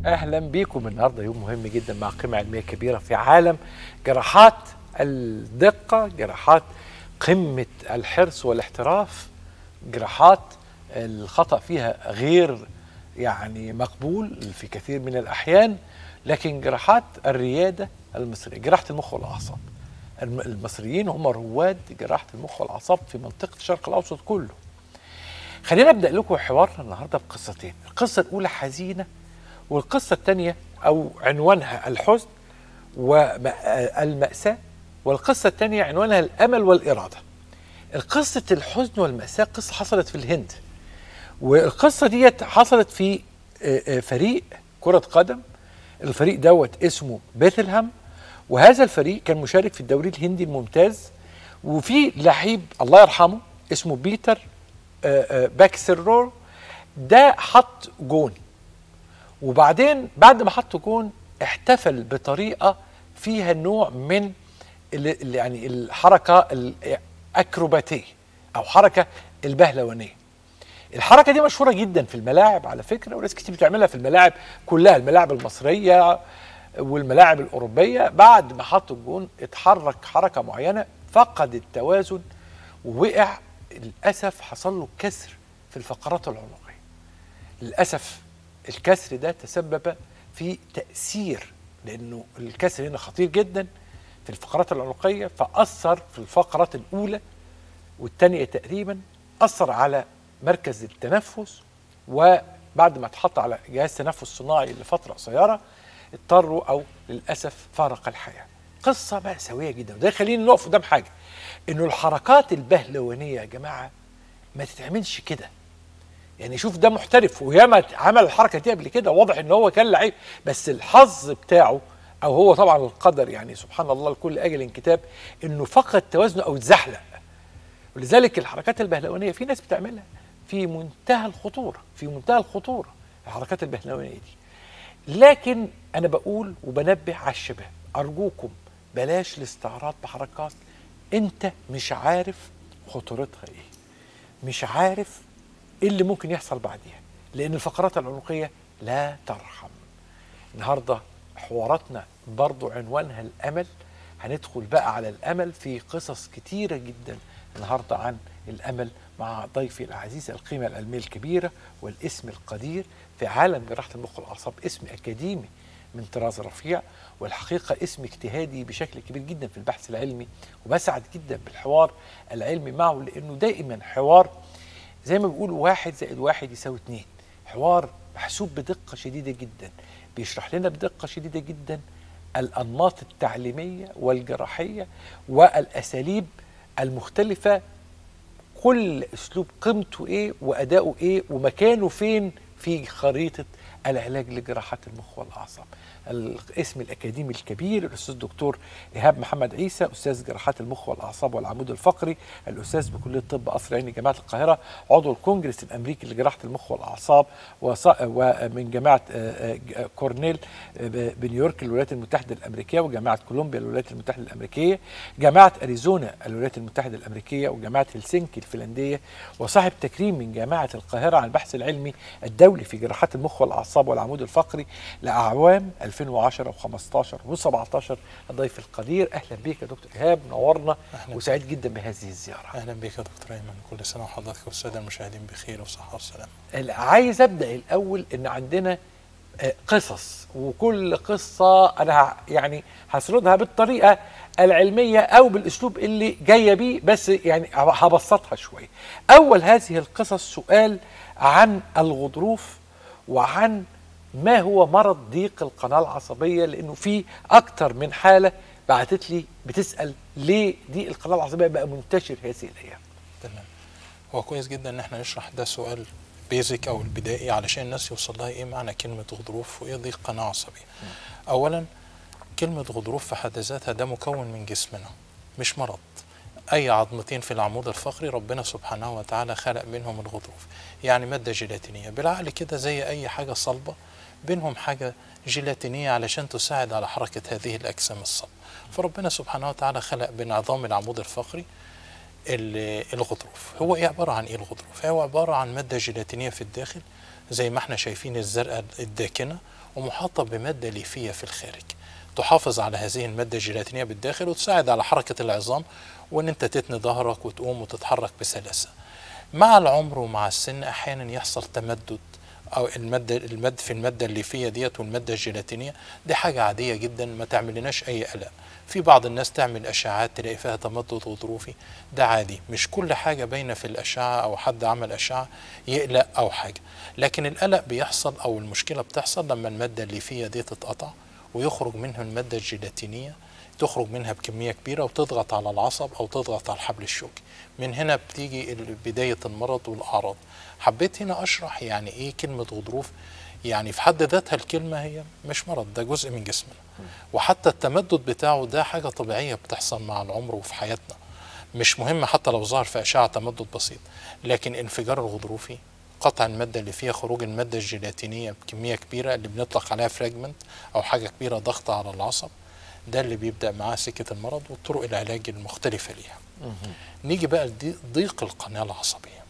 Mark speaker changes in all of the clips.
Speaker 1: اهلا بيكم النهارده يوم مهم جدا مع قيمه علميه كبيره في عالم جراحات الدقه جراحات قمه الحرص والاحتراف جراحات الخطا فيها غير يعني مقبول في كثير من الاحيان لكن جراحات الرياده المصريه جراحه المخ والاعصاب الم- المصريين هم رواد جراحه المخ والاعصاب في منطقه الشرق الاوسط كله خلينا ابدا لكم حوارنا النهارده بقصتين القصه الاولى حزينه والقصه الثانيه او عنوانها الحزن والماساه والقصه الثانيه عنوانها الامل والاراده القصه الحزن والماساه قصه حصلت في الهند والقصه ديت حصلت في آه، آه، فريق كره قدم الفريق دوت اسمه بيثلهام وهذا الفريق كان مشارك في الدوري الهندي الممتاز وفي لعيب الله يرحمه اسمه بيتر آه، آه، باكسرور ده حط جون وبعدين بعد ما حط جون احتفل بطريقه فيها نوع من ال- ال- يعني الحركه الاكروباتيه او حركه البهلوانيه الحركه دي مشهوره جدا في الملاعب على فكره وناس كتير بتعملها في الملاعب كلها الملاعب المصريه والملاعب الاوروبيه بعد ما حط الجون اتحرك حركه معينه فقد التوازن ووقع للاسف حصل له كسر في الفقرات العنقيه للاسف الكسر ده تسبب في تاثير لانه الكسر هنا خطير جدا في الفقرات العنقيه فاثر في الفقرات الاولى والثانيه تقريبا اثر على مركز التنفس وبعد ما اتحط على جهاز تنفس صناعي لفتره قصيره اضطروا او للاسف فارق الحياه. قصه مأساويه جدا وده يخلينا نقف قدام حاجه انه الحركات البهلوانيه يا جماعه ما تتعملش كده. يعني شوف ده محترف وياما عمل الحركه دي قبل كده واضح ان هو كان لعيب بس الحظ بتاعه او هو طبعا القدر يعني سبحان الله لكل اجل كتاب انه فقد توازنه او اتزحلق ولذلك الحركات البهلوانيه في ناس بتعملها في منتهى الخطوره في منتهى الخطوره الحركات البهلوانيه دي لكن انا بقول وبنبه على الشباب ارجوكم بلاش الاستعراض بحركات انت مش عارف خطورتها ايه مش عارف ايه اللي ممكن يحصل بعديها لان الفقرات العنقيه لا ترحم النهارده حواراتنا برضو عنوانها الامل هندخل بقى على الامل في قصص كتيره جدا النهارده عن الامل مع ضيفي العزيز القيمه العلميه الكبيره والاسم القدير في عالم جراحه المخ والاعصاب اسم اكاديمي من طراز رفيع والحقيقه اسم اجتهادي بشكل كبير جدا في البحث العلمي وبسعد جدا بالحوار العلمي معه لانه دائما حوار زي ما بيقولوا واحد زائد واحد يساوي اتنين حوار محسوب بدقة شديدة جدا بيشرح لنا بدقة شديدة جدا الأنماط التعليمية والجراحية والأساليب المختلفة كل أسلوب قيمته إيه وأداؤه إيه ومكانه فين في خريطة العلاج لجراحات المخ والأعصاب الاسم الأكاديمي الكبير الأستاذ الدكتور إيهاب محمد عيسى أستاذ جراحات المخ والأعصاب والعمود الفقري الأستاذ بكلية طب قصر عيني جامعة القاهرة عضو الكونجرس الأمريكي لجراحة المخ والأعصاب وص- ومن جامعة آه، آه، كورنيل آه، بنيويورك الولايات المتحدة الأمريكية وجامعة كولومبيا الولايات المتحدة الأمريكية جامعة أريزونا الولايات المتحدة الأمريكية وجامعة هلسنكي الفنلندية وصاحب تكريم من جامعة القاهرة عن البحث العلمي الدولي في جراحات المخ والأعصاب والعمود الفقري لأعوام 2010 و15 و17 الضيف القدير أهلا بك يا دكتور إيهاب نورنا
Speaker 2: أهلا
Speaker 1: وسعيد جدا بهذه الزيارة
Speaker 2: اهلا بك يا دكتور ايمن كل سنه وحضرتك والساده المشاهدين بخير وصحه وسلامه
Speaker 1: عايز ابدا الاول ان عندنا آه، قصص وكل قصه انا ه- يعني هسردها بالطريقه العلميه او بالاسلوب اللي جايه بيه بس يعني هبسطها شويه. اول هذه القصص سؤال عن الغضروف وعن ما هو مرض ضيق القناه العصبيه لانه في اكتر من حاله بعتت لي بتسال ليه ضيق القناه العصبيه بقى منتشر هذه الايام.
Speaker 2: تمام هو كويس جدا ان احنا نشرح ده سؤال بيزك او البدائي علشان الناس يوصل لها ايه معنى كلمه غضروف وايه ضيق قناه عصبيه اولا كلمه غضروف في حد ذاتها ده مكون من جسمنا مش مرض اي عظمتين في العمود الفقري ربنا سبحانه وتعالى خلق منهم الغضروف يعني ماده جيلاتينيه بالعقل كده زي اي حاجه صلبه بينهم حاجه جيلاتينيه علشان تساعد على حركه هذه الاجسام الصلبه فربنا سبحانه وتعالى خلق بين عظام العمود الفقري ال- الغضروف هو ايه عباره عن ايه الغضروف هو عباره عن ماده جيلاتينيه في الداخل زي ما احنا شايفين الزرقاء الداكنه ومحاطه بماده ليفيه في الخارج تحافظ على هذه الماده الجيلاتينيه بالداخل وتساعد على حركه العظام وان انت تتني ظهرك وتقوم وتتحرك بسلاسه مع العمر ومع السن احيانا يحصل تمدد او الماده المد في الماده الليفيه ديت والماده الجيلاتينيه دي حاجه عاديه جدا ما تعملناش اي قلق في بعض الناس تعمل اشعاعات تلاقي فيها تمدد غضروفي ده عادي مش كل حاجه باينه في الاشعه او حد عمل اشعه يقلق او حاجه لكن القلق بيحصل او المشكله بتحصل لما الماده الليفيه دي تتقطع ويخرج منها الماده الجيلاتينيه تخرج منها بكميه كبيره وتضغط على العصب او تضغط على الحبل الشوكي من هنا بتيجي بدايه المرض والاعراض حبيت هنا اشرح يعني ايه كلمه غضروف يعني في حد ذاتها الكلمه هي مش مرض ده جزء من جسمنا وحتى التمدد بتاعه ده حاجه طبيعيه بتحصل مع العمر وفي حياتنا مش مهم حتى لو ظهر في اشعه تمدد بسيط لكن انفجار الغضروفي قطع الماده اللي فيها خروج الماده الجيلاتينيه بكميه كبيره اللي بنطلق عليها فراجمنت او حاجه كبيره ضغط على العصب ده اللي بيبدا معاه سكه المرض وطرق العلاج المختلفه ليها نيجي بقى لضيق القناه العصبيه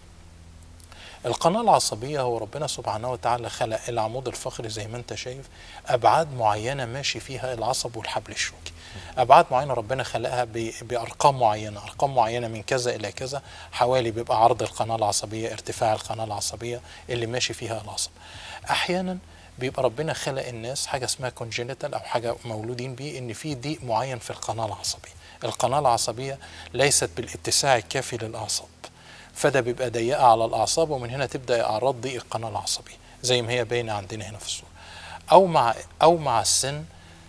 Speaker 2: القناة العصبية هو ربنا سبحانه وتعالى خلق العمود الفقري زي ما انت شايف أبعاد معينة ماشي فيها العصب والحبل الشوكي أبعاد معينة ربنا خلقها بأرقام معينة أرقام معينة من كذا إلى كذا حوالي بيبقى عرض القناة العصبية ارتفاع القناة العصبية اللي ماشي فيها العصب أحيانا بيبقى ربنا خلق الناس حاجة اسمها كونجينيتال أو حاجة مولودين بيه إن في ضيق معين في القناة العصبية القناة العصبية ليست بالاتساع الكافي للأعصاب فده بيبقى ضيقه على الاعصاب ومن هنا تبدا اعراض ضيق القناه العصبيه زي ما هي باينه عندنا هنا في الصوره او مع او مع السن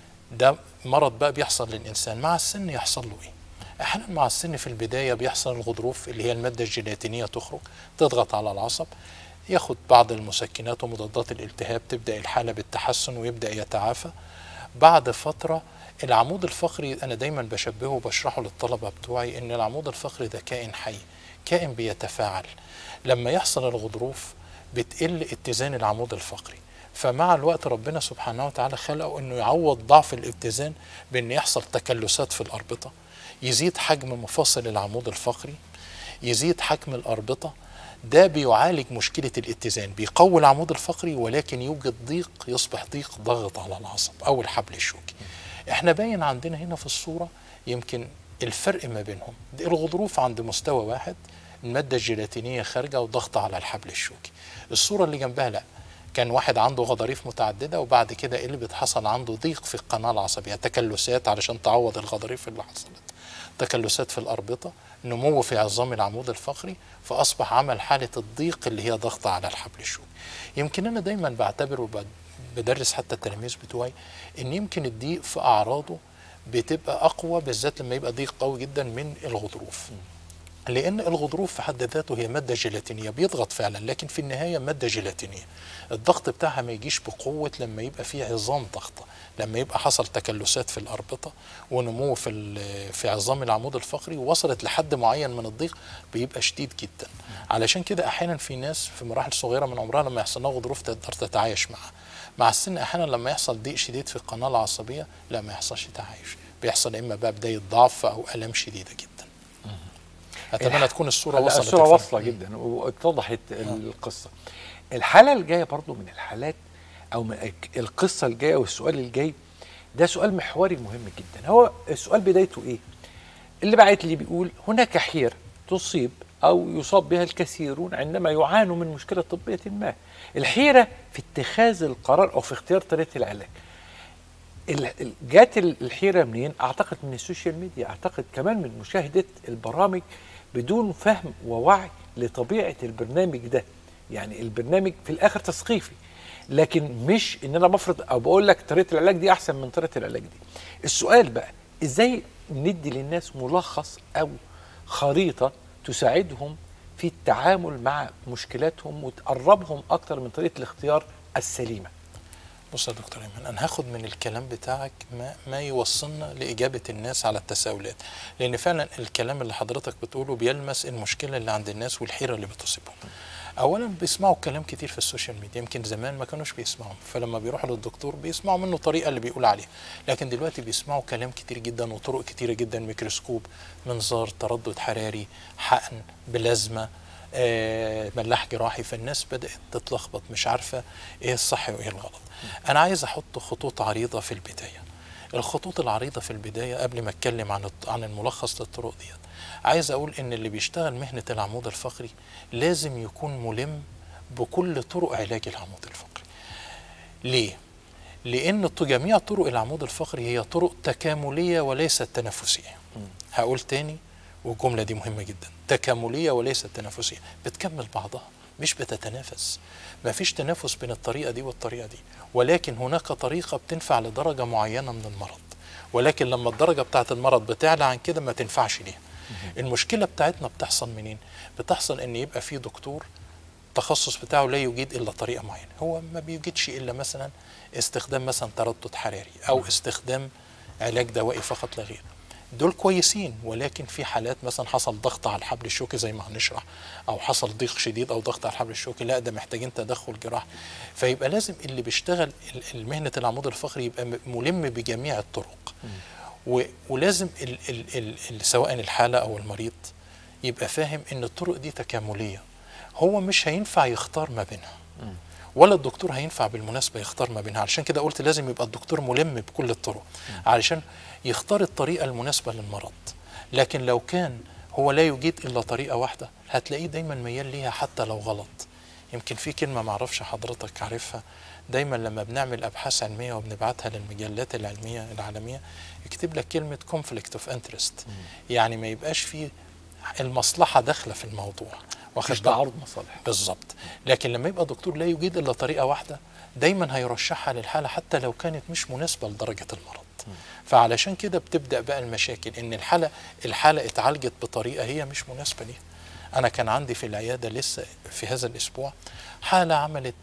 Speaker 2: ده مرض بقى بيحصل للانسان مع السن يحصل له ايه احيانا مع السن في البدايه بيحصل الغضروف اللي هي الماده الجيلاتينيه تخرج تضغط على العصب ياخد بعض المسكنات ومضادات الالتهاب تبدا الحاله بالتحسن ويبدا يتعافى بعد فتره العمود الفقري انا دايما بشبهه وبشرحه للطلبه بتوعي ان العمود الفقري ده كائن حي كائن بيتفاعل لما يحصل الغضروف بتقل اتزان العمود الفقري فمع الوقت ربنا سبحانه وتعالى خلقه انه يعوض ضعف الاتزان بان يحصل تكلسات في الاربطه يزيد حجم مفاصل العمود الفقري يزيد حجم الاربطه ده بيعالج مشكلة الاتزان بيقوي العمود الفقري ولكن يوجد ضيق يصبح ضيق ضغط على العصب أو الحبل الشوكي احنا باين عندنا هنا في الصورة يمكن الفرق ما بينهم الغضروف عند مستوى واحد المادة الجيلاتينية خارجة وضغط على الحبل الشوكي الصورة اللي جنبها لا كان واحد عنده غضاريف متعددة وبعد كده قلبت حصل عنده ضيق في القناة العصبية تكلسات علشان تعوض الغضاريف اللي حصلت تكلسات في الأربطة نمو في عظام العمود الفقري فأصبح عمل حالة الضيق اللي هي ضغط على الحبل الشوكي يمكن أنا دايما بعتبر وبدرس حتى التلاميذ بتوعي إن يمكن الضيق في أعراضه بتبقى اقوى بالذات لما يبقى ضيق قوي جدا من الغضروف لان الغضروف في حد ذاته هي ماده جيلاتينيه بيضغط فعلا لكن في النهايه ماده جيلاتينيه الضغط بتاعها ما يجيش بقوه لما يبقى فيه عظام ضغطه لما يبقى حصل تكلسات في الاربطه ونمو في في عظام العمود الفقري ووصلت لحد معين من الضيق بيبقى شديد جدا علشان كده احيانا في ناس في مراحل صغيره من عمرها لما يحصل لها غضروف تقدر تتعايش معها مع السن احيانا لما يحصل ضيق شديد في القناه العصبيه لا ما يحصلش تعايش بيحصل اما بقى بدايه ضعف او الام شديده جدا اتمنى تكون الصوره وصلت
Speaker 1: الصوره واصله جدا واتضحت القصه الحاله الجايه برضو من الحالات او من القصه الجايه والسؤال الجاي ده سؤال محوري مهم جدا هو السؤال بدايته ايه اللي بعت لي بيقول هناك حيره تصيب او يصاب بها الكثيرون عندما يعانوا من مشكله طبيه ما الحيره في اتخاذ القرار او في اختيار طريقه العلاج جات الحيره منين؟ اعتقد من السوشيال ميديا، اعتقد كمان من مشاهده البرامج بدون فهم ووعي لطبيعه البرنامج ده. يعني البرنامج في الاخر تثقيفي لكن مش ان انا بفرض او بقول لك طريقه العلاج دي احسن من طريقه العلاج دي. السؤال بقى ازاي ندي للناس ملخص او خريطه تساعدهم في التعامل مع مشكلاتهم وتقربهم اكتر من طريقه الاختيار السليمه.
Speaker 2: بص يا دكتور ايمن انا هاخد من الكلام بتاعك ما, ما يوصلنا لاجابه الناس على التساؤلات لان فعلا الكلام اللي حضرتك بتقوله بيلمس المشكله اللي عند الناس والحيره اللي بتصيبهم اولا بيسمعوا كلام كتير في السوشيال ميديا يمكن زمان ما كانوش بيسمعوا فلما بيروحوا للدكتور بيسمعوا منه الطريقه اللي بيقول عليها لكن دلوقتي بيسمعوا كلام كتير جدا وطرق كتيره جدا ميكروسكوب منظار تردد حراري حقن بلازما آه، ملاح جراحي فالناس بدات تتلخبط مش عارفه ايه الصح وايه الغلط انا عايز احط خطوط عريضه في البدايه الخطوط العريضه في البدايه قبل ما اتكلم عن الط- عن الملخص للطرق ديت عايز اقول ان اللي بيشتغل مهنه العمود الفقري لازم يكون ملم بكل طرق علاج العمود الفقري ليه لان ط- جميع طرق العمود الفقري هي طرق تكامليه وليست تنافسيه هقول تاني والجمله دي مهمه جدا تكامليه وليست تنافسيه بتكمل بعضها مش بتتنافس ما فيش تنافس بين الطريقه دي والطريقه دي ولكن هناك طريقه بتنفع لدرجه معينه من المرض ولكن لما الدرجه بتاعت المرض بتعلى عن كده ما تنفعش ليها المشكله بتاعتنا بتحصل منين بتحصل ان يبقى في دكتور التخصص بتاعه لا يجيد الا طريقه معينه هو ما بيجيدش الا مثلا استخدام مثلا تردد حراري او استخدام علاج دوائي فقط لا غير دول كويسين ولكن في حالات مثلا حصل ضغط على الحبل الشوكي زي ما هنشرح او حصل ضيق شديد او ضغط على الحبل الشوكي لا ده محتاجين تدخل جراحي فيبقى لازم اللي بيشتغل ال- المهنه العمود الفقري يبقى م- ملم بجميع الطرق و- ولازم ال ال ال ال سواء الحاله او المريض يبقى فاهم ان الطرق دي تكامليه هو مش هينفع يختار ما بينها ولا الدكتور هينفع بالمناسبه يختار ما بينها علشان كده قلت لازم يبقى الدكتور ملم بكل الطرق علشان يختار الطريقه المناسبه للمرض لكن لو كان هو لا يجيد الا طريقه واحده هتلاقيه دايما ميال ليها حتى لو غلط يمكن في كلمه معرفش حضرتك عارفها دايما لما بنعمل ابحاث علميه وبنبعتها للمجلات العلميه العالميه يكتب لك كلمه conflict of interest يعني ما يبقاش فيه المصلحه داخله في الموضوع واخد
Speaker 1: مفيش
Speaker 2: بالك؟
Speaker 1: تعارض مصالح
Speaker 2: بالظبط لكن لما يبقى دكتور لا يجيد الا طريقه واحده دايما هيرشحها للحاله حتى لو كانت مش مناسبه لدرجه المرض فعلشان كده بتبدا بقى المشاكل ان الحاله الحاله اتعالجت بطريقه هي مش مناسبه ليها انا كان عندي في العياده لسه في هذا الاسبوع حاله عملت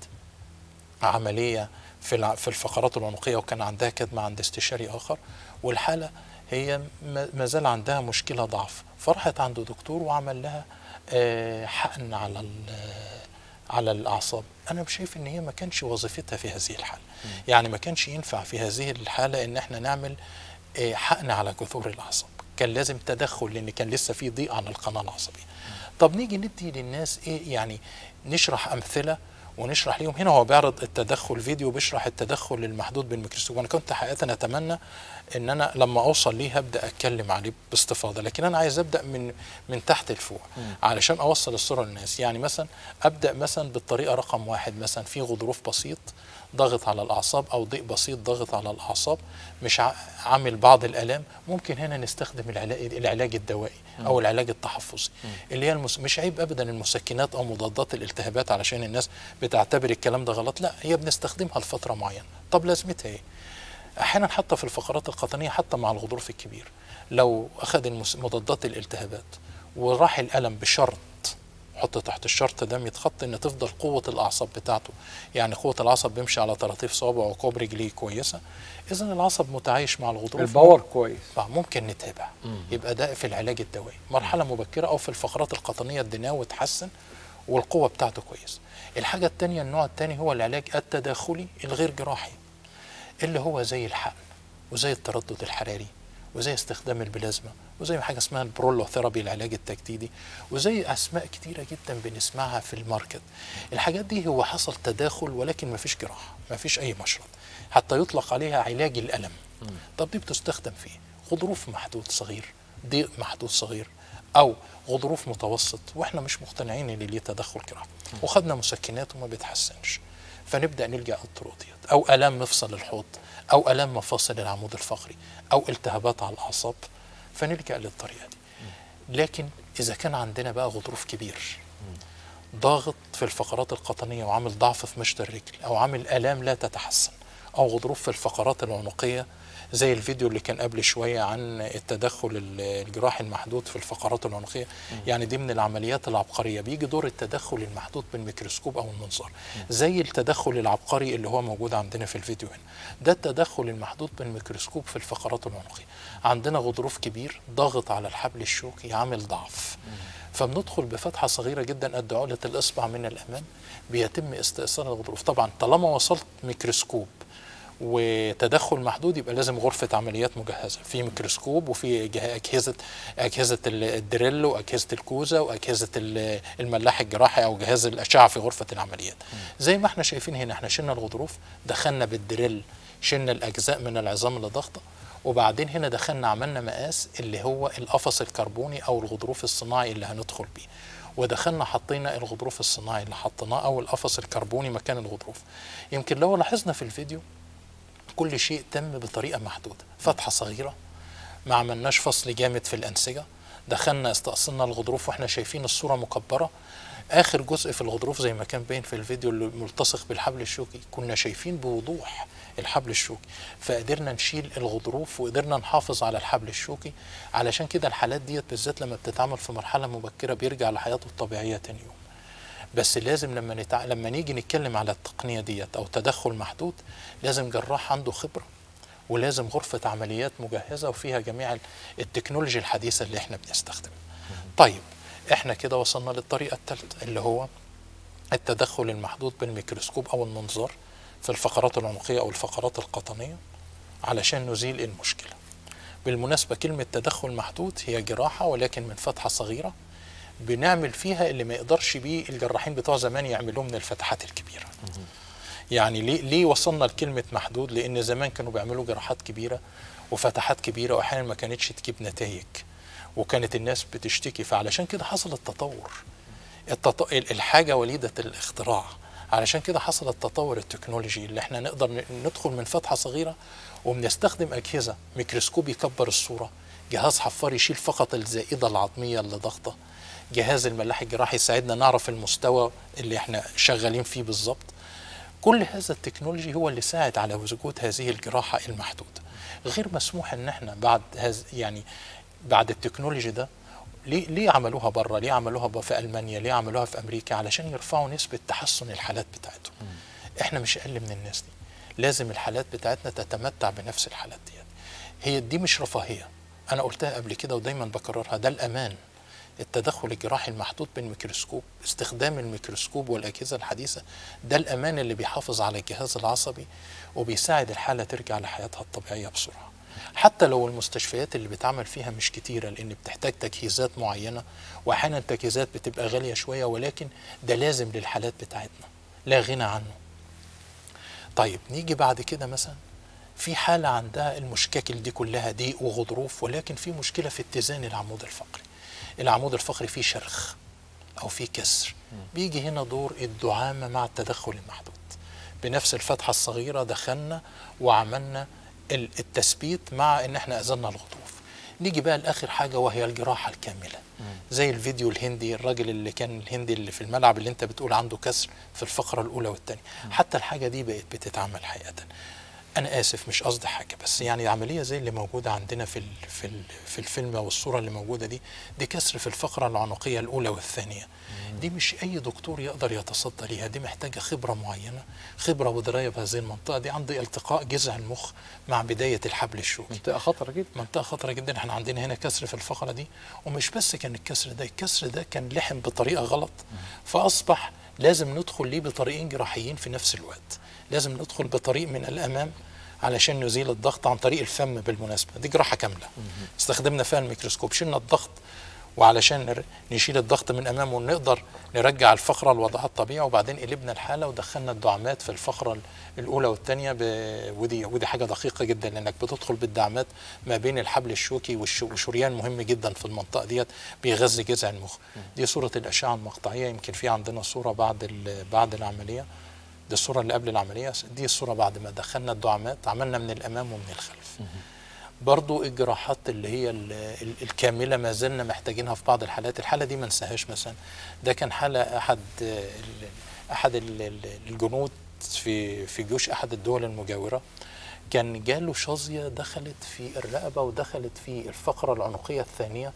Speaker 2: عمليه في الع- في الفقرات العنقيه وكان عندها كدمه عند استشاري اخر والحاله هي ما ما زال عندها مشكله ضعف فراحت عند دكتور وعمل لها آه، حقن على ال- على الاعصاب انا شايف ان هي ما كانش وظيفتها في هذه الحاله يعني ما كانش ينفع في هذه الحاله ان احنا نعمل آه، حقن على جذور الاعصاب كان لازم تدخل لان كان لسه في ضيق على القناه العصبيه طب نيجي ندي للناس ايه يعني نشرح امثله ونشرح ليهم هنا هو بيعرض التدخل فيديو بيشرح التدخل المحدود بالميكروسكوب وانا كنت حقيقه اتمنى ان انا لما اوصل ليه هبدا اتكلم عليه باستفاضه لكن انا عايز ابدا من من تحت لفوق علشان اوصل الصوره للناس يعني مثلا ابدا مثلا بالطريقه رقم واحد مثلا في غضروف بسيط ضغط على الاعصاب او ضيق بسيط ضغط على الاعصاب مش ع- عامل بعض الالام ممكن هنا نستخدم العلاج العلاج الدوائي او العلاج التحفظي اللي هي المس... مش عيب ابدا المسكنات او مضادات الالتهابات علشان الناس بتعتبر الكلام ده غلط لا هي بنستخدمها لفتره معينه طب لازمتها ايه احيانا حتى في الفقرات القطنيه حتى مع الغضروف الكبير لو اخذ المس... مضادات الالتهابات وراح الالم بشرط حط تحت الشرط ده 100 خط ان تفضل قوه الاعصاب بتاعته يعني قوه العصب بيمشي على طراطيف صوابعه وكوب رجليه كويسه اذا العصب متعايش مع الغضروف
Speaker 1: الباور كويس
Speaker 2: آه، ممكن نتابع يبقى ده في العلاج الدوائي مرحله مبكره او في الفقرات القطنيه اديناه وتحسن والقوه بتاعته كويس الحاجه الثانيه النوع الثاني هو العلاج التداخلي الغير جراحي اللي هو زي الحقن وزي التردد الحراري وزي استخدام البلازما وزي حاجه اسمها البرولو ثيرابي العلاج التجديدي وزي اسماء كتيره جدا بنسمعها في الماركت الحاجات دي هو حصل تداخل ولكن ما فيش جراحه ما فيش اي مشرط حتى يطلق عليها علاج الالم طب دي بتستخدم في إيه؟ غضروف محدود صغير ضيق محدود صغير او غضروف متوسط واحنا مش مقتنعين ان ليه تدخل جراحي وخدنا مسكنات وما بيتحسنش فنبدا نلجا للطرق ديت او الام مفصل الحوض او الام مفاصل العمود الفقري او التهابات على الاعصاب فنلجا للطريقه دي لكن اذا كان عندنا بقى غضروف كبير ضاغط في الفقرات القطنيه وعامل ضعف في مشط الرجل او عامل الام لا تتحسن او غضروف في الفقرات العنقيه زي الفيديو اللي كان قبل شويه عن التدخل ال- الجراحي المحدود في الفقرات العنقيه يعني دي من العمليات العبقريه بيجي دور التدخل المحدود بالميكروسكوب او المنظار زي التدخل العبقري اللي هو موجود عندنا في الفيديو هنا ده التدخل المحدود بالميكروسكوب في الفقرات العنقيه عندنا غضروف كبير ضاغط على الحبل الشوكي عامل ضعف فبندخل بفتحه صغيره جدا قد عقله الاصبع من الامام بيتم استئصال الغضروف طبعا طالما وصلت ميكروسكوب وتدخل محدود يبقى لازم غرفه عمليات مجهزه في ميكروسكوب وفي جه- اجهزه اجهزه ال- الدريل واجهزه الكوزه واجهزه ال- الملاح الجراحي او جهاز الاشعه في غرفه العمليات زي ما احنا شايفين هنا احنا شلنا الغضروف دخلنا بالدريل شلنا الاجزاء من العظام اللي ضغطه وبعدين هنا دخلنا عملنا مقاس اللي هو القفص الكربوني او الغضروف الصناعي اللي هندخل بيه ودخلنا حطينا الغضروف الصناعي اللي حطيناه او القفص الكربوني مكان الغضروف يمكن لو لاحظنا في الفيديو كل شيء تم بطريقه محدوده فتحه صغيره ما عملناش فصل جامد في الانسجه دخلنا استأصلنا الغضروف واحنا شايفين الصوره مكبره اخر جزء في الغضروف زي ما كان باين في الفيديو اللي ملتصق بالحبل الشوكي كنا شايفين بوضوح الحبل الشوكي فقدرنا نشيل الغضروف وقدرنا نحافظ على الحبل الشوكي علشان كده الحالات ديت بالذات لما بتتعمل في مرحله مبكره بيرجع لحياته الطبيعيه تاني يوم بس لازم لما نتع... لما نيجي نتكلم على التقنيه ديت او تدخل محدود لازم جراح عنده خبره ولازم غرفه عمليات مجهزه وفيها جميع ال- التكنولوجيا الحديثه اللي احنا بنستخدمها. طيب احنا كده وصلنا للطريقه الثالثه اللي هو التدخل المحدود بالميكروسكوب او المنظار في الفقرات العنقيه او الفقرات القطنيه علشان نزيل المشكله. بالمناسبه كلمه تدخل محدود هي جراحه ولكن من فتحه صغيره بنعمل فيها اللي ما يقدرش بيه الجراحين بتوع زمان يعملوه من الفتحات الكبيره. يعني ليه ليه وصلنا لكلمه محدود؟ لان زمان كانوا بيعملوا جراحات كبيره وفتحات كبيره واحيانا ما كانتش تجيب نتائج وكانت الناس بتشتكي فعلشان كده حصل التطور التط... الحاجه وليده الاختراع علشان كده حصل التطور التكنولوجي اللي احنا نقدر ن- ندخل من فتحه صغيره وبنستخدم اجهزه ميكروسكوب يكبر الصوره جهاز حفار يشيل فقط الزائده العظميه اللي ضغطه جهاز الملاح الجراحي يساعدنا نعرف المستوى اللي احنا شغالين فيه بالظبط كل هذا التكنولوجي هو اللي ساعد على وجود هذه الجراحه المحدوده غير مسموح ان احنا بعد هذا يعني بعد التكنولوجي ده ليه ليه عملوها بره ليه عملوها ب- في المانيا ليه عملوها في امريكا علشان يرفعوا نسبه تحسن الحالات بتاعتهم احنا مش اقل من الناس دي لازم الحالات بتاعتنا تتمتع بنفس الحالات دي هي دي مش رفاهيه انا قلتها قبل كده ودايما بكررها ده الامان التدخل الجراحي المحدود بالميكروسكوب استخدام الميكروسكوب والاجهزه الحديثه ده الامان اللي بيحافظ على الجهاز العصبي وبيساعد الحاله ترجع لحياتها الطبيعيه بسرعه حتى لو المستشفيات اللي بتعمل فيها مش كتيره لان بتحتاج تجهيزات معينه واحيانا التجهيزات بتبقى غاليه شويه ولكن ده لازم للحالات بتاعتنا لا غنى عنه طيب نيجي بعد كده مثلا في حالة عندها المشاكل دي كلها ضيق وغضروف ولكن في مشكلة في اتزان العمود الفقري العمود الفقري فيه شرخ أو فيه كسر بيجي هنا دور الدعامة مع التدخل المحدود بنفس الفتحة الصغيرة دخلنا وعملنا ال- التثبيت مع ان احنا أزلنا الغضروف نيجي بقى لاخر حاجه وهي الجراحه الكامله زي الفيديو الهندي الراجل اللي كان الهندي اللي في الملعب اللي انت بتقول عنده كسر في الفقره الاولى والثانيه حتى الحاجه دي بقت بتتعمل حقيقه انا اسف مش قصدي حاجه بس يعني عمليه زي اللي موجوده عندنا في ال- في ال- في الفيلم او الصوره اللي موجوده دي دي كسر في الفقره العنقيه الاولى والثانيه دي مش اي دكتور يقدر يتصدى ليها دي محتاجه خبره معينه خبره ودرايه بهذه المنطقه دي عندي التقاء جذع المخ مع بدايه الحبل الشوكي
Speaker 1: منطقه خطره جدا
Speaker 2: منطقه خطره جدا احنا عندنا هنا كسر في الفقره دي ومش بس كان الكسر ده الكسر ده كان لحم بطريقه غلط فاصبح لازم ندخل ليه بطريقين جراحيين في نفس الوقت لازم ندخل بطريق من الامام علشان نزيل الضغط عن طريق الفم بالمناسبه دي جراحه كامله استخدمنا فيها الميكروسكوب شلنا الضغط وعلشان نر- نشيل الضغط من امامه ونقدر نرجع الفقره لوضعها الطبيعي وبعدين قلبنا الحاله ودخلنا الدعامات في الفقره ال- الاولى والثانيه ب... ودي ودي حاجه دقيقه جدا لانك بتدخل بالدعامات ما بين الحبل الشوكي والش... وشريان مهم جدا في المنطقه ديت بيغذي جذع المخ دي صوره الاشعه المقطعيه يمكن في عندنا صوره بعد ال... بعد العمليه دي الصوره اللي قبل العمليه دي الصوره بعد ما دخلنا الدعامات عملنا من الامام ومن الخلف برضو الجراحات اللي هي ال- ال- الكامله ما زلنا محتاجينها في بعض الحالات الحاله دي ما ننساهاش مثلا ده كان حاله احد ال- احد ال- ال- الجنود في في جيوش احد الدول المجاوره كان جاله شظيه دخلت في الرقبه ودخلت في الفقره العنقيه الثانيه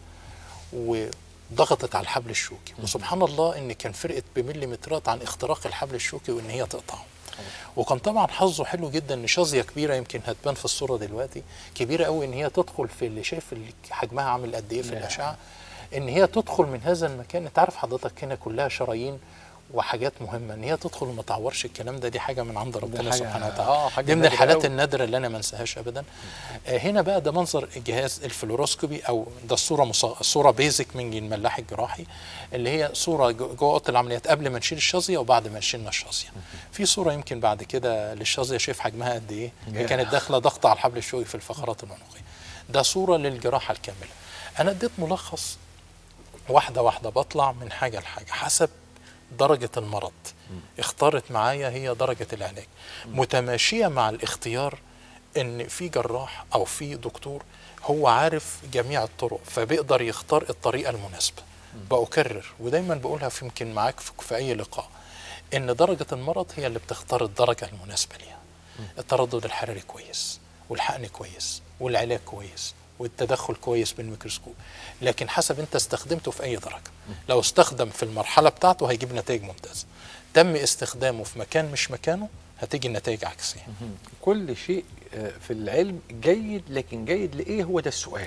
Speaker 2: وضغطت على الحبل الشوكي وسبحان الله ان كان فرقت بمليمترات عن اختراق الحبل الشوكي وان هي تقطعه وكان طبعا حظه حلو جدا ان شظيه كبيره يمكن هتبان في الصوره دلوقتي كبيره قوي ان هي تدخل في اللي شايف اللي حجمها عامل قد ايه في
Speaker 1: نعم.
Speaker 2: الاشعه ان هي تدخل من هذا المكان انت عارف حضرتك هنا كلها شرايين وحاجات مهمه ان هي تدخل وما تعورش الكلام ده دي حاجه من عند ربنا
Speaker 1: حاجة-
Speaker 2: سبحانه وتعالى
Speaker 1: آه، حاجة
Speaker 2: دي من
Speaker 1: نادرة
Speaker 2: الحالات
Speaker 1: أوي.
Speaker 2: النادره اللي انا ما انساهاش ابدا آه هنا بقى ده منظر الجهاز الفلوروسكوبي او ده الصوره مص... صوره بيزك من الملاح الجراحي اللي هي صوره جو- جوه اوضه العمليات قبل ما نشيل الشظيه وبعد ما شيلنا الشظيه في صوره يمكن بعد كده للشظيه شايف حجمها قد ايه هي
Speaker 1: ياه.
Speaker 2: كانت داخله ضغط على الحبل الشوكي في الفقرات العنقيه ده صوره للجراحه الكامله انا اديت ملخص واحده واحده بطلع من حاجه لحاجه حسب درجه المرض اختارت معايا هي درجه العلاج متماشيه مع الاختيار ان في جراح او في دكتور هو عارف جميع الطرق فبيقدر يختار الطريقه المناسبه بأكرر ودايما بقولها في يمكن معاك في, في اي لقاء ان درجه المرض هي اللي بتختار الدرجه المناسبه ليها التردد الحراري كويس والحقن كويس والعلاج كويس والتدخل كويس بالميكروسكوب لكن حسب انت استخدمته في اي درجه لو استخدم في المرحله بتاعته هيجيب نتائج ممتازه تم استخدامه في مكان مش مكانه هتيجي النتائج عكسيه
Speaker 1: كل شيء آه، في العلم جيد لكن جيد لايه هو ده السؤال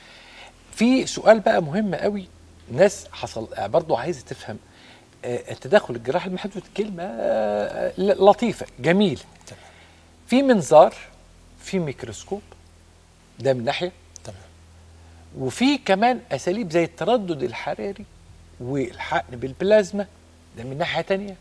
Speaker 1: في سؤال بقى مهم قوي ناس حصل آه، برضو عايزه تفهم آه، التدخل الجراحي المحدود كلمه آه، ل- لطيفه جميل
Speaker 2: تمام
Speaker 1: في منظار في ميكروسكوب ده من ناحيه
Speaker 2: تمام
Speaker 1: وفي كمان اساليب زي التردد الحراري والحقن بالبلازما ده من ناحيه تانية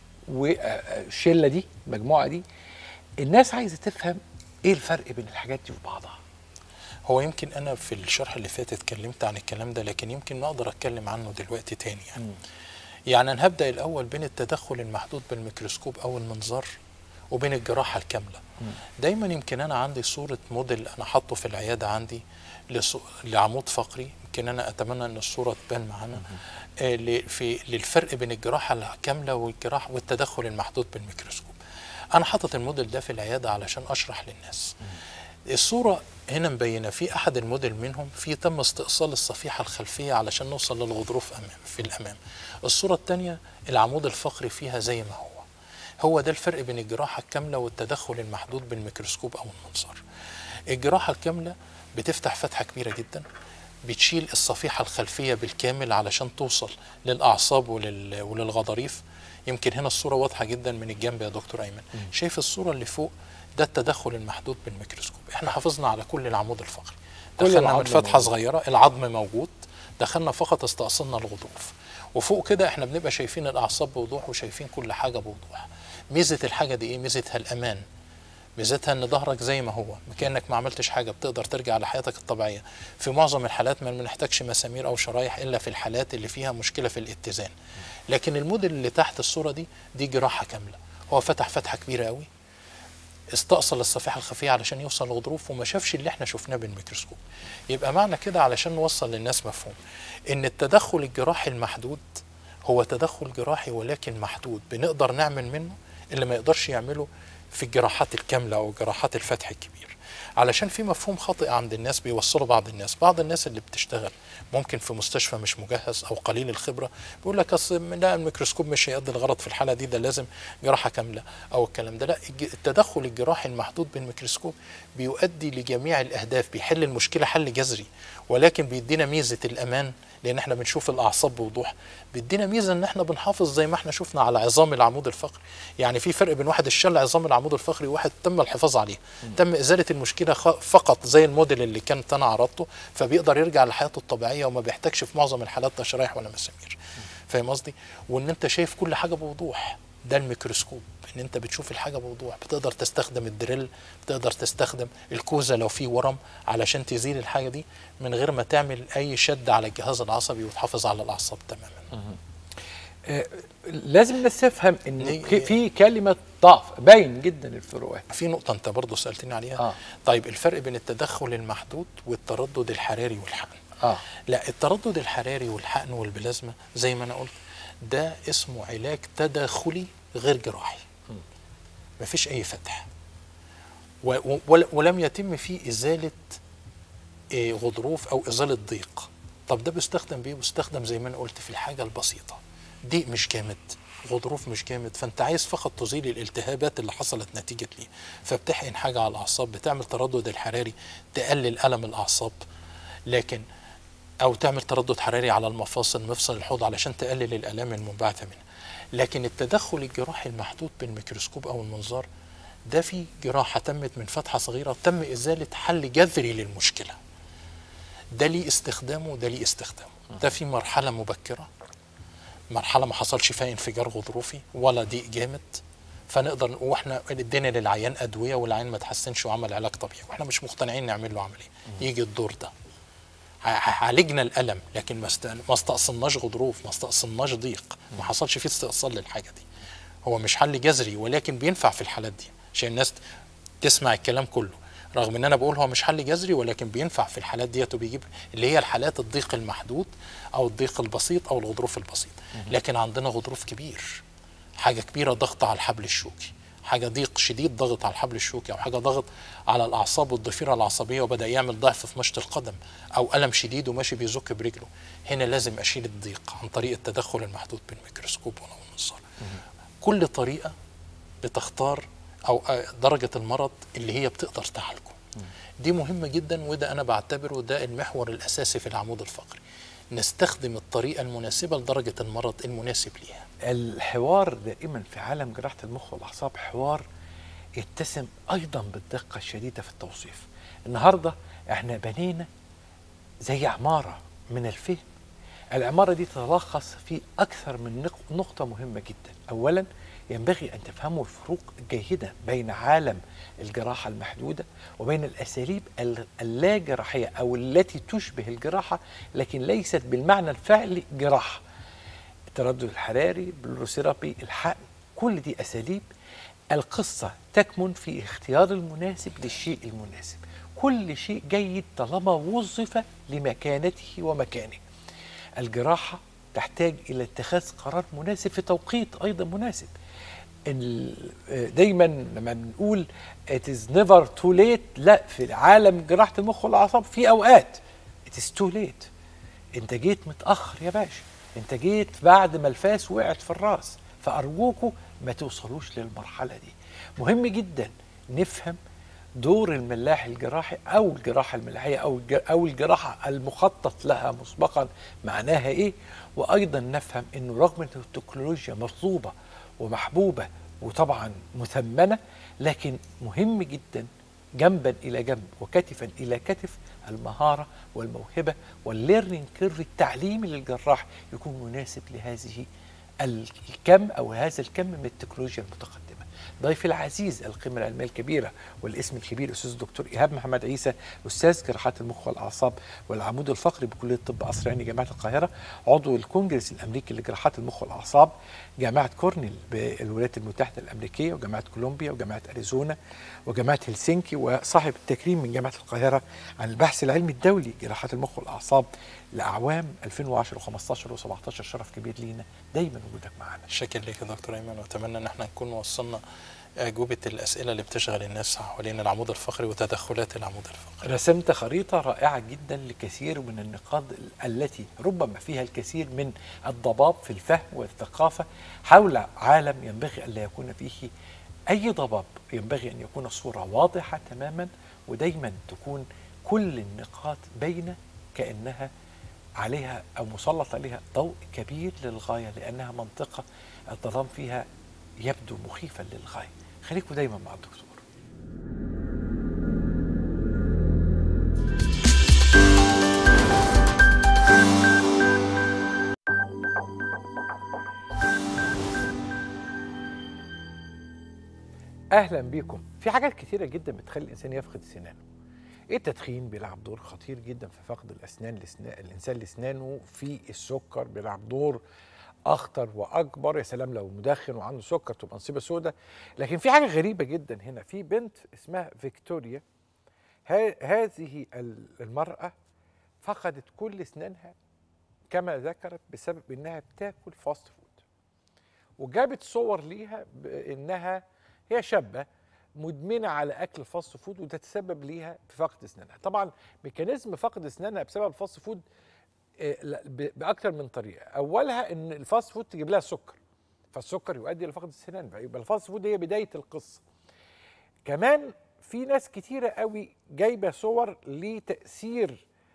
Speaker 1: والشله دي المجموعه دي الناس عايزه تفهم ايه الفرق بين الحاجات دي وبعضها
Speaker 2: هو يمكن انا في الشرح اللي فات اتكلمت عن الكلام ده لكن يمكن ما اقدر اتكلم عنه دلوقتي تاني يعني يعني انا هبدا الاول بين التدخل المحدود بالميكروسكوب او المنظار وبين الجراحه الكامله دايما يمكن انا عندي صوره موديل انا حاطه في العياده عندي لص- لعمود فقري يمكن انا اتمنى ان الصوره تبان معانا آه ل- في للفرق بين الجراحه الكامله والجراحه والتدخل المحدود بالميكروسكوب انا حاطط الموديل ده في العياده علشان اشرح للناس الصورة هنا مبينة في أحد الموديل منهم في تم استئصال الصفيحة الخلفية علشان نوصل للغضروف أمام في الأمام الصورة الثانية العمود الفقري فيها زي ما هو هو ده الفرق بين الجراحة الكاملة والتدخل المحدود بالميكروسكوب أو المنظار الجراحة الكاملة بتفتح فتحة كبيرة جدا بتشيل الصفيحة الخلفية بالكامل علشان توصل للأعصاب ولل... وللغضاريف يمكن هنا الصورة واضحة جدا من الجنب يا دكتور أيمن شايف الصورة اللي فوق ده التدخل المحدود بالميكروسكوب احنا حافظنا على كل العمود الفقري
Speaker 1: كل
Speaker 2: دخلنا
Speaker 1: العظم
Speaker 2: من فتحة
Speaker 1: موجود.
Speaker 2: صغيرة العظم موجود دخلنا فقط استأصلنا الغضروف وفوق كده احنا بنبقى شايفين الأعصاب بوضوح وشايفين كل حاجة بوضوح ميزة الحاجة دي ايه ميزتها الأمان ميزتها ان ظهرك زي ما هو كانك ما عملتش حاجه بتقدر ترجع لحياتك الطبيعيه في معظم الحالات ما بنحتاجش مسامير او شرايح الا في الحالات اللي فيها مشكله في الاتزان لكن الموديل اللي تحت الصوره دي دي جراحه كامله هو فتح فتحه كبيره قوي استأصل الصفيحة الخفية علشان يوصل للغضروف وما شافش اللي احنا شفناه بالميكروسكوب يبقى معنى كده علشان نوصل للناس مفهوم ان التدخل الجراحي المحدود هو تدخل جراحي ولكن محدود بنقدر نعمل منه اللي ما يقدرش يعمله في الجراحات الكاملة او جراحات الفتح الكبير علشان في مفهوم خاطئ عند الناس بيوصله بعض الناس بعض الناس اللي بتشتغل ممكن في مستشفى مش مجهز او قليل الخبره بيقول لك اصل لا الميكروسكوب مش هيقضي الغرض في الحاله دي ده لازم جراحه كامله او الكلام ده لا الج- التدخل الجراحي المحدود بالميكروسكوب بيؤدي لجميع الاهداف بيحل المشكله حل جذري ولكن بيدينا ميزه الامان لان احنا بنشوف الاعصاب بوضوح بيدينا ميزه ان احنا بنحافظ زي ما احنا شفنا على عظام العمود الفقري يعني في فرق بين واحد اشتل عظام العمود الفقري وواحد تم الحفاظ عليه تم ازاله المشكله خ- فقط زي الموديل اللي كانت انا عرضته فبيقدر يرجع لحياته الطبيعيه وما بيحتاجش في معظم الحالات لا شرايح ولا مسامير فاهم قصدي وان انت شايف كل حاجه بوضوح ده الميكروسكوب ان انت بتشوف الحاجه بوضوح بتقدر تستخدم الدريل بتقدر تستخدم الكوزه لو في ورم علشان تزيل الحاجه دي من غير ما تعمل اي شد على الجهاز العصبي وتحافظ على الاعصاب تماما
Speaker 1: آه، لازم الناس تفهم ان
Speaker 2: ليه-
Speaker 1: في- في كلمه ضعف باين جدا الفروقات
Speaker 2: في نقطة أنت برضو سألتني عليها
Speaker 1: آه.
Speaker 2: طيب الفرق بين التدخل المحدود والتردد الحراري والحقن
Speaker 1: اه
Speaker 2: لا التردد الحراري والحقن والبلازما زي ما أنا قلت ده اسمه علاج تداخلي غير جراحي مفيش أي فتح و- و- ول- ولم يتم فيه إزالة إيه، غضروف أو إزالة ضيق طب ده بيستخدم بيه بيستخدم زي ما أنا قلت في الحاجة البسيطة ضيق مش جامد غضروف مش جامد فانت عايز فقط تزيل الالتهابات اللي حصلت نتيجه ليه فبتحقن حاجه على الاعصاب بتعمل تردد الحراري تقلل الم الاعصاب لكن او تعمل تردد حراري على المفاصل مفصل الحوض علشان تقلل الالام المنبعثه منها لكن التدخل الجراحي المحدود بالميكروسكوب او المنظار ده في جراحه تمت من فتحه صغيره تم ازاله حل جذري للمشكله ده ليه استخدامه وده ليه استخدامه ده في مرحله مبكره مرحله ما حصلش فيها انفجار غضروفي ولا ضيق جامد فنقدر نقول واحنا ادينا للعيان ادويه والعيان ما تحسنش وعمل علاج طبيعي واحنا مش مقتنعين نعمل له عمليه يجي الدور ده ع- عالجنا الالم لكن ما است- ما استأصلناش غضروف ما استأصلناش ضيق ما حصلش فيه استئصال للحاجه دي هو مش حل جذري ولكن بينفع في الحالات دي عشان الناس تسمع الكلام كله رغم ان انا بقول هو مش حل جذري ولكن بينفع في الحالات ديت وبيجيب اللي هي الحالات الضيق المحدود او الضيق البسيط او الغضروف البسيط لكن عندنا غضروف كبير حاجه كبيره ضغط على الحبل الشوكي حاجه ضيق شديد ضغط على الحبل الشوكي او حاجه ضغط على الاعصاب والضفيره العصبيه وبدا يعمل ضعف في مشط القدم او الم شديد وماشي بيزك برجله هنا لازم اشيل الضيق عن طريق التدخل المحدود بالميكروسكوب او المنظار كل طريقه بتختار او آه، درجه المرض اللي هي بتقدر تعالجه دي مهمه جدا وده انا بعتبره ده المحور الاساسي في العمود الفقري نستخدم الطريقه المناسبه لدرجه المرض المناسب ليها
Speaker 1: الحوار دائما في عالم جراحة المخ والأعصاب حوار يتسم أيضا بالدقة الشديدة في التوصيف النهاردة احنا بنينا زي عمارة من الفهم العمارة دي تتلخص في أكثر من نق- نقطة مهمة جدا أولا ينبغي أن تفهموا الفروق جيدا بين عالم الجراحة المحدودة وبين الأساليب ال- اللاجراحية أو التي تشبه الجراحة لكن ليست بالمعنى الفعلي جراحة التردد الحراري البلوروثيرابي الحقن كل دي اساليب القصه تكمن في اختيار المناسب للشيء المناسب كل شيء جيد طالما وظف لمكانته ومكانه الجراحه تحتاج الى اتخاذ قرار مناسب في توقيت ايضا مناسب ال- دايما لما بنقول it is never too late لا في عالم جراحه المخ والاعصاب في اوقات it is too late انت جيت متاخر يا باشا انت جيت بعد ما الفاس وقعت في الراس فارجوكوا ما توصلوش للمرحله دي مهم جدا نفهم دور الملاح الجراحي او الجراحه الملاحيه او الج- او الجراحه المخطط لها مسبقا معناها ايه وايضا نفهم انه رغم ان التكنولوجيا مطلوبه ومحبوبه وطبعا مثمنه لكن مهم جدا جنبا الى جنب وكتفا الى كتف المهاره والموهبه والليرنينج كيرف التعليمي للجراح يكون مناسب لهذه الكم او هذا الكم من التكنولوجيا المتقدمه. ضيفي العزيز القيمه العلميه الكبيره والاسم الكبير الاستاذ الدكتور ايهاب محمد عيسى استاذ جراحات المخ والاعصاب والعمود الفقري بكليه طب قصر عيني جامعه القاهره عضو الكونجرس الامريكي لجراحات المخ والاعصاب جامعه كورنيل بالولايات المتحده الامريكيه وجامعه كولومبيا وجامعه اريزونا وجامعه هلسنكي وصاحب التكريم من جامعه القاهره عن البحث العلمي الدولي جراحات المخ والاعصاب لاعوام 2010 و15 و17 شرف كبير لينا دايما وجودك معنا
Speaker 2: شكرا لك يا دكتور ايمن واتمنى ان احنا نكون وصلنا اجوبه الاسئله اللي بتشغل الناس حوالين العمود الفقري وتدخلات العمود الفقري
Speaker 1: رسمت خريطة رائعة جدا لكثير من النقاط ال- التي ربما فيها الكثير من الضباب في الفهم والثقافة حول عالم ينبغي أن لا يكون فيه أي ضباب ينبغي أن يكون الصورة واضحة تماما ودايما تكون كل النقاط بين كأنها عليها أو مسلط عليها ضوء كبير للغاية لأنها منطقة الظلام فيها يبدو مخيفا للغاية خليكم دايما مع الدكتور اهلا بيكم في حاجات كتيره جدا بتخلي الانسان يفقد سنانه التدخين بيلعب دور خطير جدا في فقد الاسنان لسنا... الانسان لاسنانه في السكر بيلعب دور اخطر واكبر يا سلام لو مدخن وعنده سكر تبقى نصيبه سودة لكن في حاجه غريبه جدا هنا في بنت اسمها فيكتوريا ه... هذه ال- المراه فقدت كل اسنانها كما ذكرت بسبب انها بتاكل فاست فود وجابت صور ليها بانها هي شابه مدمنه على اكل الفاست فود وتتسبب ليها في فقد اسنانها طبعا ميكانيزم فقد اسنانها بسبب الفاست فود آه، لا، ب- باكثر من طريقه اولها ان الفاست فود تجيب لها سكر فالسكر يؤدي الى فقد السنان فيبقى الفاست فود هي بدايه القصه كمان في ناس كتيره قوي جايبه صور لتاثير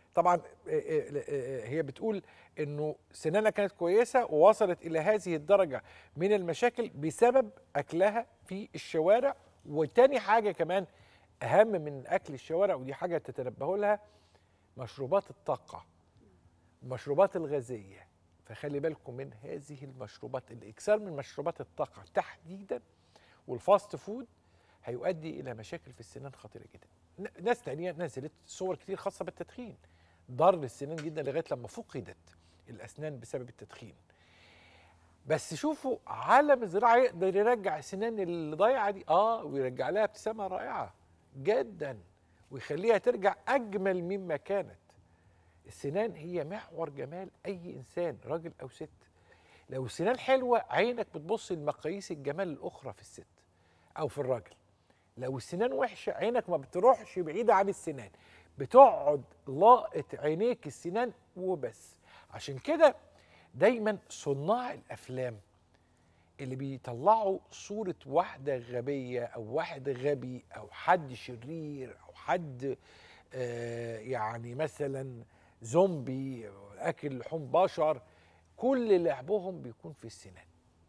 Speaker 1: طبعا آه، آه، آه، هي بتقول انه سنانها كانت كويسه ووصلت الى هذه الدرجه من المشاكل بسبب اكلها في الشوارع وتاني حاجه كمان اهم من اكل الشوارع ودي حاجه تتنبهوا لها مشروبات الطاقه المشروبات الغازيه فخلي بالكم من هذه المشروبات الاكثار من مشروبات الطاقه تحديدا والفاست فود هيؤدي الى مشاكل في السنان خطيره جدا ن- ناس تانية نزلت صور كتير خاصه بالتدخين ضر السنان جدا لغايه لما فقدت الاسنان بسبب التدخين بس شوفوا عالم الزراعه يقدر يرجع السنان اللي ضايعه دي اه ويرجع لها ابتسامه رائعه جدا ويخليها ترجع اجمل مما كانت السنان هي محور جمال اي انسان راجل او ست لو السنان حلوه عينك بتبص لمقاييس الجمال الاخرى في الست او في الراجل لو السنان وحشه عينك ما بتروحش بعيده عن السنان بتقعد لاقط عينيك السنان وبس عشان كده دايما صناع الافلام اللي بيطلعوا صورة واحدة غبية أو واحد غبي أو حد شرير أو حد آه يعني مثلا زومبي أكل لحوم بشر كل لعبهم بيكون في السنان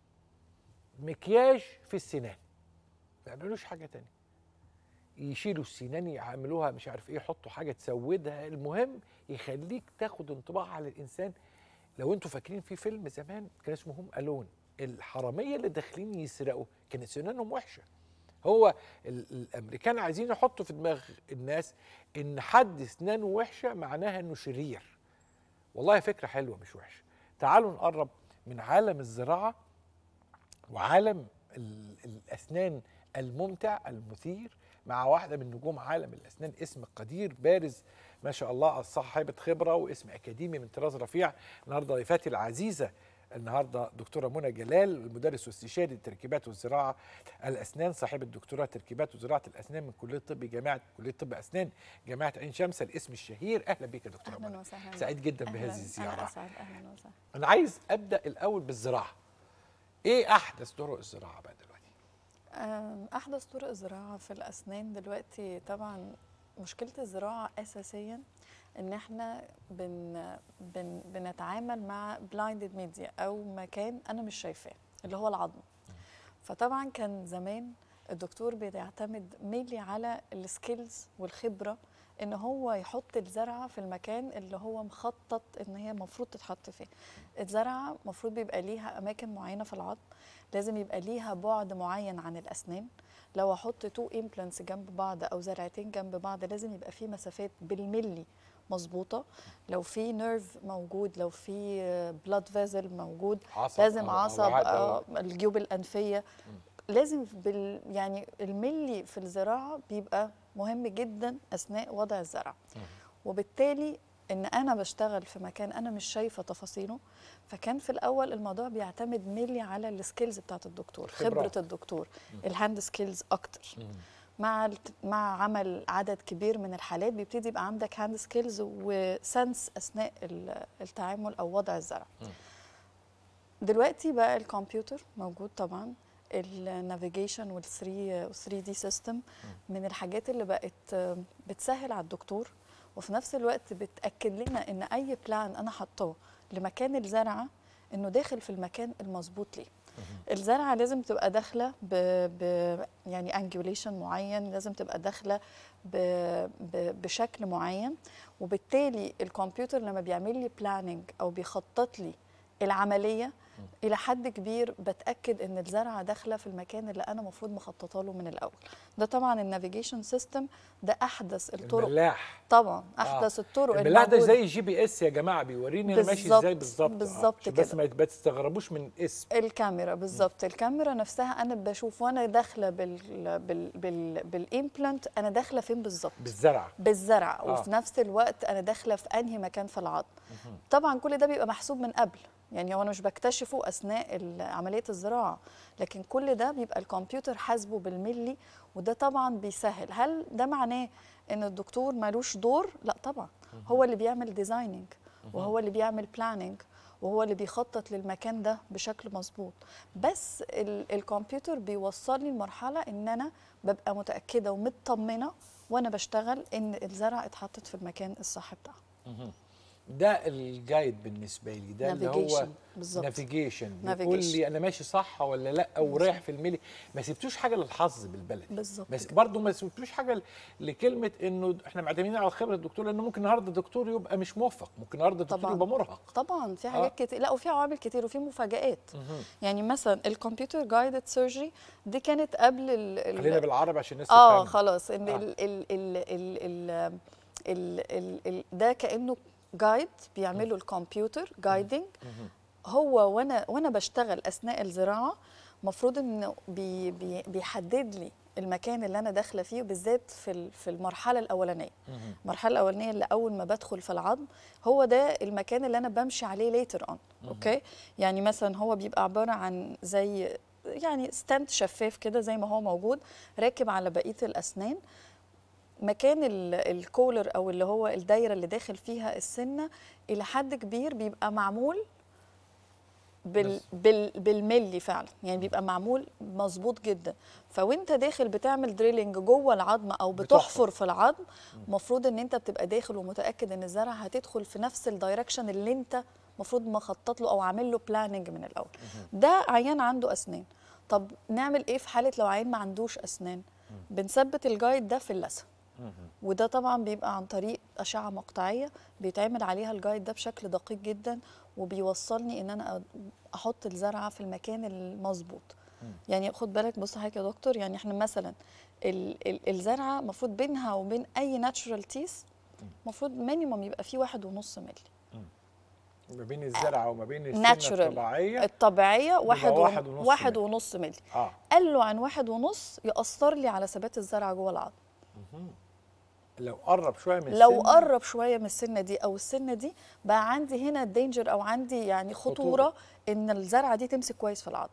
Speaker 1: مكياج في السنان ما يعملوش حاجة تانية يشيلوا السنان يعملوها مش عارف ايه يحطوا حاجة تسودها المهم يخليك تاخد انطباع على الإنسان لو انتوا فاكرين في فيلم زمان كان اسمه هوم الون الحراميه اللي داخلين يسرقوا كانت سنانهم وحشه هو ال- الامريكان عايزين يحطوا في دماغ الناس ان حد اسنانه وحشه معناها انه شرير والله فكره حلوه مش وحشه تعالوا نقرب من عالم الزراعه وعالم ال- الاسنان الممتع المثير مع واحده من نجوم عالم الاسنان اسم قدير بارز ما شاء الله صاحبه خبره واسم اكاديمي من طراز رفيع النهارده ضيفتي العزيزه النهارده دكتوره منى جلال المدرس واستشاري التركيبات والزراعه الاسنان صاحبه دكتوراه تركيبات وزراعه الاسنان من كليه طب جامعه كليه طب اسنان جامعه عين شمس الاسم الشهير اهلا بك يا دكتوره
Speaker 3: اهلا
Speaker 1: منى
Speaker 3: وسهلا
Speaker 1: سعيد جدا
Speaker 3: أهلاً.
Speaker 1: بهذه
Speaker 3: انا
Speaker 1: الزياره
Speaker 3: اسعد اهلا وسهلا
Speaker 1: انا عايز ابدا الاول بالزراعه ايه احدث طرق الزراعه بقى دلوقتي
Speaker 3: أم، احدث طرق الزراعه في الاسنان دلوقتي طبعا مشكله الزراعه اساسيا ان احنا بن بن بنتعامل مع بلايندد ميديا او مكان انا مش شايفاه اللي هو العظم فطبعا كان زمان الدكتور بيعتمد ميلي على السكيلز والخبره ان هو يحط الزرعه في المكان اللي هو مخطط ان هي المفروض تتحط فيه الزرعه المفروض بيبقى ليها اماكن معينه في العظم لازم يبقى ليها بعد معين عن الاسنان لو احط تو امبلانتس جنب بعض او زرعتين جنب بعض لازم يبقى في مسافات بالملي مظبوطه لو في نيرف موجود لو في بلاد فيزل موجود
Speaker 1: عصب
Speaker 3: لازم
Speaker 1: أو- أو
Speaker 3: عصب
Speaker 1: وعاء
Speaker 3: آه، الجيوب الانفيه لازم بال يعني الملي في الزراعه بيبقى مهم جدا اثناء وضع الزرع وبالتالي ان انا بشتغل في مكان انا مش شايفه تفاصيله فكان في الاول الموضوع بيعتمد ميلي على السكيلز بتاعت الدكتور
Speaker 1: خبرات.
Speaker 3: خبره الدكتور الهاند سكيلز اكتر مع الت- مع عمل عدد كبير من الحالات بيبتدي يبقى عندك هاند سكيلز وسنس اثناء ال- التعامل او وضع الزرع دلوقتي بقى الكمبيوتر موجود طبعا النافيجيشن وال 3 3 دي سيستم من الحاجات اللي بقت آه، بتسهل على الدكتور وفي نفس الوقت بتاكد لنا ان اي بلان انا حطاه لمكان الزرعه انه داخل في المكان المظبوط ليه الزرعه لازم تبقى داخله ب, ب يعني انجوليشن معين لازم تبقى داخله ب ب بشكل معين وبالتالي الكمبيوتر لما بيعمل لي بلاننج او بيخطط لي العمليه الى حد كبير بتاكد ان الزرعه داخله في المكان اللي انا المفروض مخططه له من الاول ده طبعا النافيجيشن سيستم ده احدث الطرق
Speaker 1: الملاح
Speaker 3: طبعا احدث الطرق
Speaker 1: الملاح ده
Speaker 3: الموجودة.
Speaker 1: زي الجي بي اس يا جماعه بيوريني انا ماشي ازاي
Speaker 3: بالظبط،
Speaker 1: بالظبط آه،
Speaker 3: بالظبط
Speaker 1: عشان بس
Speaker 3: كده.
Speaker 1: ما ما تستغربوش من الاسم
Speaker 3: الكاميرا بالظبط الكاميرا نفسها انا بشوف وانا داخله بال بال بال بالامبلانت انا داخله فين بالظبط
Speaker 1: بالزرع
Speaker 3: بالزرع
Speaker 1: آه.
Speaker 3: وفي نفس الوقت انا داخله في انهي مكان في العظم طبعا كل ده بيبقى محسوب من قبل يعني هو انا مش بكتشفه اثناء ال- عمليه الزراعه لكن كل ده بيبقى الكمبيوتر حاسبه بالملي وده طبعا بيسهل هل ده معناه ان الدكتور ملوش دور لا طبعا هو اللي بيعمل ديزايننج وهو اللي بيعمل بلاننج وهو اللي بيخطط للمكان ده بشكل مظبوط بس ال- الكمبيوتر بيوصلني لمرحله ان انا ببقى متاكده ومطمنه وانا بشتغل ان الزرع اتحطت في المكان الصح بتاعه
Speaker 1: ده الجايد بالنسبه لي ده اللي هو
Speaker 3: Navigation، بالظبط.
Speaker 1: نافيجيشن بيقول
Speaker 3: Navigation.
Speaker 1: لي انا ماشي صح ولا لا او رايح في الميلي ما سبتوش حاجه للحظ بالبلد
Speaker 3: بالظبط
Speaker 1: بس
Speaker 3: كده.
Speaker 1: برضه ما سبتوش حاجه ل- لكلمه انه احنا معتمدين على خبره الدكتور لانه ممكن النهارده الدكتور يبقى مش موفق ممكن النهارده الدكتور
Speaker 3: طبعاً.
Speaker 1: يبقى مرهق
Speaker 3: طبعا في حاجات
Speaker 1: آه.
Speaker 3: كتير لا وفي عوامل كتير وفي مفاجآت يعني مثلا الكمبيوتر جايدد سيرجري دي كانت قبل ال ال-
Speaker 1: خلينا بالعربي عشان الناس
Speaker 3: اه
Speaker 1: تفهم
Speaker 3: خلاص ان
Speaker 1: آه.
Speaker 3: ال ال ال ال ال ال ال ال ده كانه جايد بيعمله الكمبيوتر جايدنج هو وانا وانا بشتغل اثناء الزراعه المفروض انه بي بي بيحدد لي المكان اللي انا داخله فيه بالذات في ال- في المرحله الاولانيه المرحله الاولانيه اللي اول ما بدخل في العظم هو ده المكان اللي انا بمشي عليه ليتر اون اوكي يعني مثلا هو بيبقى عباره عن زي يعني ستاند شفاف كده زي ما هو موجود راكب على بقيه الاسنان مكان ال- الكولر او اللي هو الدايره اللي داخل فيها السنه الى حد كبير بيبقى معمول بال
Speaker 1: بس.
Speaker 3: بال بالملي فعلا يعني بيبقى معمول مظبوط جدا فوانت داخل بتعمل دريلنج جوه العظم او
Speaker 1: بتحفر.
Speaker 3: بتحفر في العظم المفروض ان انت بتبقى داخل ومتاكد ان الزرع هتدخل في نفس الدايركشن اللي انت المفروض مخطط له او عامل له بلاننج من الاول ده عيان عنده اسنان طب نعمل ايه في حاله لو عيان ما عندوش اسنان بنثبت الجايد ده في اللثه وده طبعا بيبقى عن طريق اشعه مقطعيه بيتعمل عليها الجايد ده بشكل دقيق جدا وبيوصلني ان انا أ- احط الزرعه في المكان المظبوط يعني خد بالك بص حضرتك يا دكتور يعني احنا مثلا ال ال الزرعه المفروض بينها وبين اي ناتشورال تيس المفروض مينيموم يبقى فيه واحد ونص مللي
Speaker 1: ما بين الزرعه وما بين السنه
Speaker 3: ناتشورال
Speaker 1: الطبيعيه
Speaker 3: الطبيعيه واحد
Speaker 1: واحد
Speaker 3: ون-
Speaker 1: ونص
Speaker 3: واحد
Speaker 1: مللي.
Speaker 3: ونص مللي
Speaker 1: اه
Speaker 3: قال له عن واحد ونص يأثر لي على ثبات الزرعه جوه العظم
Speaker 1: لو قرب شويه من
Speaker 3: لو
Speaker 1: السنة،
Speaker 3: قرب شويه من السنه دي او السنه دي بقى عندي هنا دينجر او عندي يعني خطوره,
Speaker 1: خطورة.
Speaker 3: ان الزرعه دي تمسك كويس في العظم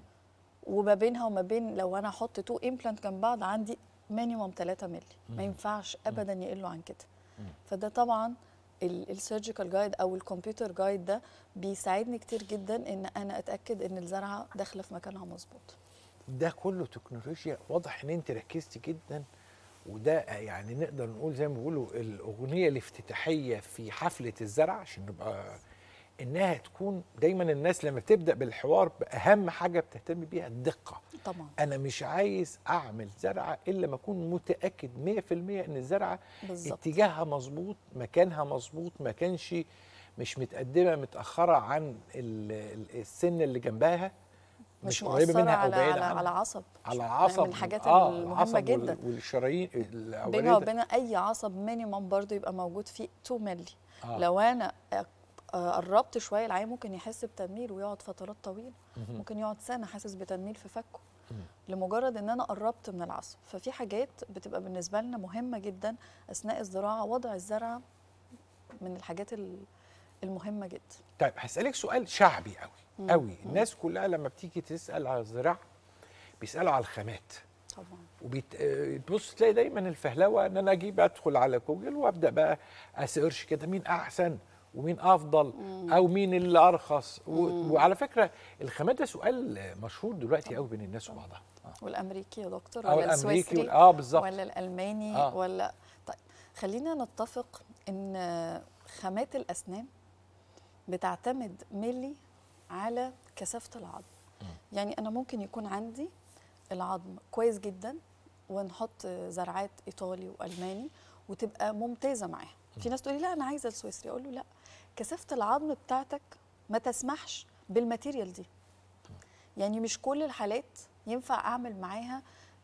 Speaker 3: وما بينها وما بين لو انا احط تو امبلانت جنب بعض عندي مينيموم 3 مللي ما ينفعش ابدا يقلوا عن كده فده طبعا السيرجيكال جايد او الكمبيوتر جايد ده بيساعدني كتير جدا ان انا اتاكد ان الزرعه داخله في مكانها مظبوط
Speaker 1: ده كله تكنولوجيا واضح ان انت ركزتي جدا وده يعني نقدر نقول زي ما بيقولوا الاغنيه الافتتاحيه في حفله الزرع عشان نبقى انها تكون دايما الناس لما بتبدا بالحوار باهم حاجه بتهتم بيها الدقه
Speaker 3: طبعا
Speaker 1: انا مش عايز اعمل زرعه الا ما اكون متاكد 100% ان الزرعه
Speaker 3: بالظبط.
Speaker 1: اتجاهها مظبوط مكانها مظبوط ما كانش مش متقدمه متاخره عن ال- ال- السن اللي جنبها
Speaker 3: مش
Speaker 1: قريبه
Speaker 3: مؤثره
Speaker 1: منها او
Speaker 3: على
Speaker 1: بعيده
Speaker 3: على,
Speaker 1: عنها.
Speaker 3: على عصب
Speaker 1: على
Speaker 3: من
Speaker 1: عصب
Speaker 3: الحاجات
Speaker 1: آه
Speaker 3: المهمة
Speaker 1: العصب وال-
Speaker 3: جدا.
Speaker 1: والشرايين
Speaker 3: بينها
Speaker 1: الاوليه
Speaker 3: وبين اي عصب مينيمم برضو يبقى موجود فيه 2 مللي
Speaker 1: آه.
Speaker 3: لو انا أ- آه، قربت شويه العيان ممكن يحس بتنميل ويقعد فترات طويله ممكن يقعد سنه حاسس بتنميل في فكه لمجرد ان انا قربت من العصب ففي حاجات بتبقى بالنسبه لنا مهمه جدا اثناء الزراعه وضع الزرعه من الحاجات ال- المهمه جدا
Speaker 1: طيب هسألك سؤال شعبي قوي قوي الناس كلها لما بتيجي تسأل على الزراعة بيسألوا على الخامات
Speaker 3: طبعا
Speaker 1: وبتبص تلاقي دايما الفهلوه ان انا اجيب ادخل على جوجل وابدا بقى اسيرش كده مين احسن ومين افضل او مين اللي ارخص و... وعلى فكره الخامات ده سؤال مشهور دلوقتي قوي بين الناس وبعضها آه.
Speaker 3: والامريكي يا دكتور
Speaker 1: او
Speaker 3: ولا
Speaker 1: الامريكي
Speaker 3: السويسري
Speaker 1: وال- اه بالظبط
Speaker 3: ولا الالماني
Speaker 1: آه.
Speaker 3: آه. ولا طيب خلينا نتفق ان خامات الاسنان بتعتمد ملي على كثافه العظم يعني انا ممكن يكون عندي العظم كويس جدا ونحط زرعات ايطالي والماني وتبقى ممتازه معاها في ناس تقولي لا انا عايزه السويسري اقول له لا كثافه العظم بتاعتك ما تسمحش بالماتيريال دي يعني مش كل الحالات ينفع اعمل معاها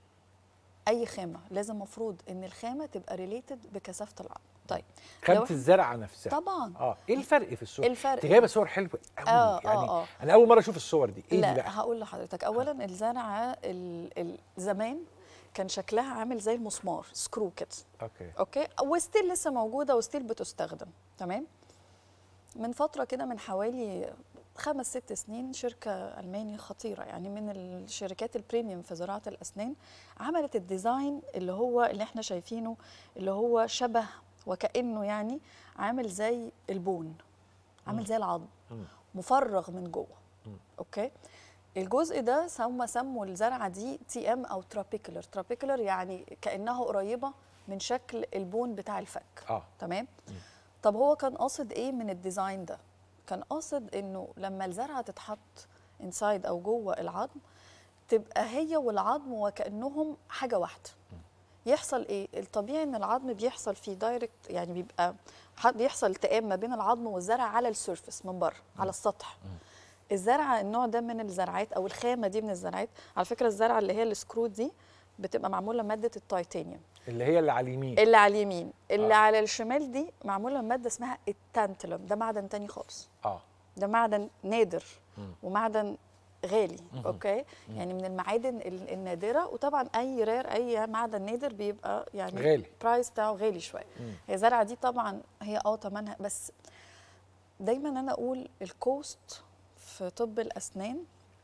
Speaker 3: اي خامه لازم مفروض ان الخامه تبقى ريليتد بكثافه العظم طيب لو
Speaker 1: خامه
Speaker 3: إحنا-
Speaker 1: الزرعه نفسها
Speaker 3: طبعا
Speaker 1: اه ايه الفرق في الصور
Speaker 3: الفرق
Speaker 1: انت جايبه صور حلوه قوي
Speaker 3: آه،
Speaker 1: يعني
Speaker 3: آه، آه.
Speaker 1: انا اول مره اشوف الصور دي ايه دي
Speaker 3: لا
Speaker 1: بقى
Speaker 3: هقول لحضرتك اولا الزرعه ال- ال- زمان كان شكلها عامل زي المسمار سكرو كده
Speaker 1: اوكي
Speaker 3: اوكي وستيل لسه موجوده وستيل بتستخدم تمام من فتره كده من حوالي خمس ست سنين شركة ألماني خطيرة يعني من الشركات البريميوم في زراعة الأسنان عملت الديزاين اللي هو اللي احنا شايفينه اللي هو شبه وكأنه يعني عامل زي البون عامل زي العظم مفرغ من جوه اوكي الجزء ده هم سموا الزرعه دي تي ام او ترابيكولر ترابيكولر يعني كانها قريبه من شكل البون بتاع الفك
Speaker 1: اه
Speaker 3: تمام طب هو كان قاصد ايه من الديزاين ده كان قاصد انه لما الزرعه تتحط انسايد او جوه العظم تبقى هي والعظم وكانهم حاجه واحده يحصل ايه الطبيعي ان العظم بيحصل فيه دايركت يعني بيبقى ح- بيحصل التئام ما بين العظم والزرع على السيرفس من بره على السطح الزرعه النوع ده من الزرعات او الخامه دي من الزرعات على فكره الزرعه اللي هي السكرو دي بتبقى معموله ماده التيتانيوم
Speaker 1: اللي هي اللي على اليمين
Speaker 3: اللي على اليمين اللي
Speaker 1: آه.
Speaker 3: على الشمال دي معموله من ماده اسمها التانتلوم ده معدن تاني خالص
Speaker 1: اه
Speaker 3: ده معدن نادر
Speaker 1: مم.
Speaker 3: ومعدن غالي
Speaker 1: مهم.
Speaker 3: اوكي يعني من المعادن ال- النادره وطبعا اي رير اي معدن نادر بيبقى يعني
Speaker 1: غالي.
Speaker 3: البرايس بتاعه غالي شويه
Speaker 1: مم.
Speaker 3: هي الزرعه دي طبعا هي اه ثمنها بس دايما انا اقول الكوست في طب الاسنان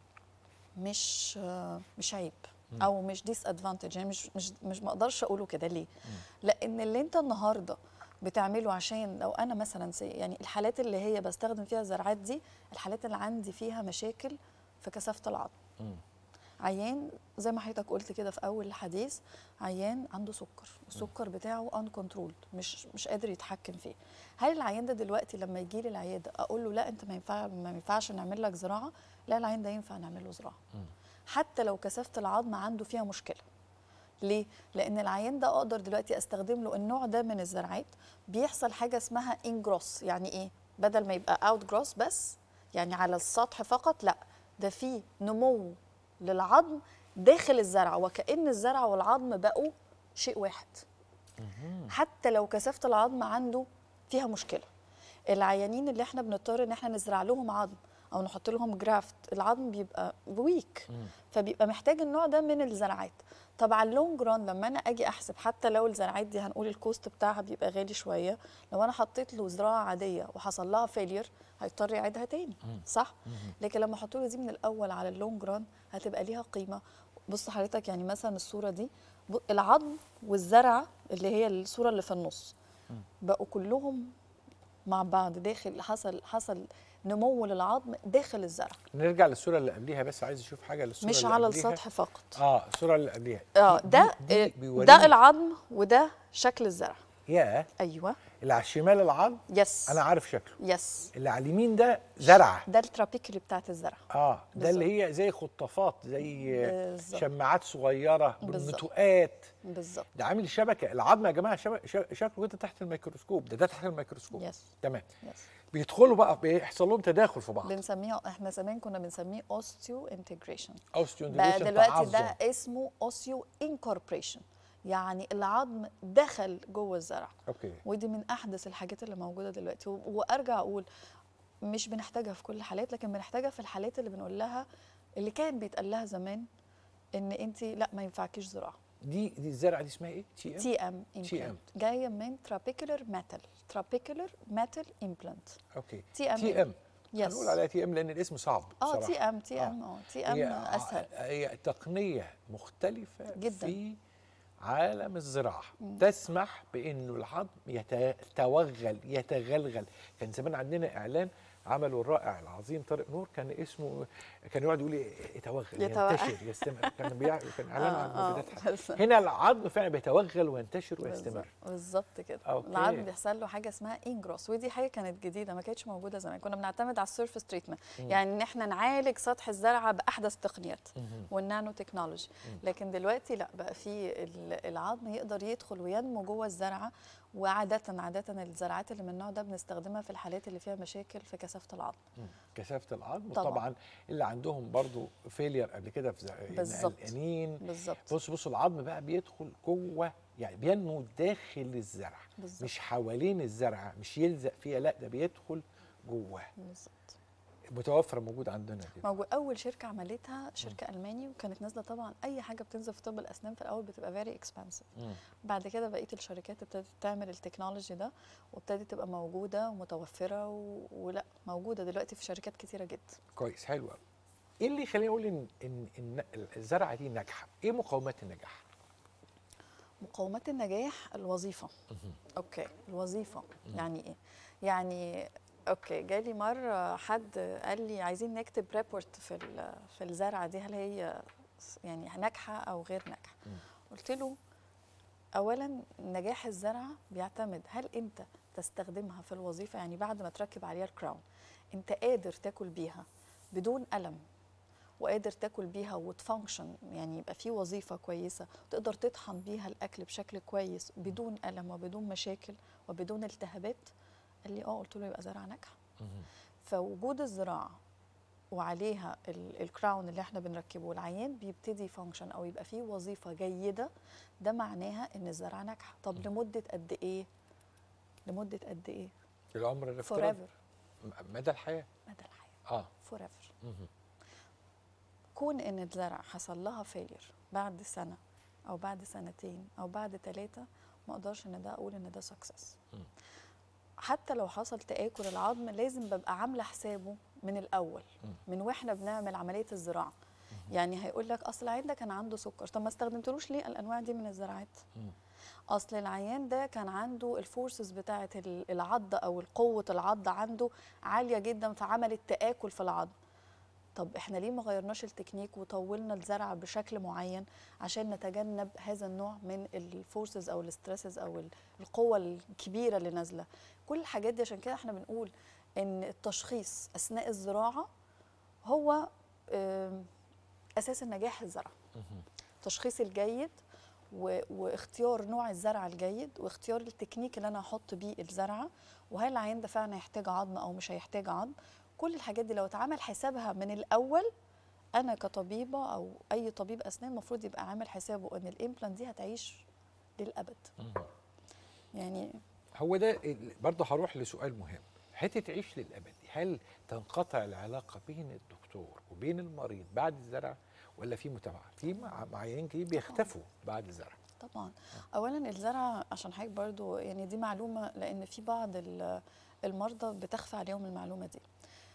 Speaker 3: مش آه، مش عيب او مش ديس ادفانتج يعني مش مش مش ما اقدرش اقوله كده ليه لان اللي انت النهارده بتعمله عشان لو انا مثلا سي يعني الحالات اللي هي بستخدم فيها الزرعات دي الحالات اللي عندي فيها مشاكل في كثافه العظم
Speaker 1: مم.
Speaker 3: عيان زي ما حضرتك قلت كده في اول الحديث عيان عنده سكر السكر بتاعه ان كنترول مش مش قادر يتحكم فيه هل العيان ده دلوقتي لما يجي لي العياده اقول له لا انت ما ينفع ما ينفعش نعمل لك زراعه لا العيان ده ينفع نعمل له زراعه حتى لو كثافه العظم عنده فيها مشكله ليه؟ لأن العيان ده أقدر دلوقتي أستخدم له النوع ده من الزرعات بيحصل حاجة اسمها انجروس يعني إيه؟ بدل ما يبقى اوت جروس بس يعني على السطح فقط لا ده في نمو للعظم داخل الزرعة وكأن الزرعة والعظم بقوا شيء واحد حتى لو كثافة العظم عنده فيها مشكلة العيانين اللي احنا بنضطر ان احنا نزرع لهم عظم او نحط لهم جرافت العظم بيبقى ويك فبيبقى محتاج النوع ده من الزرعات طب على اللونج ران لما انا اجي احسب حتى لو الزرعات دي هنقول الكوست بتاعها بيبقى غالي شويه لو انا حطيت له زراعه عاديه وحصل لها فيلير هيضطر يعيدها تاني صح لكن لما احط له دي من الاول على اللونج ران هتبقى ليها قيمه بص حضرتك يعني مثلا الصوره دي ب- العظم والزرعه اللي هي الصوره اللي في النص بقوا كلهم مع بعض داخل حصل حصل نمو للعظم داخل الزرع
Speaker 1: نرجع للصوره اللي قبليها بس عايز اشوف حاجه للصوره
Speaker 3: مش
Speaker 1: اللي
Speaker 3: على
Speaker 1: قبليها.
Speaker 3: السطح فقط
Speaker 1: اه الصوره اللي قبليها
Speaker 3: اه
Speaker 1: دي-
Speaker 3: ده
Speaker 1: دي
Speaker 3: ده
Speaker 1: بيوريني-
Speaker 3: العظم وده شكل الزرع
Speaker 1: يا
Speaker 3: ايوه
Speaker 1: اللي على الشمال العظم
Speaker 3: يس
Speaker 1: انا عارف شكله
Speaker 3: يس
Speaker 1: اللي على اليمين ده زرعه
Speaker 3: ده الترابيكلي بتاعت الزرع
Speaker 1: اه ده اللي
Speaker 3: بالظبط.
Speaker 1: هي زي خطافات زي
Speaker 3: بالظبط.
Speaker 1: شماعات صغيره
Speaker 3: بالظبط.
Speaker 1: بالنتوءات
Speaker 3: بالظبط
Speaker 1: ده عامل شبكه العظم يا جماعه شبك ش- شكله كده تحت الميكروسكوب ده ده تحت الميكروسكوب
Speaker 3: يس
Speaker 1: تمام
Speaker 3: يس
Speaker 1: بيدخلوا بقى بيحصل لهم تداخل في بعض
Speaker 3: بنسميها احنا زمان كنا بنسميه اوستيو انتجريشن بقى
Speaker 1: اوستيوندريشن
Speaker 3: دلوقتي ده اسمه اوسيو انكوربريشن يعني العظم دخل جوه الزرع
Speaker 1: اوكي
Speaker 3: ودي من احدث الحاجات اللي موجوده دلوقتي و- وارجع اقول مش بنحتاجها في كل الحالات لكن بنحتاجها في الحالات اللي بنقول لها اللي كان بيتقال لها زمان ان انت لا ما ينفعكيش زراعه
Speaker 1: دي دي الزرعه دي اسمها ايه تي ام
Speaker 3: تي ام
Speaker 1: TM.
Speaker 3: امبلانت جايه من ترابيكولر ميتال ترابيكولر ميتال امبلانت
Speaker 1: اوكي
Speaker 3: تي ام
Speaker 1: تي ام
Speaker 3: يس
Speaker 1: هنقول عليها تي ام لان الاسم صعب
Speaker 3: اه
Speaker 1: بصراحة.
Speaker 3: تي ام تي
Speaker 1: آه.
Speaker 3: ام اه تي ام
Speaker 1: هي
Speaker 3: اسهل
Speaker 1: هي تقنيه مختلفه
Speaker 3: جداً.
Speaker 1: في عالم الزراعه تسمح بانه العظم يتوغل يتغلغل كان زمان عندنا اعلان عمله الرائع العظيم طارق نور كان اسمه كان يقعد يقول إيه، يتوغل
Speaker 3: يتوغل.
Speaker 1: ينتشر يستمر كان بيع كان اعلان
Speaker 3: آه،
Speaker 1: عن
Speaker 3: آه،
Speaker 1: مبيدات حد.
Speaker 3: بس-
Speaker 1: هنا العظم فعلا بيتوغل وينتشر ويستمر
Speaker 3: بالظبط- بالظبط كده
Speaker 1: أوكي.
Speaker 3: العظم بيحصل له حاجه اسمها انجروس ودي حاجه كانت جديده ما كانتش موجوده زمان كنا بنعتمد على السيرفيس تريتمنت يعني ان احنا نعالج سطح الزرعه باحدث التقنيات والنانو تكنولوجي لكن دلوقتي لا بقى في ال- العظم يقدر يدخل وينمو جوه الزرعه وعاده عاده الزرعات اللي من النوع ده بنستخدمها في الحالات اللي فيها مشاكل في كثافه العظم
Speaker 1: مم. كثافه العظم
Speaker 3: طبعاً.
Speaker 1: وطبعا اللي عندهم برضو فيلير قبل كده في زع-
Speaker 3: بالظبط.
Speaker 1: قلقانين
Speaker 3: بالظبط
Speaker 1: بص بص العظم بقى بيدخل جوه يعني بينمو داخل الزرع
Speaker 3: بالظبط.
Speaker 1: مش حوالين الزرعه مش يلزق فيها لا ده بيدخل جوه
Speaker 3: بالظبط
Speaker 1: متوفره موجود عندنا دي
Speaker 3: موجود اول شركه عملتها شركه الماني وكانت نازله طبعا اي حاجه بتنزل في طب الاسنان في الاول بتبقى فيري اكسبنسيف
Speaker 1: مم.
Speaker 3: بعد كده بقيه الشركات ابتدت تعمل التكنولوجي ده وابتدت تبقى موجوده ومتوفره و... ولا موجوده دلوقتي في شركات كتيره جدا
Speaker 1: كويس حلو قوي ايه اللي يخليني اقول ان ان ان الزرعه دي ناجحه ايه مقومات النجاح
Speaker 3: مقومات النجاح الوظيفه اوكي الوظيفه يعني ايه يعني اوكي جالي مره حد قال لي عايزين نكتب ريبورت في ال- في الزرعه دي هل هي يعني ناجحه او غير ناجحه قلت له اولا نجاح الزرعه بيعتمد هل انت تستخدمها في الوظيفه يعني بعد ما تركب عليها الكراون انت قادر تاكل بيها بدون الم وقادر تاكل بيها وتفانكشن يعني يبقى في وظيفه كويسه تقدر تطحن بيها الاكل بشكل كويس بدون الم وبدون مشاكل وبدون التهابات قال لي اه قلت له يبقى زرعه ناجحه فوجود الزراعه وعليها ال- الكراون اللي احنا بنركبه والعيان بيبتدي يفانكشن او يبقى فيه وظيفه جيده ده معناها ان الزرعه ناجحه طب لمده قد ايه لمده قد ايه
Speaker 1: العمر الافتراضي
Speaker 3: forever
Speaker 1: م- مدى الحياه
Speaker 3: مدى الحياه
Speaker 1: اه
Speaker 3: forever
Speaker 1: مهم.
Speaker 3: كون ان الزرع حصل لها فيلير بعد سنه او بعد سنتين او بعد ثلاثه ما اقدرش ان ده اقول ان ده سكسس
Speaker 1: مم.
Speaker 3: حتى لو حصل تآكل العظم لازم ببقى عامله حسابه من الاول
Speaker 1: مم.
Speaker 3: من واحنا بنعمل عمليه الزراعه يعني هيقول لك اصل العيان ده كان عنده سكر طب ما استخدمتلوش ليه الانواع دي من الزراعات
Speaker 1: مم.
Speaker 3: اصل العيان ده كان عنده الفورسز بتاعه ال- العض او قوه العض عنده عاليه جدا فعملت تآكل في العظم طب احنا ليه ما غيرناش التكنيك وطولنا الزرع بشكل معين عشان نتجنب هذا النوع من الفورسز او الستريسز او ال- القوه الكبيره اللي نازله كل الحاجات دي عشان كده احنا بنقول ان التشخيص اثناء الزراعه هو آم، اساس النجاح الزرع
Speaker 1: مهم.
Speaker 3: التشخيص الجيد و... واختيار نوع الزرع الجيد واختيار التكنيك اللي انا هحط بيه الزرعه وهل العيان ده فعلا هيحتاج عظم او مش هيحتاج عظم كل الحاجات دي لو اتعمل حسابها من الاول انا كطبيبه او اي طبيب اسنان المفروض يبقى عامل حسابه ان الامبلانت دي هتعيش للابد
Speaker 1: مهم.
Speaker 3: يعني
Speaker 1: هو ده ال- برضه هروح لسؤال مهم حته تعيش للابد هل تنقطع العلاقه بين الدكتور وبين المريض بعد الزرع ولا في متابعه في مع- معينين كتير بيختفوا بعد الزرع
Speaker 3: طبعا اولا الزرع عشان حضرتك برضو يعني دي معلومه لان في بعض ال- المرضى بتخفى عليهم المعلومه دي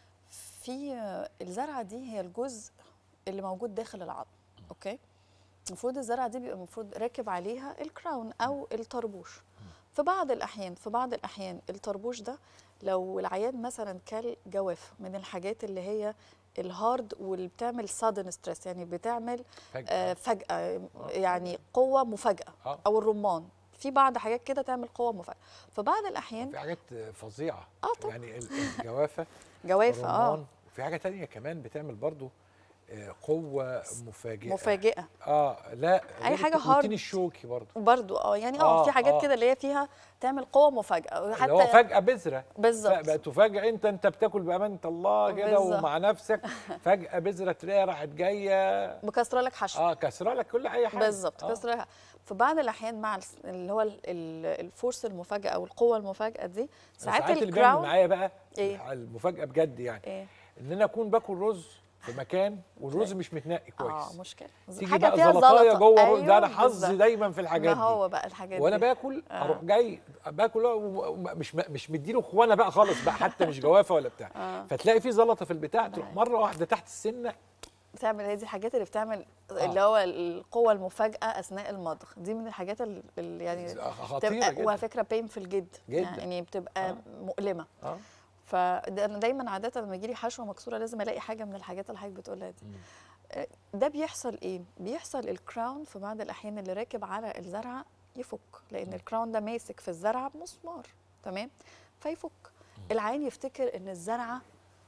Speaker 3: في الزرعه دي هي الجزء اللي موجود داخل العظم اوكي المفروض الزرعه دي بيبقى المفروض راكب عليها الكراون او الطربوش في بعض الاحيان في بعض الاحيان الطربوش ده لو العيان مثلا كل جواف من الحاجات اللي هي الهارد واللي بتعمل سادن ستريس يعني بتعمل
Speaker 1: فجاه
Speaker 3: آه، فجأة يعني قوة مفاجأة
Speaker 1: آه.
Speaker 3: أو الرمان في بعض حاجات كده تعمل قوة مفاجأة في بعض الأحيان
Speaker 1: في حاجات فظيعه
Speaker 3: آه طبعا.
Speaker 1: يعني ال- الجوافه
Speaker 3: جوافة اه
Speaker 1: الرمان وفي حاجه تانية كمان بتعمل برضو آه، قوه مفاجئه
Speaker 3: مفاجئة
Speaker 1: اه لا غير
Speaker 3: حاجة
Speaker 1: الت- والتين
Speaker 3: hard.
Speaker 1: الشوكي برضو
Speaker 3: برضو اه يعني
Speaker 1: آه،
Speaker 3: اه في حاجات
Speaker 1: آه.
Speaker 3: كده اللي هي فيها تعمل قوة مفاجأة
Speaker 1: اللي هو فجاه بذره
Speaker 3: بالظبط
Speaker 1: بقى تفاجئ انت انت بتاكل بامانه الله كده
Speaker 3: بالظبط.
Speaker 1: ومع نفسك فجاه بذره تلاقيها راحت جايه
Speaker 3: مكسرة لك حشو
Speaker 1: اه كسره لك كل اي حاجه
Speaker 3: بالظبط
Speaker 1: آه.
Speaker 3: كسرة لك في بعض الأحيان مع الس- اللي هو ال- ال- الفورس المفاجأة أو القوة المفاجأة دي
Speaker 1: ساعات,
Speaker 3: ساعات
Speaker 1: اللي بيعمل
Speaker 3: الكراون
Speaker 1: معايا بقى
Speaker 3: إيه؟
Speaker 1: المفاجاه بجد يعني
Speaker 3: ايه
Speaker 1: ان انا اكون باكل رز في مكان والرز مش متنقي كويس
Speaker 3: اه مشكلة
Speaker 1: تيجي
Speaker 3: حاجة
Speaker 1: بقى
Speaker 3: فيها
Speaker 1: زلطايه
Speaker 3: زلطة.
Speaker 1: جوه الرز ده انا
Speaker 3: أيوة،
Speaker 1: حظي
Speaker 3: بالظبط.
Speaker 1: دايما في الحاجات
Speaker 3: ما
Speaker 1: دي
Speaker 3: هو بقى الحاجات
Speaker 1: وانا
Speaker 3: دي
Speaker 1: باكل
Speaker 3: آه.
Speaker 1: اروح جاي باكل ومش مش مديله اخوانه بقى خالص بقى حتى مش جوافه ولا بتاع
Speaker 3: آه.
Speaker 1: فتلاقي في زلطه في البتاع تروح
Speaker 3: أيوة.
Speaker 1: مره واحده تحت السنه
Speaker 3: بتعمل هي دي الحاجات اللي بتعمل
Speaker 1: آه.
Speaker 3: اللي هو القوة المفاجأة أثناء المضغ دي من الحاجات اللي يعني
Speaker 1: خطيره
Speaker 3: بتبقى
Speaker 1: جدا
Speaker 3: وعلى فكرة بينفل جدا
Speaker 1: جدا.
Speaker 3: يعني بتبقى
Speaker 1: آه.
Speaker 3: مؤلمة
Speaker 1: اه
Speaker 3: فانا دايما عادة لما يجي لي حشوة مكسورة لازم الاقي حاجة من الحاجات اللي حضرتك بتقولها دي
Speaker 1: مم.
Speaker 3: آه، ده بيحصل ايه؟ بيحصل الكراون في بعض الأحيان اللي راكب على الزرعة يفك لأن الكراون ده ماسك في الزرعة بمسمار تمام؟ فيفك العين يفتكر إن الزرعة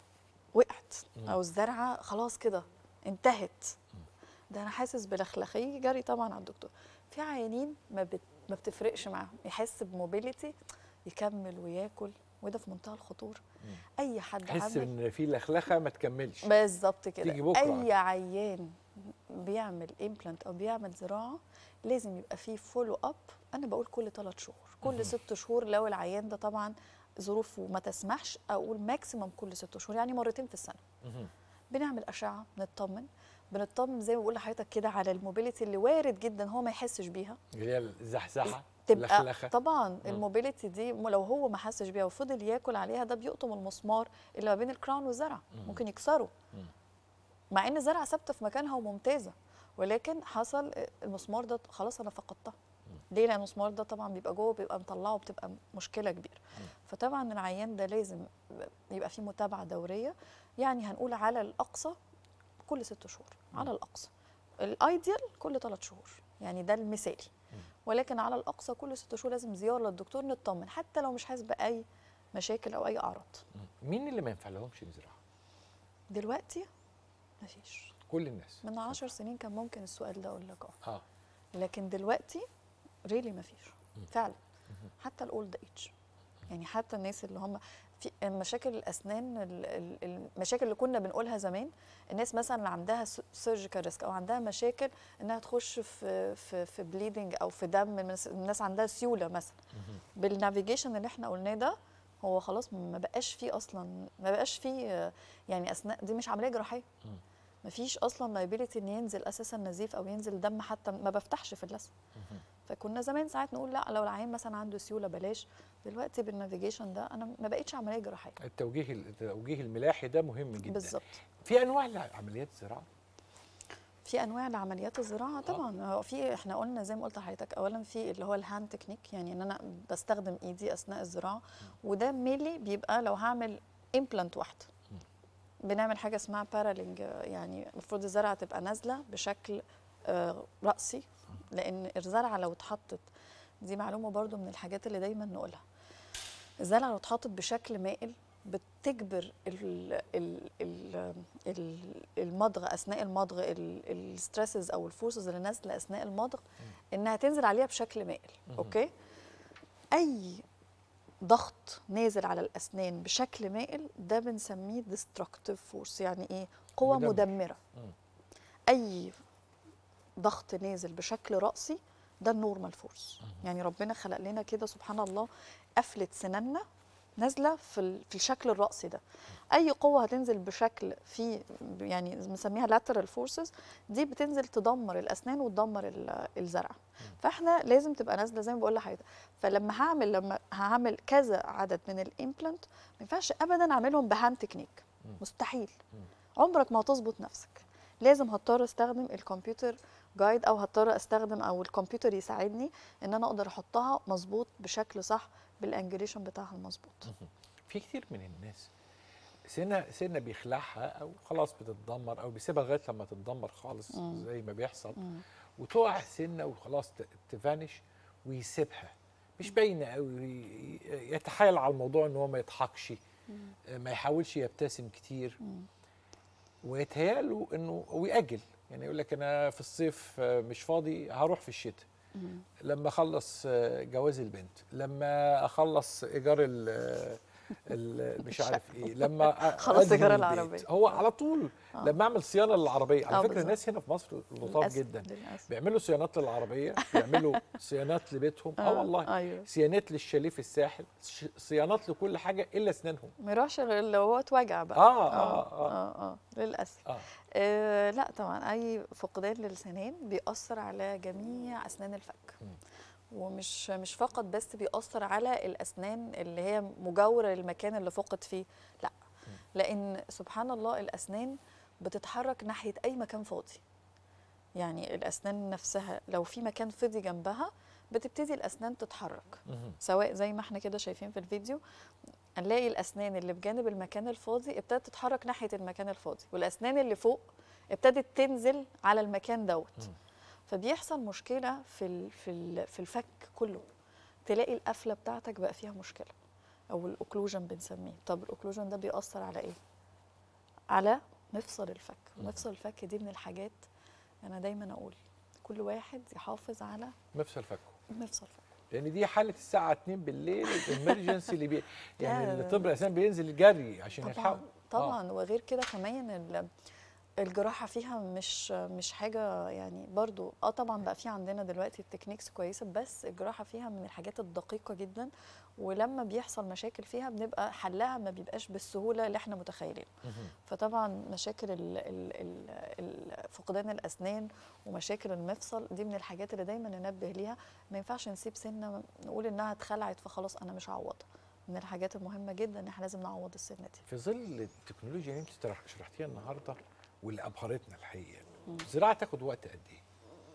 Speaker 3: وقعت أو الزرعة خلاص كده انتهت ده انا حاسس بلخلخه يجي جري طبعا على الدكتور في عيانين ما بت... ما بتفرقش معاهم يحس بموبيليتي يكمل وياكل وده في منتهى الخطوره اي حد
Speaker 1: تحس
Speaker 3: عمل
Speaker 1: ان في لخلخه ما تكملش
Speaker 3: بالظبط كده
Speaker 1: تيجي بكرة.
Speaker 3: اي عيان بيعمل امبلانت او بيعمل زراعه لازم يبقى فيه فولو اب انا بقول كل ثلاث شهور كل ست شهور لو العيان ده طبعا ظروفه ما تسمحش اقول ماكسيمم كل ست شهور يعني مرتين في السنه
Speaker 1: مهم.
Speaker 3: بنعمل اشعه نطمن بنطمن زي ما بقول لحضرتك كده على الموبيليتي اللي وارد جدا هو ما يحسش بيها
Speaker 1: اللي هي الزحزحه
Speaker 3: تبقى
Speaker 1: اللخلخه
Speaker 3: طبعا الموبيليتي دي م- لو هو ما حسش بيها وفضل ياكل عليها ده بيقطم المسمار اللي ما بين الكراون والزرع ممكن يكسره
Speaker 1: مم.
Speaker 3: مع ان الزرعه ثابته في مكانها وممتازه ولكن حصل المسمار ده خلاص انا فقدتها ليه لان المسمار ده طبعا بيبقى جوه بيبقى مطلعه بتبقى مشكله كبيره فطبعا العيان ده لازم يبقى فيه متابعه دوريه يعني هنقول على الاقصى كل ست شهور على الاقصى الايديال كل ثلاث شهور يعني ده المثالي ولكن على الاقصى كل ست شهور لازم زياره للدكتور نطمن حتى لو مش حاسس باي مشاكل او اي اعراض
Speaker 1: مين اللي ما ينفع لهمش الزراعه
Speaker 3: دلوقتي مفيش
Speaker 1: كل الناس
Speaker 3: من عشر سنين كان ممكن السؤال ده اقول لك اه
Speaker 1: اه
Speaker 3: لكن دلوقتي ريلي مفيش فعلا حتى الاولد ايج يعني حتى الناس اللي هم في مشاكل الاسنان ال- ال- المشاكل اللي كنا بنقولها زمان الناس مثلا اللي عندها سيرجيكال ريسك او عندها مشاكل انها تخش في في في بليدنج او في دم الناس- الناس عندها سيوله مثلا بالنافيجيشن اللي احنا قلناه ده هو خلاص ما بقاش فيه اصلا ما بقاش فيه آه، يعني اثناء دي مش عمليه جراحيه ما فيش اصلا لايبيليتي ان ينزل اساسا نزيف او ينزل دم حتى ما بفتحش في اللثه فكنا زمان ساعات نقول لا لو العيان مثلا عنده سيوله بلاش دلوقتي بالنافيجيشن ده انا ما بقتش عمليه جراحيه
Speaker 1: التوجيه التوجيه الملاحي ده مهم جدا
Speaker 3: بالظبط
Speaker 1: في انواع لعمليات الزراعه
Speaker 3: في انواع لعمليات الزراعه طبعا هو في احنا قلنا زي ما قلت لحضرتك اولا في اللي هو الهاند تكنيك يعني ان انا بستخدم ايدي اثناء الزراعه وده ميلي بيبقى لو هعمل امبلانت واحده بنعمل حاجه اسمها بارالينج يعني المفروض الزرعه تبقى نازله بشكل آه، راسي لان الزرعه لو اتحطت دي معلومه برضو من الحاجات اللي دايما نقولها الزرعه لو اتحطت بشكل مائل بتجبر ال ال ال ال المضغ اثناء المضغ الستريسز او الفورسز اللي نازله اثناء المضغ انها تنزل عليها بشكل مائل اوكي اي ضغط نازل على الاسنان بشكل مائل ده بنسميه ديستركتيف فورس يعني ايه قوه
Speaker 1: مدمر.
Speaker 3: مدمره اي ضغط نازل بشكل راسي ده النورمال فورس يعني ربنا خلق لنا كده سبحان الله قفله سناننا نازله في ال- في الشكل الراسي ده اي قوه هتنزل بشكل في يعني بنسميها lateral forces دي بتنزل تدمر الاسنان وتدمر ال- الزرع فاحنا لازم تبقى نازله زي ما بقول لحضرتك فلما هعمل لما هعمل كذا عدد من الامبلانت ما ينفعش ابدا اعملهم بهاند تكنيك مستحيل عمرك ما هتظبط نفسك لازم هضطر استخدم الكمبيوتر جايد او هضطر استخدم او الكمبيوتر يساعدني ان انا اقدر احطها مظبوط بشكل صح بالانجليشن بتاعها المظبوط
Speaker 1: في كتير من الناس سنة سنة بيخلعها او خلاص بتتدمر او بيسيبها لغايه لما تتدمر خالص زي ما بيحصل وتقع سنة وخلاص ت- تفانش ويسيبها مش باينه قوي يتحايل على الموضوع ان هو ما يضحكش ما يحاولش يبتسم كتير ويتهيأله انه ويأجل يعني يقول لك انا في الصيف آه، مش فاضي هروح في الشتاء لما اخلص آه، جواز البنت لما اخلص ايجار ال ال- مش عارف ايه لما أ-
Speaker 3: خلص
Speaker 1: أدهن
Speaker 3: إيجار
Speaker 1: البيت.
Speaker 3: العربية.
Speaker 1: هو على طول لما اعمل صيانه للعربيه على
Speaker 3: آه،
Speaker 1: فكره
Speaker 3: بالظبط.
Speaker 1: الناس هنا في مصر لطاف
Speaker 3: للأسف،
Speaker 1: جدا
Speaker 3: للأسف.
Speaker 1: بيعملوا صيانات للعربيه بيعملوا صيانات لبيتهم اه
Speaker 3: آه،
Speaker 1: والله
Speaker 3: أيوه.
Speaker 1: صيانات للشاليه في الساحل ش- صيانات لكل حاجه الا اسنانهم
Speaker 3: ما يروحش غير اللي هو اتوجع بقى
Speaker 1: آه، آه،
Speaker 3: اه
Speaker 1: آه.
Speaker 3: اه, آه. للاسف
Speaker 1: اه
Speaker 3: آه لا طبعا اي فقدان للسنان بيأثر على جميع اسنان الفك ومش مش فقط بس بيأثر على الاسنان اللي هي مجاوره للمكان اللي فقد فيه لا لان سبحان الله الاسنان بتتحرك ناحيه اي مكان فاضي يعني الاسنان نفسها لو في مكان فاضي جنبها بتبتدي الاسنان تتحرك سواء زي ما احنا كده شايفين في الفيديو هنلاقي الاسنان اللي بجانب المكان الفاضي ابتدت تتحرك ناحيه المكان الفاضي والاسنان اللي فوق ابتدت تنزل على المكان دوت فبيحصل مشكله في ال- في ال- في الفك كله تلاقي القفله بتاعتك بقى فيها مشكله او الاوكلوجن بنسميه طب الاوكلوجن ده بيأثر على ايه على مفصل الفك مفصل الفك دي من الحاجات انا دايما اقول كل واحد يحافظ على
Speaker 1: مفصل فكه
Speaker 3: مفصل فك
Speaker 1: لان دي حاله الساعه 2 بالليل الامرجنسي اللي بي يعني
Speaker 3: لا.
Speaker 1: الطب الاسنان بينزل جري عشان يلحقوا
Speaker 3: طبعا طبعا وغير كده كمان ال- الجراحه فيها مش مش حاجه يعني برضو اه طبعا بقى في عندنا دلوقتي التكنيكس كويسه بس الجراحه فيها من الحاجات الدقيقه جدا ولما بيحصل مشاكل فيها بنبقى حلها ما بيبقاش بالسهوله اللي احنا متخيلين فطبعا مشاكل ال ال ال ال فقدان الاسنان ومشاكل المفصل دي من الحاجات اللي دايما ننبه ليها ما ينفعش نسيب سنه نقول انها اتخلعت فخلاص انا مش هعوضها من الحاجات المهمه جدا ان احنا لازم نعوض السنه دي
Speaker 1: في ظل التكنولوجيا اللي انت شرح- شرحتيها النهارده واللي ابهرتنا الحقيقه الزراعه تاخد وقت قد ايه؟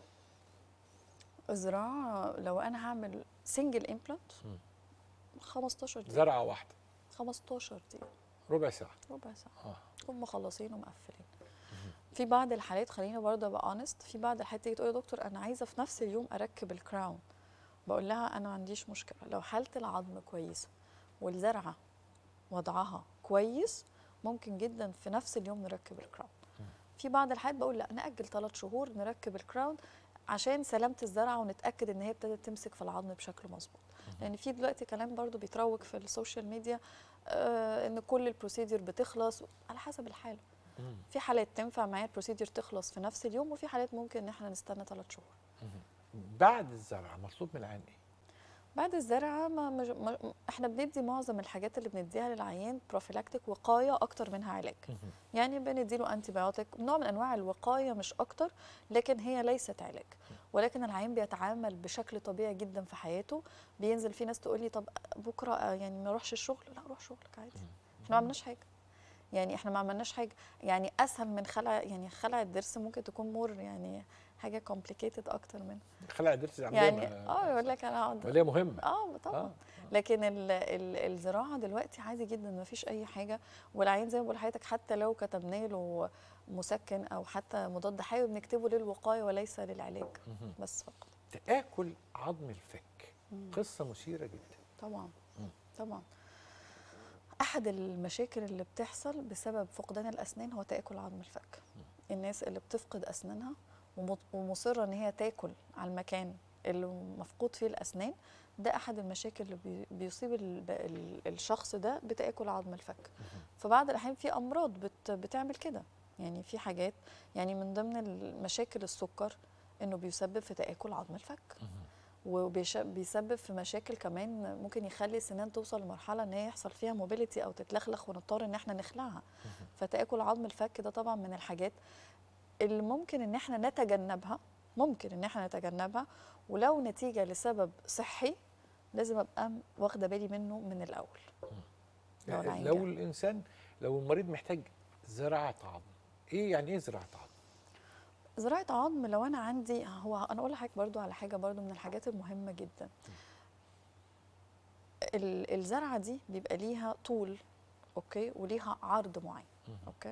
Speaker 3: الزراعه لو انا هعمل سنجل امبلانت 15 دقيقه
Speaker 1: زرعه واحده
Speaker 3: 15 دقيقه
Speaker 1: ربع ساعه
Speaker 3: ربع ساعه
Speaker 1: اه
Speaker 3: نكون مخلصين ومقفلين في بعض الحالات خلينا برضه ابقى اونست في بعض الحالات تيجي تقول يا دكتور انا عايزه في نفس اليوم اركب الكراون بقول لها انا ما عنديش مشكله لو حاله العظم كويسه والزرعه وضعها كويس ممكن جدا في نفس اليوم نركب الكراون في بعض الحالات بقول لا ناجل ثلاث شهور نركب الكراون عشان سلامه الزرعه ونتاكد ان هي ابتدت تمسك في العظم بشكل مظبوط لان في دلوقتي كلام برضو بيتروج في السوشيال ميديا آه ان كل البروسيدير بتخلص على حسب الحاله
Speaker 1: مم.
Speaker 3: في حالات تنفع معايا البروسيدير تخلص في نفس اليوم وفي حالات ممكن ان احنا نستنى ثلاث شهور
Speaker 1: بعد الزرع مطلوب من العين ايه؟
Speaker 3: بعد الزرعه ما مج... ما احنا بندي معظم الحاجات اللي بنديها للعيان بروفيلاكتيك وقايه اكتر منها علاج يعني بنديله انتي بايوتيك نوع من انواع الوقايه مش اكتر لكن هي ليست علاج ولكن العيان بيتعامل بشكل طبيعي جدا في حياته بينزل في ناس تقول لي طب بكره آه، يعني ما اروحش الشغل لا روح شغلك عادي احنا ما عملناش حاجه يعني احنا ما عملناش حاجه يعني اسهل من خلع يعني خلع الضرس ممكن تكون مور يعني حاجه كومبليكيتد اكتر منها
Speaker 1: خلع الضرس عندنا
Speaker 3: يعني اه يقول لك انا هقعد
Speaker 1: عمليه مهمه
Speaker 3: اه طبعا
Speaker 1: آه.
Speaker 3: لكن ال ال الزراعه دلوقتي عادي جدا ما فيش اي حاجه والعيان زي ما بقول لحضرتك حتى لو كتبنا له مسكن او حتى مضاد حيوي بنكتبه للوقايه وليس للعلاج
Speaker 1: مهم.
Speaker 3: بس فقط
Speaker 1: تاكل عظم الفك
Speaker 3: مم.
Speaker 1: قصه مثيره جدا
Speaker 3: طبعا
Speaker 1: مم.
Speaker 3: طبعا احد المشاكل اللي بتحصل بسبب فقدان الاسنان هو تاكل عظم الفك الناس اللي بتفقد اسنانها ومط- ومصره ان هي تاكل على المكان اللي مفقود فيه الاسنان ده احد المشاكل اللي بي- بيصيب ال- ال- الشخص ده بتاكل عظم الفك فبعض الاحيان في امراض بت بتعمل كده يعني في حاجات يعني من ضمن المشاكل السكر انه بيسبب في تاكل عظم الفك وبيسبب في مشاكل كمان ممكن يخلي السنان توصل لمرحله ان هي يحصل فيها موبيليتي او تتلخلخ ونضطر ان احنا نخلعها فتاكل عظم الفك ده طبعا من الحاجات اللي ممكن ان احنا نتجنبها ممكن ان احنا نتجنبها ولو نتيجه لسبب صحي لازم ابقى واخده بالي منه من الاول لو العين
Speaker 1: لو
Speaker 3: جه.
Speaker 1: الانسان لو المريض محتاج زراعه عظم ايه يعني ايه زراعه عظم
Speaker 3: زراعة عظم لو أنا عندي هو أنا أقول لحضرتك برضو على حاجة برضو من الحاجات المهمة جدا ال- الزرعة دي بيبقى ليها طول أوكي وليها عرض معين أوكي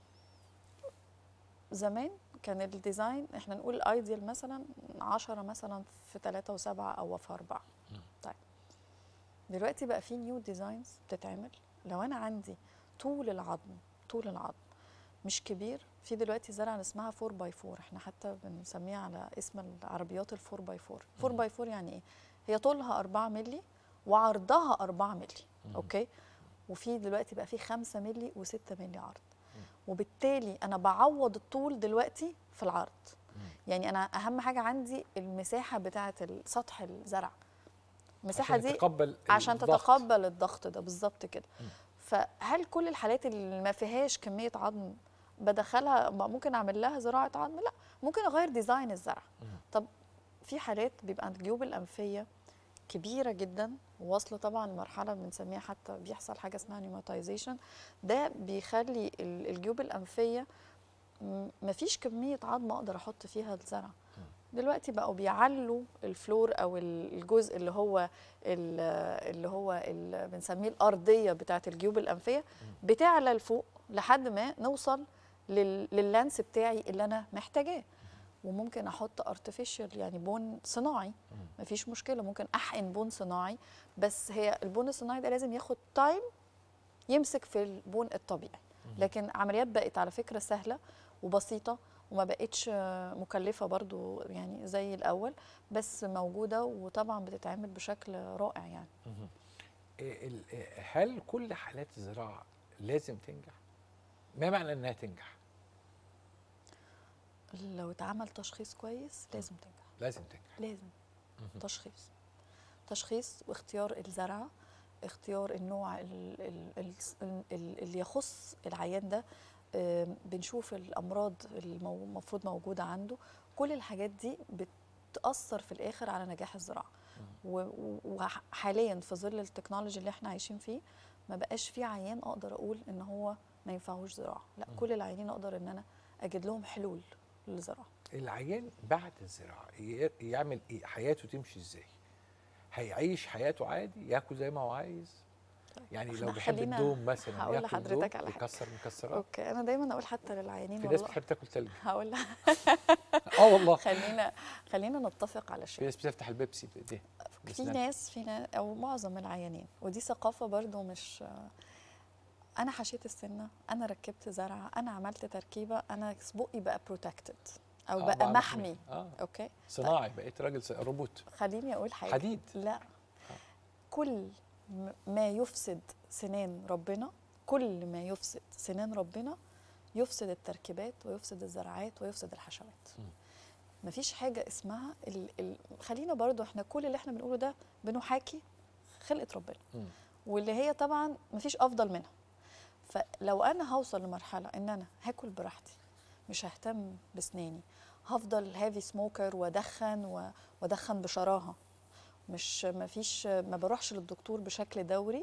Speaker 3: زمان كان الديزاين احنا نقول ايديال مثلا 10 مثلا في 3 و7 او في 4 طيب دلوقتي بقى في نيو ديزاينز بتتعمل لو انا عندي طول العظم طول العظم مش كبير في دلوقتي زرعه اسمها 4 باي 4 احنا حتى بنسميها على اسم العربيات ال 4 باي 4 4 باي 4 يعني ايه هي طولها 4 مللي وعرضها 4 مللي اوكي وفي دلوقتي بقى في 5 مللي و6 مللي عرض وبالتالي انا بعوض الطول دلوقتي في العرض يعني انا اهم حاجه عندي المساحه بتاعه سطح الزرع المساحه
Speaker 1: عشان
Speaker 3: دي
Speaker 1: تتقبل
Speaker 3: عشان
Speaker 1: الضغط.
Speaker 3: تتقبل الضغط ده بالظبط كده فهل كل الحالات اللي ما فيهاش كميه عظم بدخلها ممكن اعمل لها زراعه عظم لا ممكن اغير ديزاين الزرع طب في حالات بيبقى الجيوب الانفيه كبيره جدا واصله طبعا لمرحله بنسميها حتى بيحصل حاجه اسمها نيماتيزيشن ده بيخلي ال- الجيوب الانفيه م- مفيش كميه عظم اقدر احط فيها الزرع دلوقتي بقوا بيعلوا الفلور او ال- الجزء اللي هو ال- اللي هو ال- بنسميه الارضيه بتاعه الجيوب الانفيه بتعلى لفوق لحد ما نوصل لل- لللانس بتاعي اللي انا محتاجاه وممكن احط ارتفيشال يعني بون صناعي مفيش مشكله ممكن احقن بون صناعي بس هي البون الصناعي ده لازم ياخد تايم يمسك في البون الطبيعي لكن عمليات بقت على فكره سهله وبسيطه وما بقتش آه، مكلفه برضو يعني زي الاول بس موجوده وطبعا بتتعمل بشكل رائع يعني
Speaker 1: إيه ال- إيه هل كل حالات الزراعه لازم تنجح؟ ما معنى انها تنجح؟
Speaker 3: لو اتعمل تشخيص كويس لازم تنجح
Speaker 1: لازم تنجح
Speaker 3: لازم تشخيص تشخيص واختيار الزرعه اختيار النوع ال- ال- ال- ال- اللي يخص العيان ده آم، بنشوف الامراض المو- المفروض موجوده عنده كل الحاجات دي بتاثر في الاخر على نجاح الزراعه و- و- وحاليا في ظل التكنولوجي اللي احنا عايشين فيه ما بقاش في عيان اقدر اقول ان هو ما ينفعوش زراعه لا كل العيانين اقدر ان انا اجد لهم حلول للزراعه
Speaker 1: العيان بعد الزراعه ي- يعمل ايه؟ حياته تمشي ازاي؟ هيعيش حياته عادي؟ ياكل زي ما هو عايز؟ يعني لو
Speaker 3: إحنا
Speaker 1: بيحب
Speaker 3: خلينا-
Speaker 1: الدوم مثلا
Speaker 3: هقول
Speaker 1: ياكل
Speaker 3: لحضرتك
Speaker 1: دوم
Speaker 3: على حاجة.
Speaker 1: يكسر مكسرات
Speaker 3: اوكي انا دايما اقول حتى للعيانين
Speaker 1: في ناس
Speaker 3: والله
Speaker 1: بتحب تاكل تلج
Speaker 3: هقول
Speaker 1: اه والله
Speaker 3: خلينا خلينا نتفق على
Speaker 1: في
Speaker 3: شيء
Speaker 1: ناس بتفتح البيبسي بايديها
Speaker 3: في
Speaker 1: بأسنانها.
Speaker 3: ناس في ناس او معظم العيانين ودي ثقافه برضو مش انا حشيت السنه انا ركبت زرعه انا عملت تركيبه انا بقي بقى بروتكتد او
Speaker 1: آه،
Speaker 3: بقى
Speaker 1: بقى
Speaker 3: محمي
Speaker 1: اه
Speaker 3: اوكي
Speaker 1: صناعي بقيت راجل س- روبوت
Speaker 3: خليني اقول حاجه
Speaker 1: حديد
Speaker 3: لا كل م- ما يفسد سنان ربنا كل ما يفسد سنان ربنا يفسد التركيبات ويفسد الزرعات ويفسد الحشوات
Speaker 1: مم.
Speaker 3: مفيش حاجة اسمها ال... ال... خلينا برضو احنا كل اللي احنا بنقوله ده بنحاكي خلقة ربنا
Speaker 1: مم.
Speaker 3: واللي هي طبعا مفيش أفضل منها فلو أنا هوصل لمرحلة إن أنا هاكل براحتي مش ههتم بسناني هفضل هافي سموكر وادخن و- وادخن بشراهه مش ما فيش ما بروحش للدكتور بشكل دوري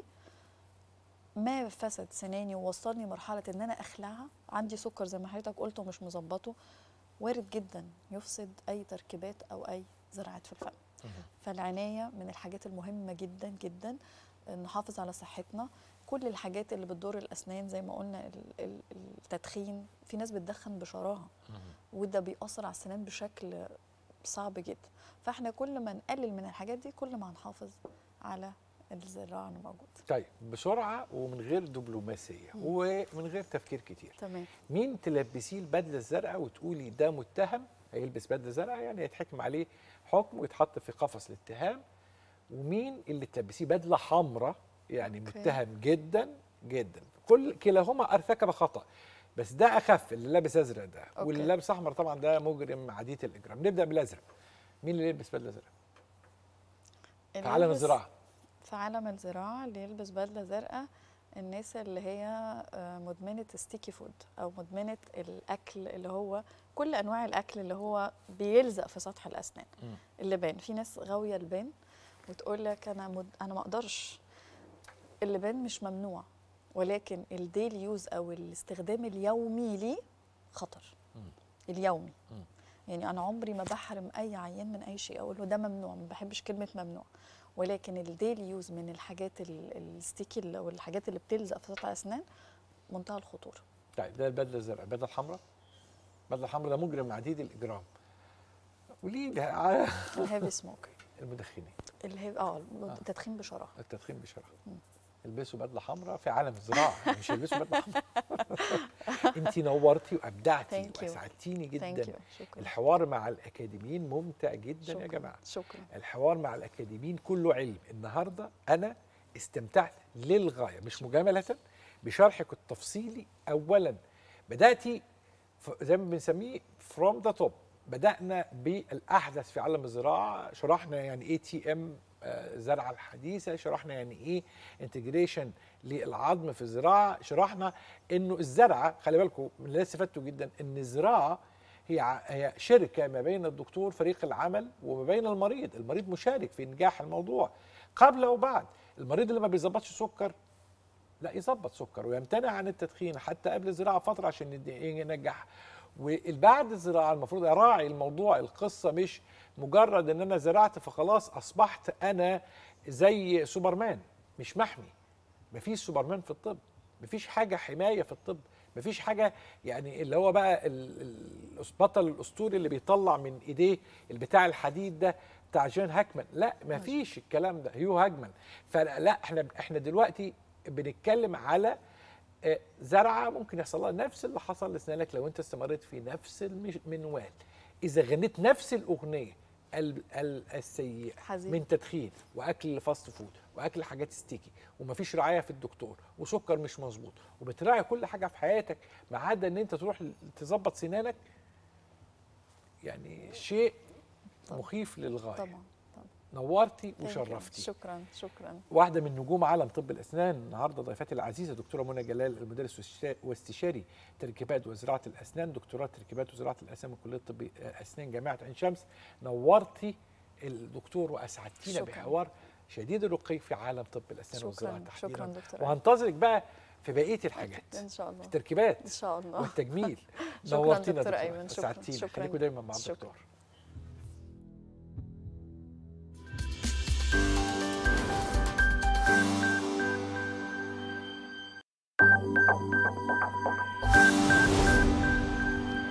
Speaker 3: ما فسد سناني ووصلني مرحله ان انا اخلعها عندي سكر زي ما حضرتك قلت ومش مظبطه وارد جدا يفسد اي تركيبات او اي زراعات في الفم
Speaker 1: مهم.
Speaker 3: فالعنايه من الحاجات المهمه جدا جدا نحافظ على صحتنا كل الحاجات اللي بتضر الاسنان زي ما قلنا ال- ال- التدخين في ناس بتدخن بشراهه
Speaker 1: مهم.
Speaker 3: وده بيأثر على السنان بشكل صعب جدا فاحنا كل ما نقلل من الحاجات دي كل ما هنحافظ على الزراعه اللي موجود
Speaker 1: طيب بسرعه ومن غير دبلوماسيه
Speaker 3: مم.
Speaker 1: ومن غير تفكير كتير
Speaker 3: تمام
Speaker 1: مين تلبسيه البدله الزرقاء وتقولي ده متهم هيلبس بدله زرقاء يعني هيتحكم عليه حكم ويتحط في قفص الاتهام ومين اللي تلبسيه بدله حمراء يعني
Speaker 3: أوكي.
Speaker 1: متهم جدا جدا كل كلاهما ارتكب خطا بس ده اخف اللي لابس ازرق ده
Speaker 3: أوكي.
Speaker 1: واللي لابس احمر طبعا ده مجرم عديد الاجرام نبدا بالازرق مين اللي يلبس بدله زرقاء في
Speaker 3: اللي
Speaker 1: عالم
Speaker 3: يلبس-
Speaker 1: الزراعه
Speaker 3: في عالم الزراعه اللي يلبس بدله زرقاء الناس اللي هي آه، مدمنه ستيكي فود او مدمنه الاكل اللي هو كل انواع الاكل اللي هو بيلزق في سطح الاسنان
Speaker 1: مم.
Speaker 3: اللبان في ناس غاويه اللبان وتقول لك انا مد... انا ما اقدرش اللبان مش ممنوع ولكن الديلي يوز او الاستخدام اليومي ليه خطر
Speaker 1: مم.
Speaker 3: اليومي
Speaker 1: مم.
Speaker 3: يعني انا عمري ما بحرم اي عيان من اي شيء اقول له ده ممنوع ما بحبش كلمه ممنوع ولكن الديلي يوز من الحاجات ال- الستيكي اللي- او الحاجات اللي بتلزق في سطح الاسنان منتهى الخطوره
Speaker 1: طيب ده البدله الزرقاء البدله الحمراء البدله الحمراء ده مجرم عديد الاجرام وليه ده على
Speaker 3: الهيفي سموكر
Speaker 1: المدخنين
Speaker 3: الهيفي اه التدخين بشراهه
Speaker 1: التدخين بشراهه
Speaker 3: مم.
Speaker 1: البسوا بدله حمراء في عالم الزراعه يعني مش يلبسوا بدله حمراء انت نورتي وابدعتي
Speaker 3: Thank you.
Speaker 1: واسعدتيني
Speaker 3: ثانك
Speaker 1: جدا
Speaker 3: يو شكرا
Speaker 1: الحوار مع الاكاديميين ممتع جدا
Speaker 3: شكرا
Speaker 1: يا جماعه
Speaker 3: شكرا
Speaker 1: الحوار مع الاكاديميين كله علم النهارده انا استمتعت للغايه مش مجامله بشرحك التفصيلي اولا بداتي ف- زي ما بنسميه فروم ذا توب بدانا بالاحدث في عالم الزراعه شرحنا يعني ايه تي ام الزرعه الحديثه شرحنا يعني ايه انتجريشن للعظم في الزراعه شرحنا انه الزرعه خلي بالكم من اللي استفدته جدا ان الزراعه هي ع- هي شركه ما بين الدكتور فريق العمل وما بين المريض المريض مشارك في نجاح الموضوع قبل وبعد المريض اللي ما بيظبطش سكر لا يظبط سكر ويمتنع عن التدخين حتى قبل الزراعه فتره عشان يد- ينجح وبعد الزراعه المفروض اراعي الموضوع القصه مش مجرد ان انا زرعت فخلاص اصبحت انا زي سوبرمان مش محمي مفيش سوبرمان في الطب مفيش حاجه حمايه في الطب مفيش حاجه يعني اللي هو بقى ال- ال- البطل الاسطوري اللي بيطلع من ايديه البتاع الحديد ده بتاع جون هاكمان لا مفيش الكلام ده هيو هاجمان فلا احنا احنا دلوقتي بنتكلم على آه، زرعه ممكن يحصل لها نفس اللي حصل لاسنانك لو انت استمريت في نفس المش- المنوال اذا غنيت نفس الاغنيه ال- ال- السيئه
Speaker 3: حزين.
Speaker 1: من تدخين واكل فاست فود واكل حاجات ستيكي ومفيش رعايه في الدكتور وسكر مش مظبوط وبتراعي كل حاجه في حياتك ما عدا ان انت تروح تظبط سنانك يعني شيء
Speaker 3: طبعا.
Speaker 1: مخيف للغايه
Speaker 3: طبعا طبعا
Speaker 1: نورتي
Speaker 3: Thank you.
Speaker 1: وشرفتي
Speaker 3: شكرا شكرا
Speaker 1: واحدة من نجوم عالم طب الأسنان النهاردة ضيفتي العزيزة دكتورة منى جلال المدرس واستشا- واستشاري تركيبات وزراعة الأسنان دكتوراه تركيبات وزراعة الأسنان من كلية طب أسنان جامعة عين شمس نورتي الدكتور وأسعدتينا
Speaker 3: شكراً.
Speaker 1: بحوار شديد الرقي في عالم طب الأسنان والزراعة
Speaker 3: شكرا
Speaker 1: تحديدا
Speaker 3: شكرا دكتور
Speaker 1: وهنتظرك بقى في بقية الحاجات
Speaker 3: ان شاء الله
Speaker 1: في التركيبات
Speaker 3: ان شاء الله
Speaker 1: والتجميل
Speaker 3: شكراً
Speaker 1: نورتينا
Speaker 3: دكتور
Speaker 1: دكتورة.
Speaker 3: أيمن. شكراً.
Speaker 1: أسعدتينا
Speaker 3: شكراً.
Speaker 1: خليكم دايما مع
Speaker 3: شكراً.
Speaker 1: الدكتور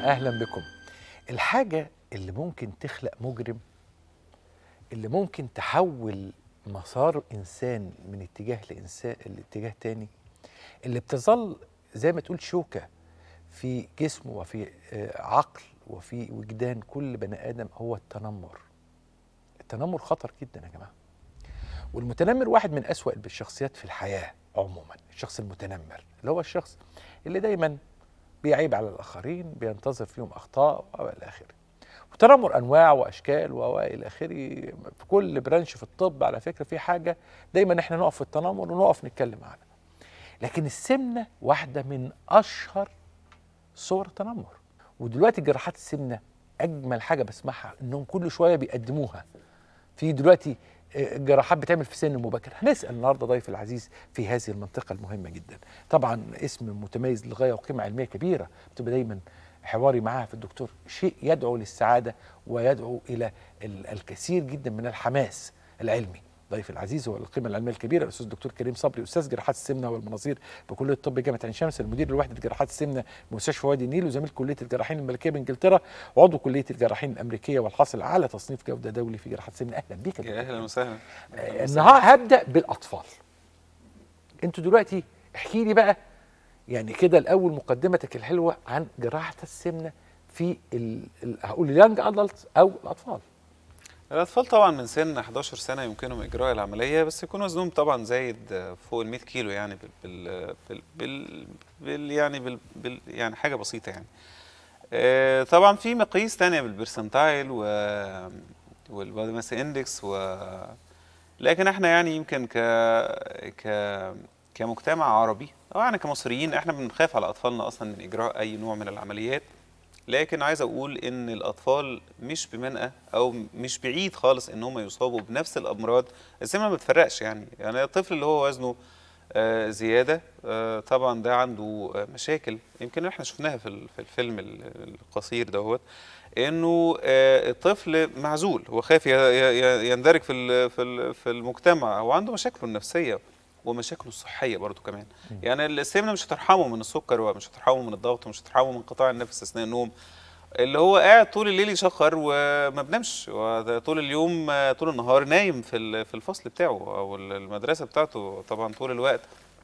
Speaker 1: اهلا بكم الحاجه اللي ممكن تخلق مجرم اللي ممكن تحول مسار انسان من اتجاه لانسان لاتجاه تاني اللي بتظل زي ما تقول شوكه في جسمه وفي آه، عقل وفي وجدان كل بني ادم هو التنمر التنمر خطر جدا يا جماعه والمتنمر واحد من أسوأ الشخصيات في الحياة عموما الشخص المتنمر اللي هو الشخص اللي دايما بيعيب على الآخرين بينتظر فيهم أخطاء وإلى آخره وتنمر أنواع وأشكال وإلى آخره في كل برانش في الطب على فكرة في حاجة دايما إحنا نقف في التنمر ونقف نتكلم عنها لكن السمنة واحدة من أشهر صور التنمر ودلوقتي جراحات السمنة أجمل حاجة بسمعها إنهم كل شوية بيقدموها في دلوقتي آه، جراحات بتعمل في سن مبكر هنسال النهارده ضيف العزيز في هذه المنطقه المهمه جدا طبعا اسم متميز للغايه وقيمه علميه كبيره بتبقى دايما حواري معاها في الدكتور شيء يدعو للسعاده ويدعو الى ال- الكثير جدا من الحماس العلمي ضيف العزيز هو القيمه العلميه الكبيره الاستاذ الدكتور كريم صبري استاذ جراحات السمنه والمناظير بكليه الطب جامعه عين شمس المدير لوحده جراحات السمنه بمستشفى وادي النيل وزميل كليه الجراحين الملكيه بانجلترا وعضو كليه الجراحين الامريكيه والحاصل على تصنيف جوده دولي في جراحات السمنه اهلا بيك يا
Speaker 4: يا اهلا وسهلا أهلاً وسهلاً.
Speaker 1: النهارده هبدا بالاطفال انتوا دلوقتي احكي لي بقى يعني كده الاول مقدمتك الحلوه عن جراحه السمنه في ال... ال... هقول اليانج ادلت او الاطفال
Speaker 4: الاطفال طبعا من سن 11 سنه يمكنهم اجراء العمليه بس يكون وزنهم طبعا زايد فوق ال 100 كيلو يعني بال بال بال, بال, بال يعني بال, بال يعني حاجه بسيطه يعني آه، طبعا في مقاييس تانية بالبرسنتايل و والبادي ماس اندكس و لكن احنا يعني يمكن ك ك كمجتمع عربي او يعني كمصريين احنا بنخاف على اطفالنا اصلا من اجراء اي نوع من العمليات لكن عايز اقول ان الاطفال مش بمنأى او مش بعيد خالص ان هم يصابوا بنفس الامراض السمنه ما بتفرقش يعني يعني الطفل اللي هو وزنه آه، زياده آه، طبعا ده عنده آه، مشاكل يمكن احنا شفناها في ال- في الفيلم ال- القصير دوت انه آه، الطفل معزول هو خايف ي- ي- يندرج في ال- في ال- في المجتمع هو عنده مشاكله النفسيه ومشاكله الصحيه برضو كمان يعني السمنه مش هترحمه من السكر ومش هترحمه من الضغط ومش هترحمه من قطاع النفس اثناء النوم اللي هو قاعد طول الليل يشخر وما بنامش وده طول اليوم آه، طول النهار نايم في ال- في الفصل بتاعه او ال- المدرسه بتاعته طبعا طول الوقت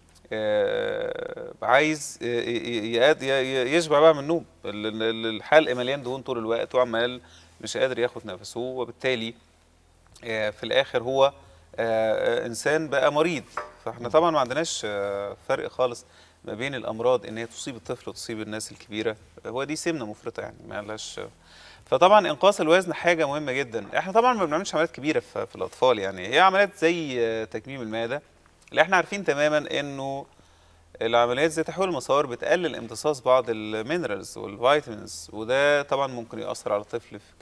Speaker 4: آه، عايز ي- ي- يقاد- ي- يشبع بقى من النوم ال- ال- الحلق مليان دهون طول الوقت وعمال مش قادر ياخد نفسه وبالتالي آه، في الاخر هو آه، آه، انسان بقى مريض فاحنا طبعا ما عندناش آه، فرق خالص ما بين الامراض ان هي تصيب الطفل وتصيب الناس الكبيره هو دي سمنه مفرطه يعني ما لهاش فطبعا انقاص الوزن حاجه مهمه جدا احنا طبعا ما بنعملش عمليات كبيره في, في الاطفال يعني هي عمليات زي آه، تكميم المعده اللي احنا عارفين تماما انه العمليات زي تحويل المسار بتقلل امتصاص بعض المينرالز والفيتامينز وده طبعا ممكن يأثر على الطفل في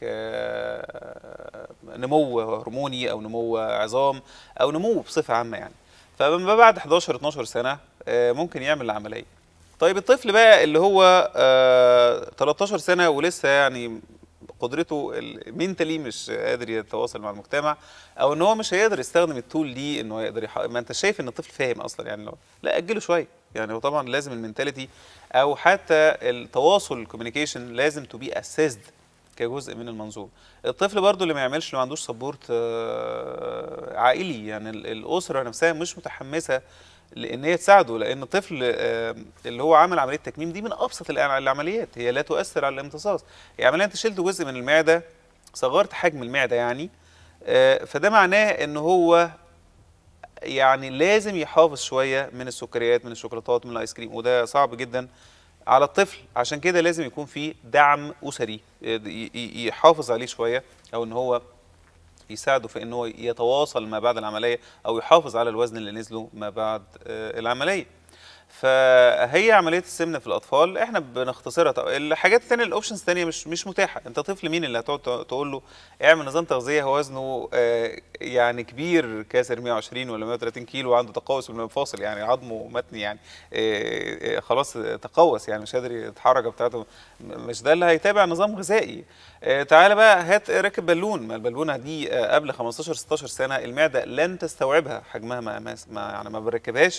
Speaker 4: ك- نمو هرموني او نمو عظام او نمو بصفه عامه يعني فما بعد 11 12 سنه آه، ممكن يعمل العمليه طيب الطفل بقى اللي هو آه، 13 سنه ولسه يعني قدرته المينتالي مش قادر يتواصل مع المجتمع او ان هو مش هيقدر يستخدم التول دي ان هو يقدر يح... ما انت شايف ان الطفل فاهم اصلا يعني لو لا اجله شويه يعني هو طبعا لازم المينتاليتي او حتى التواصل الكوميونيكيشن لازم تو بي اسيسد كجزء من المنظومه الطفل برضو اللي ما يعملش اللي ما عندوش سبورت عائلي يعني ال- الاسره نفسها مش متحمسه لان هي تساعده لان الطفل آه، اللي هو عمل عمليه تكميم دي من ابسط الع- العمليات هي لا تؤثر على الامتصاص هي عمليه انت شلت جزء من المعده صغرت حجم المعده يعني آه، فده معناه ان هو يعني لازم يحافظ شويه من السكريات من الشوكولاتات من الايس كريم وده صعب جدا على الطفل عشان كده لازم يكون في دعم اسري ي- ي- يحافظ عليه شويه او ان هو يساعده في ان هو يتواصل ما بعد العمليه او يحافظ على الوزن اللي نزله ما بعد آه، العمليه فهي عمليه السمنه في الاطفال احنا بنختصرها طب الحاجات الثانيه الاوبشنز الثانيه مش مش متاحه انت طفل مين اللي هتقعد تقول له اعمل نظام تغذيه هو وزنه آه، يعني كبير كاسر 120 ولا 130 كيلو وعنده تقوس بالمفاصل يعني عظمه متني يعني آه، آه، خلاص تقوس يعني مش قادر يتحرك بتاعته م- مش ده اللي هيتابع نظام غذائي آه، تعالى بقى هات راكب بالون ما البالونه دي آه، قبل 15 16 سنه المعده لن تستوعبها حجمها ما ما ما- يعني ما بركبهاش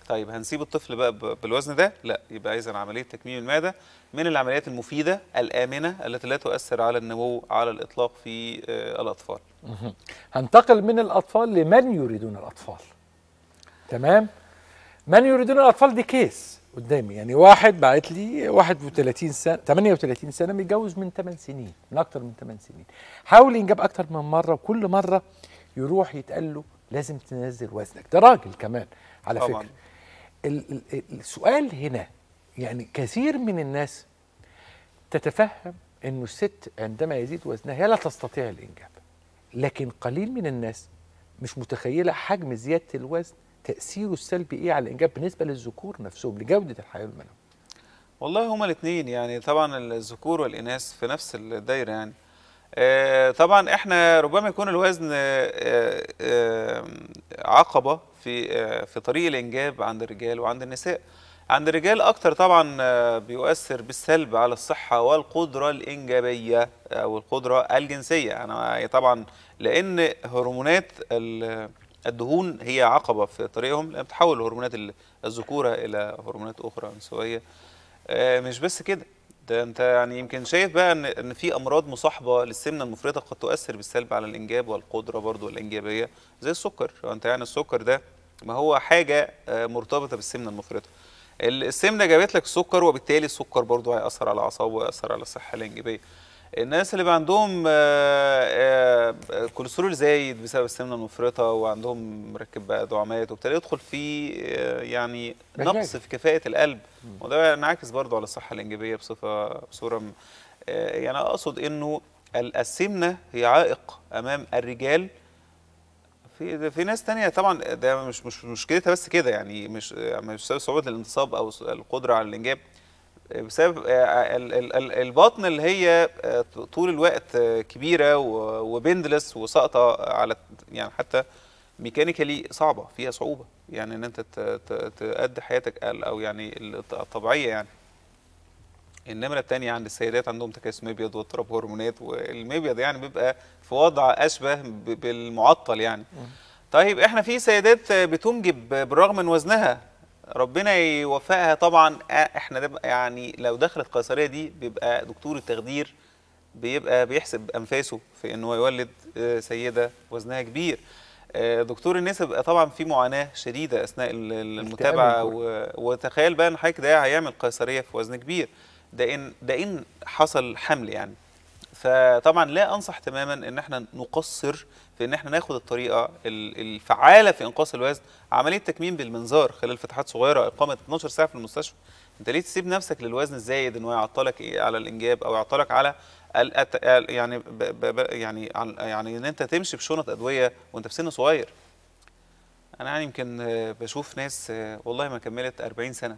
Speaker 4: طيب هنسيب الطفل بقى ب- بالوزن ده لا يبقى اذا عمليه تكميم المعده من العمليات المفيده الامنه التي لا تؤثر على النمو على الاطلاق في آه، الاطفال
Speaker 1: هنتقل من الاطفال لمن يريدون الاطفال تمام من يريدون الاطفال دي كيس قدامي يعني واحد بعت لي 31 سنه 38 سنه متجوز من 8 سنين من اكتر من 8 سنين حاول ينجب اكتر من مره وكل مره يروح يتقال له لازم تنزل وزنك ده راجل كمان على
Speaker 4: طبعاً.
Speaker 1: فكره ال- ال- ال- السؤال هنا يعني كثير من الناس تتفهم انه الست عندما يزيد وزنها هي لا تستطيع الانجاب لكن قليل من الناس مش متخيله حجم زياده الوزن تاثيره السلبي ايه على الانجاب بالنسبه للذكور نفسهم لجوده الحياه المنويه
Speaker 4: والله هما الاثنين يعني طبعا الذكور والاناث في نفس الدايره يعني آه، طبعا احنا ربما يكون الوزن آه، آه، عقبه في آه، في طريق الانجاب عند الرجال وعند النساء عند الرجال اكتر طبعا آه، بيؤثر بالسلب على الصحه والقدره الانجابيه او القدره الجنسيه انا طبعا لان هرمونات ال- الدهون هي عقبه في طريقهم لان بتحول هرمونات ال- الذكوره الى هرمونات اخرى نسويه آه، مش بس كده ده انت يعني يمكن شايف بقى ان ان في امراض مصاحبه للسمنه المفرطه قد تؤثر بالسلب على الانجاب والقدره برضو الانجابيه زي السكر هو انت يعني السكر ده ما هو حاجه آه، مرتبطه بالسمنه المفرطه ال- السمنه جابت لك السكر وبالتالي السكر برضو هياثر على الاعصاب ويأثر على الصحه الانجابيه الناس اللي بقى عندهم آه، آه، كوليسترول زايد بسبب السمنه المفرطه وعندهم مركب بقى دعامات وابتدى يدخل في آه، يعني
Speaker 1: مشاكل.
Speaker 4: نقص في كفاءه القلب وده ينعكس برضو على الصحه الانجابيه بصفه بصوره م- آه، يعني اقصد انه ال- السمنه هي عائق امام الرجال في في ناس تانية طبعا ده مش مش مشكلتها بس كده يعني مش مش بسبب صعوبه الانتصاب او القدره على الانجاب بسبب آه، ال- ال- ال- البطن اللي هي آه، طول الوقت آه، كبيره و- وبندلس وساقطه على يعني حتى ميكانيكالي صعبه فيها صعوبه يعني ان انت ت- ت- تأدي حياتك ال- او يعني الط- الطبيعيه يعني النمرة التانية عند السيدات عندهم تكيس مبيض واضطراب هرمونات والمبيض يعني بيبقى في وضع أشبه ب- بالمعطل يعني طيب احنا في سيدات بتنجب بالرغم من وزنها ربنا يوفقها طبعا آه، احنا ده بقى يعني لو دخلت قيصرية دي بيبقى دكتور التخدير بيبقى بيحسب انفاسه في انه يولد آه، سيده وزنها كبير آه، دكتور النساء بيبقى طبعا في معاناه شديده اثناء ال- ال- المتابعه
Speaker 1: الكلام
Speaker 4: و... وتخيل بقى ان حضرتك ده هيعمل قيصريه في وزن كبير ده ان ده ان حصل حمل يعني فطبعا لا انصح تماما ان احنا نقصر في ان احنا ناخد الطريقه ال- الفعاله في انقاص الوزن عمليه تكميم بالمنظار خلال فتحات صغيره اقامه 12 ساعه في المستشفى انت ليه تسيب نفسك للوزن الزايد انه يعطلك إيه على الانجاب او يعطلك على الأت... ال- يعني ب... ب... ب... يعني عن- يعني ان انت تمشي بشنط ادويه وانت في سن صغير انا يعني يمكن آه، بشوف ناس آه، والله ما كملت 40 سنه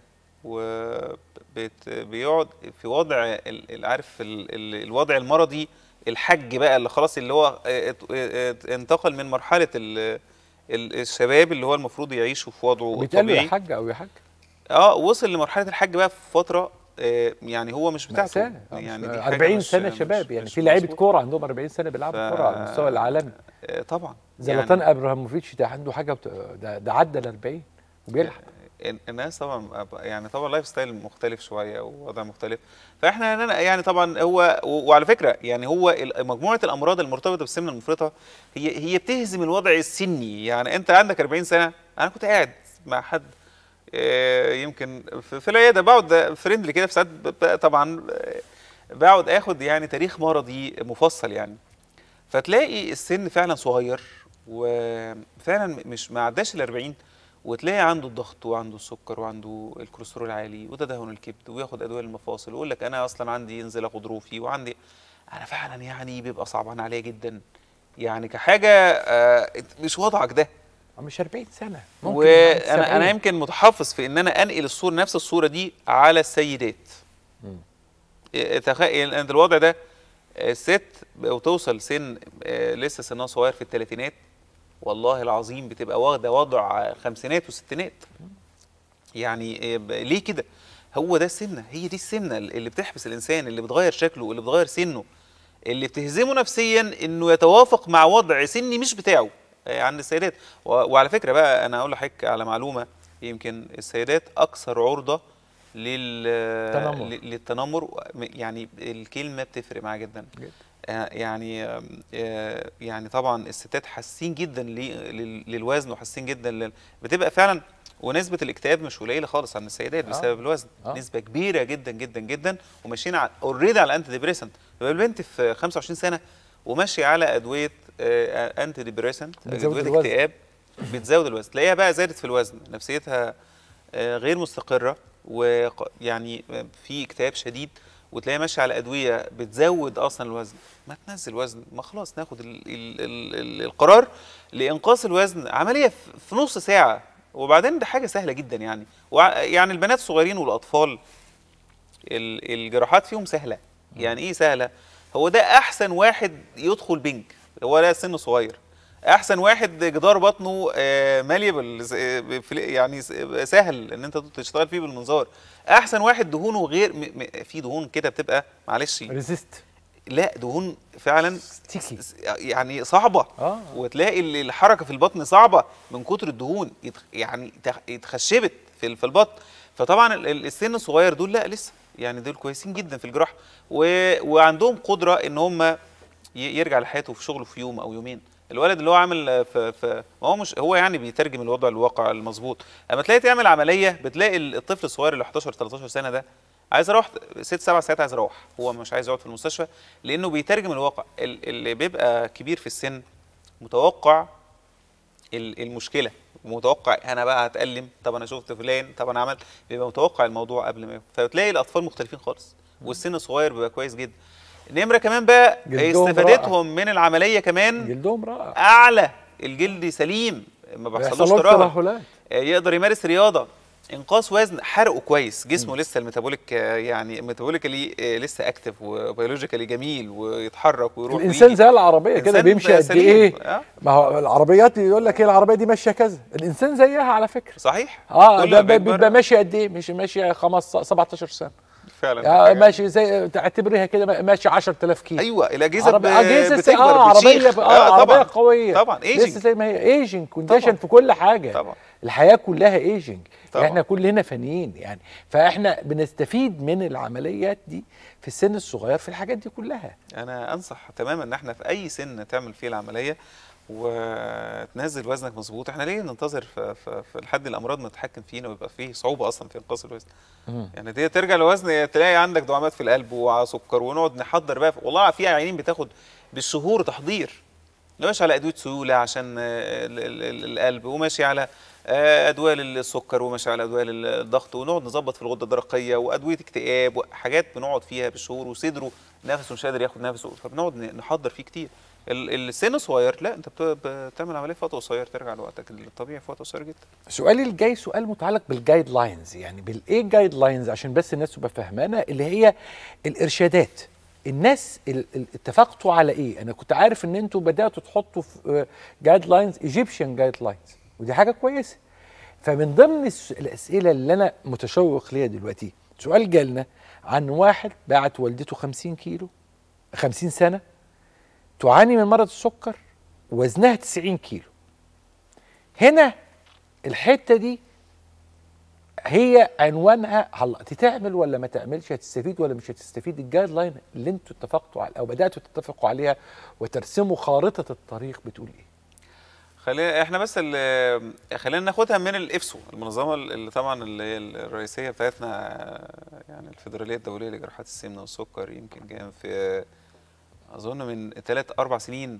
Speaker 4: وبيقعد في وضع ال- ال- عارف ال- ال- الوضع المرضي الحج بقى اللي خلاص اللي هو آه، ات- ات- انتقل من مرحله ال- ال- الشباب اللي هو المفروض يعيشوا في وضعه
Speaker 1: بيتقال له يا
Speaker 4: الطبيعي
Speaker 1: حاج او يا حاج
Speaker 4: اه وصل لمرحله الحج بقى في فتره آه، يعني هو مش بتاعته
Speaker 1: مأساة. آه،
Speaker 4: يعني
Speaker 1: مش-
Speaker 4: دي حاجة
Speaker 1: 40
Speaker 4: مش-
Speaker 1: سنه
Speaker 4: مش-
Speaker 1: شباب يعني
Speaker 4: مش
Speaker 1: في لعيبه
Speaker 4: مظبوط.
Speaker 1: كوره عندهم 40 سنه بيلعبوا
Speaker 4: ف-
Speaker 1: كوره على المستوى العالمي
Speaker 4: آه، طبعا
Speaker 1: زلاتان ابراهيموفيتش ده عنده حاجه وت... ده, ده عدى ال 40 وبيلعب
Speaker 4: ال- الناس طبعا يعني طبعا لايف ستايل مختلف شويه ووضع مختلف فاحنا هنا يعني طبعا هو و- وعلى فكره يعني هو ال- مجموعه الامراض المرتبطه بالسمنه المفرطه هي هي بتهزم الوضع السني يعني انت عندك 40 سنه انا كنت قاعد مع حد آه، يمكن في في العياده بقعد فريندلي كده في ساعات ب- ب- طبعا آه، بقعد اخد يعني تاريخ مرضي مفصل يعني فتلاقي السن فعلا صغير وفعلا مش ما عداش ال 40 وتلاقي عنده الضغط وعنده السكر وعنده الكوليسترول عالي وتدهن الكبد وياخد ادويه للمفاصل ويقول لك انا اصلا عندي ينزل غضروفي وعندي انا فعلا يعني بيبقى صعبان عليا جدا يعني كحاجه آه، مش وضعك ده
Speaker 1: مش 40 سنه ممكن يبقى عنده
Speaker 4: وانا انا
Speaker 1: 70.
Speaker 4: يمكن متحفظ في ان انا انقل الصوره نفس الصوره دي على السيدات
Speaker 1: مم.
Speaker 4: إيه، تخيل ان الوضع ده الست وتوصل سن آه، لسه سنها صغير في الثلاثينات والله العظيم بتبقى واخده وضع خمسينات وستينات يعني إيه، ب- ليه كده هو ده السمنه هي دي السمنه اللي بتحبس الانسان اللي بتغير شكله اللي بتغير سنه اللي بتهزمه نفسيا انه يتوافق مع وضع سني مش بتاعه آه، عند السيدات و- وعلى فكره بقى انا اقول لحضرتك على معلومه يمكن السيدات اكثر عرضه لل
Speaker 1: تنمر.
Speaker 4: ل- للتنمر يعني الكلمه بتفرق معاها جدا
Speaker 1: جدا.
Speaker 4: آه، يعني آم، آه، يعني طبعا الستات حاسين جدا لي- لل- للوزن وحاسين جدا لل... بتبقى فعلا ونسبه الاكتئاب مش قليله خالص عند السيدات
Speaker 1: آه.
Speaker 4: بسبب الوزن
Speaker 1: آه.
Speaker 4: نسبه كبيره جدا جدا جدا وماشيين على اوريدي على انتي ديبريسنت يبقى البنت في 25 سنه وماشيه على ادويه آه، انتي ديبريسنت
Speaker 1: بتزود
Speaker 4: ادويه
Speaker 1: الوزن.
Speaker 4: اكتئاب بتزود الوزن تلاقيها بقى زادت في الوزن نفسيتها آه، غير مستقره ويعني في اكتئاب شديد وتلاقيها ماشيه على ادويه بتزود اصلا الوزن ما تنزل وزن ما خلاص ناخد ال ال ال ال القرار لانقاص الوزن عمليه في- في نص ساعه وبعدين ده حاجه سهله جدا يعني وع- يعني البنات الصغيرين والاطفال ال- الجراحات فيهم سهله يعني ايه سهله هو ده احسن واحد يدخل بنك هو ده سن صغير احسن واحد جدار بطنه ماليبل يعني س- سهل ان انت تشتغل فيه بالمنظار احسن واحد دهونه غير م- م- في دهون كده بتبقى معلش
Speaker 1: ريزيست
Speaker 4: لا دهون فعلا
Speaker 1: ستيكي
Speaker 4: س- يعني صعبه
Speaker 1: اه
Speaker 4: وتلاقي ال- الحركه في البطن صعبه من كتر الدهون يتخ- يعني تخ- اتخشبت في ال- في البطن فطبعا ال- ال- السن الصغير دول لا لسه يعني دول كويسين جدا في الجراحه و... وعندهم قدره ان هم ي- يرجع لحياته في شغله في يوم او يومين الولد اللي هو عامل في, في ما هو مش هو يعني بيترجم الوضع الواقع المظبوط اما تلاقي تعمل عمليه بتلاقي ال- الطفل الصغير اللي 11 13 سنه ده عايز اروح ست سبع ساعات عايز اروح هو مش عايز يقعد في المستشفى لانه بيترجم الواقع ال- اللي بيبقى كبير في السن متوقع ال- المشكله متوقع انا بقى هتألم طب انا شفت فلان طب انا عملت بيبقى متوقع الموضوع قبل ما فتلاقي الاطفال مختلفين خالص والسن الصغير بيبقى كويس جدا نمره كمان بقى
Speaker 1: جلدهم
Speaker 4: استفادتهم من العمليه كمان
Speaker 1: جلدهم رائع
Speaker 4: اعلى الجلد سليم ما بيحصلوش
Speaker 1: بيحصلوش
Speaker 4: ترهل
Speaker 1: ترهلات
Speaker 4: آه، يقدر يمارس رياضه انقاص وزن حرقه كويس جسمه لسه الميتابوليك آه، يعني ميتابوليكالي آه، لسه اكتف وبيولوجيكالي جميل ويتحرك ويروح
Speaker 1: الانسان
Speaker 4: ويجي.
Speaker 1: زي العربيه كده
Speaker 4: إنسان
Speaker 1: بيمشي قد
Speaker 4: سليم.
Speaker 1: ايه
Speaker 4: آه،
Speaker 1: ما هو العربيات يقول لك ايه العربيه دي ماشيه كذا الانسان زيها على فكره
Speaker 4: صحيح
Speaker 1: اه
Speaker 4: كل
Speaker 1: ده
Speaker 4: ما
Speaker 1: بي-
Speaker 4: بيكبر-
Speaker 1: بيبقى ماشي قد ايه مش ماشي 15 17 سنه
Speaker 4: فعلا
Speaker 1: آه
Speaker 4: حاجة-
Speaker 1: ماشي زي تعتبريها كده ماشي 10000 كيلو
Speaker 4: ايوه الاجهزه
Speaker 1: عربي-
Speaker 4: ب-
Speaker 1: اجهزه
Speaker 4: بتكبر
Speaker 1: اه عربيه
Speaker 4: بتشيخ.
Speaker 1: اه عربيه قويه
Speaker 4: طبعا
Speaker 1: لسه
Speaker 4: ايجنج
Speaker 1: زي ما هي ايجنج كونديشن
Speaker 4: طبعا.
Speaker 1: في كل حاجه
Speaker 4: طبعا
Speaker 1: الحياه كلها ايجنج
Speaker 4: طبعا.
Speaker 1: احنا كلنا فانيين يعني فاحنا بنستفيد من العمليات دي في السن الصغير في الحاجات دي كلها
Speaker 4: انا انصح تماما ان احنا في اي سن تعمل فيه العمليه وتنزل وزنك مظبوط احنا ليه ننتظر في, في, في لحد الامراض ما تتحكم فينا ويبقى فيه صعوبه اصلا في انقاص الوزن يعني دي ترجع لوزن تلاقي عندك دعامات في القلب وسكر ونقعد نحضر بقى والله في عيانين بتاخد بالشهور تحضير ماشي على ادويه سيوله عشان آه، ال- ال- ال- القلب وماشي على آه، ادويه للسكر وماشي على ادويه للضغط ونقعد نظبط في الغده الدرقيه وادويه اكتئاب وحاجات بنقعد فيها بالشهور وصدره نفسه مش قادر ياخد نفسه فبنقعد ن- نحضر فيه كتير ال- السن صغير لا انت بت- بتعمل عمليه في وقت قصير ترجع لوقتك الطبيعي في وقت قصير جدا
Speaker 1: سؤالي الجاي سؤال متعلق بالجايد لاينز يعني بالايه جايد لاينز عشان بس الناس تبقى فاهمانه اللي هي الارشادات الناس ال- ال- اتفقتوا على ايه انا كنت عارف ان انتوا بداتوا تحطوا في جايد لاينز ايجيبشن جايد لاينز ودي حاجه كويسه فمن ضمن الس- الاسئله اللي انا متشوق ليها دلوقتي سؤال جالنا عن واحد باعت والدته 50 كيلو 50 سنه تعاني من مرض السكر وزنها 90 كيلو هنا الحته دي هي عنوانها هلا تعمل ولا ما تعملش هتستفيد ولا مش هتستفيد الجايد لاين اللي انتوا اتفقتوا على او بداتوا تتفقوا عليها وترسموا خارطه الطريق بتقول ايه
Speaker 4: خلينا احنا بس ال- خلينا ناخدها من الافسو المنظمه اللي طبعا اللي هي الرئيسيه بتاعتنا يعني الفيدراليه الدوليه لجراحات السمنه والسكر يمكن كان في اظن من ثلاث اربع سنين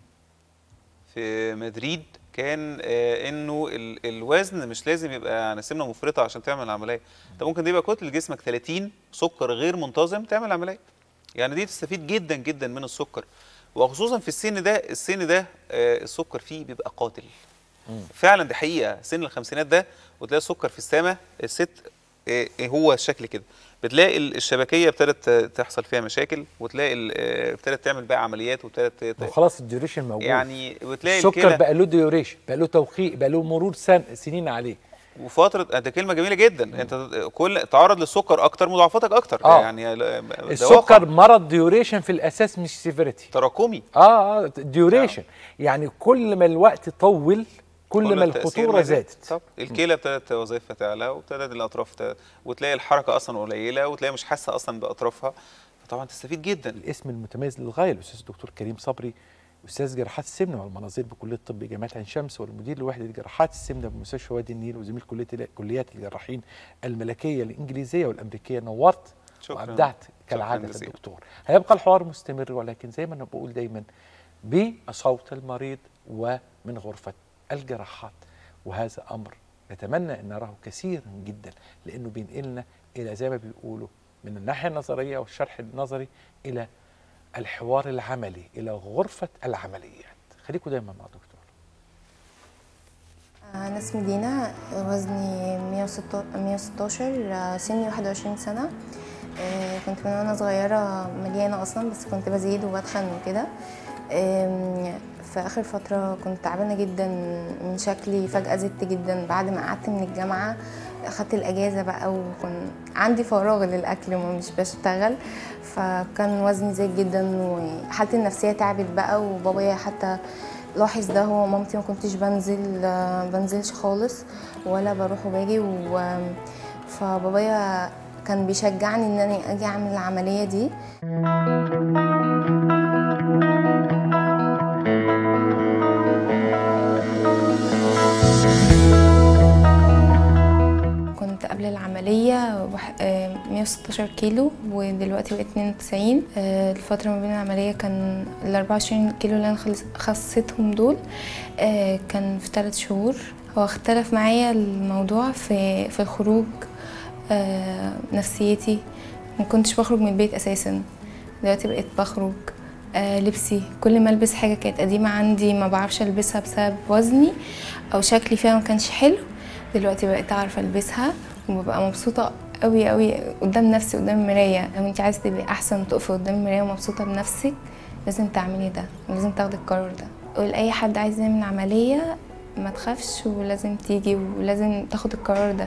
Speaker 4: في مدريد كان آه، انه ال- الوزن مش لازم يبقى عن سمنه مفرطه عشان تعمل عمليه انت ممكن يبقى كتله جسمك 30 سكر غير منتظم تعمل عمليه يعني دي تستفيد جدا جدا من السكر وخصوصا في السن ده السن ده آه، السكر فيه بيبقى قاتل فعلا دي حقيقه سن الخمسينات ده وتلاقي السكر في السماء الست آه، هو الشكل كده بتلاقي ال- الشبكيه ابتدت تحصل فيها مشاكل وتلاقي ال- آه، ابتدت تعمل بقى عمليات وابتدت ت-
Speaker 1: وخلاص الديوريشن موجود
Speaker 4: يعني وتلاقي
Speaker 1: السكر
Speaker 4: الكلى
Speaker 1: بقى له ديوريشن بقى له توقيت بقى له مرور سن سنين عليه
Speaker 4: وفتره ده كلمه جميله جدا انت كل تعرض للسكر اكتر مضاعفاتك اكتر
Speaker 1: آه.
Speaker 4: يعني ده واقع.
Speaker 1: السكر مرض ديوريشن في الاساس مش سيفيريتي
Speaker 4: تراكمي
Speaker 1: اه اه ديوريشن يعني كل ما الوقت طول كل ما
Speaker 4: التأثير
Speaker 1: الخطوره
Speaker 4: ما زاد.
Speaker 1: زادت
Speaker 4: طب الكلى ابتدت وظيفتها تعلى وابتدت الاطراف ت... وتلاقي الحركه اصلا قليله وتلاقي مش حاسه اصلا باطرافها فطبعا تستفيد جدا
Speaker 1: الاسم المتميز للغايه الاستاذ الدكتور كريم صبري استاذ جراحات السمنه والمناظير بكليه الطب جامعه عين شمس والمدير لوحده جراحات السمنه بمستشفى وادي النيل وزميل كليه كليات الجراحين الملكيه الانجليزيه والامريكيه نورت
Speaker 4: شكراً.
Speaker 1: وابدعت كالعاده
Speaker 4: جزيلا.
Speaker 1: الدكتور هيبقى الحوار مستمر ولكن زي ما انا بقول دايما بصوت المريض ومن غرفه الجراحات وهذا امر نتمنى ان نراه كثيرا جدا لانه بينقلنا الى زي ما بيقولوا من الناحيه النظريه والشرح النظري الى الحوار العملي الى غرفه العمليات خليكم دايما مع الدكتور
Speaker 5: أنا اسمي دينا وزني 116 116 آه، سني 21 سنة آه، كنت من وأنا صغيرة مليانة أصلا بس كنت بزيد وبتخن وكده آم، في آخر فترة كنت تعبانة جدا من شكلي فجأة زدت جدا بعد ما قعدت من الجامعة أخدت الأجازة بقى وكان عندي فراغ للأكل ومش بشتغل فكان وزني زاد جدا وحالتي النفسية تعبت بقى وبابايا حتى لاحظ ده هو مامتي ما كنتش بنزل آه، بنزلش خالص ولا بروح وباجي و فبابايا كان بيشجعني ان انا اجي اعمل العمليه دي كنت قبل العملية وح- آه، 116 كيلو ودلوقتي بقيت 92 آه، الفترة ما بين العملية كان ال 24 كيلو اللي أنا خلص- خسيتهم دول آه، كان في 3 شهور هو اختلف معايا الموضوع في في الخروج آه، نفسيتي ما كنتش بخرج من البيت أساسا دلوقتي بقيت بخرج آه، لبسي كل ما البس حاجه كانت قديمه عندي ما بعرفش البسها بسبب وزني او شكلي فيها ما كانش حلو دلوقتي بقيت اعرف البسها وببقى مبسوطه قوي قوي قدام نفسي قدام المرايه لو انت عايزه تبقي احسن وتقفي قدام المرايه ومبسوطه بنفسك لازم تعملي ده ولازم تاخدي القرار ده قول اي حد عايز يعمل عمليه ما تخافش ولازم تيجي ولازم تاخد القرار ده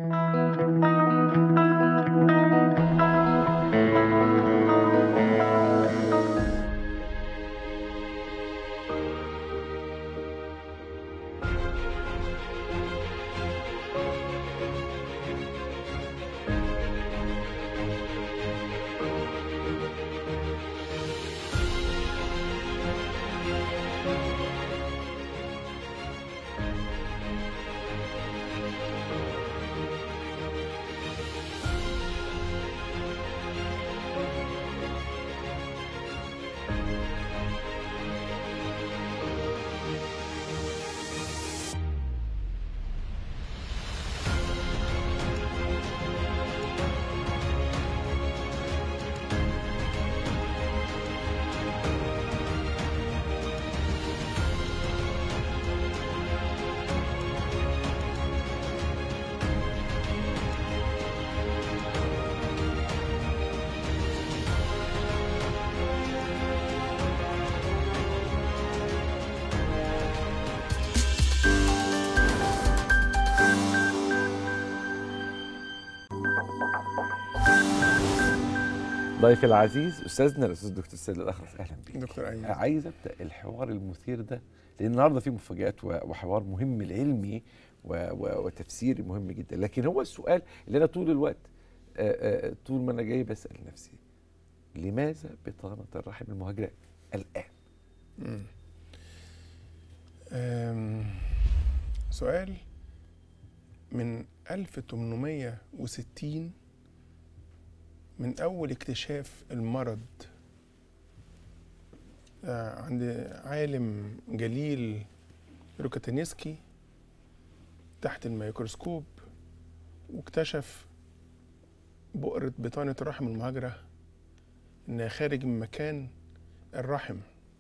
Speaker 1: ضيفي العزيز استاذنا الاستاذ الدكتور سيد الاخرس اهلا بك
Speaker 6: دكتور ايمن
Speaker 1: عايز ابدا الحوار المثير ده لان النهارده فيه مفاجات و- وحوار مهم علمي و- و- وتفسيري مهم جدا لكن هو السؤال اللي انا طول الوقت آه، آه، طول ما انا جاي بسال نفسي لماذا بطانه الرحم المهاجره الان؟
Speaker 6: مم. أم، سؤال من 1860 من أول اكتشاف المرض آه، عند عالم جليل روكاتينسكي تحت الميكروسكوب واكتشف بؤرة بطانة الرحم المهاجرة إنها خارج من مكان الرحم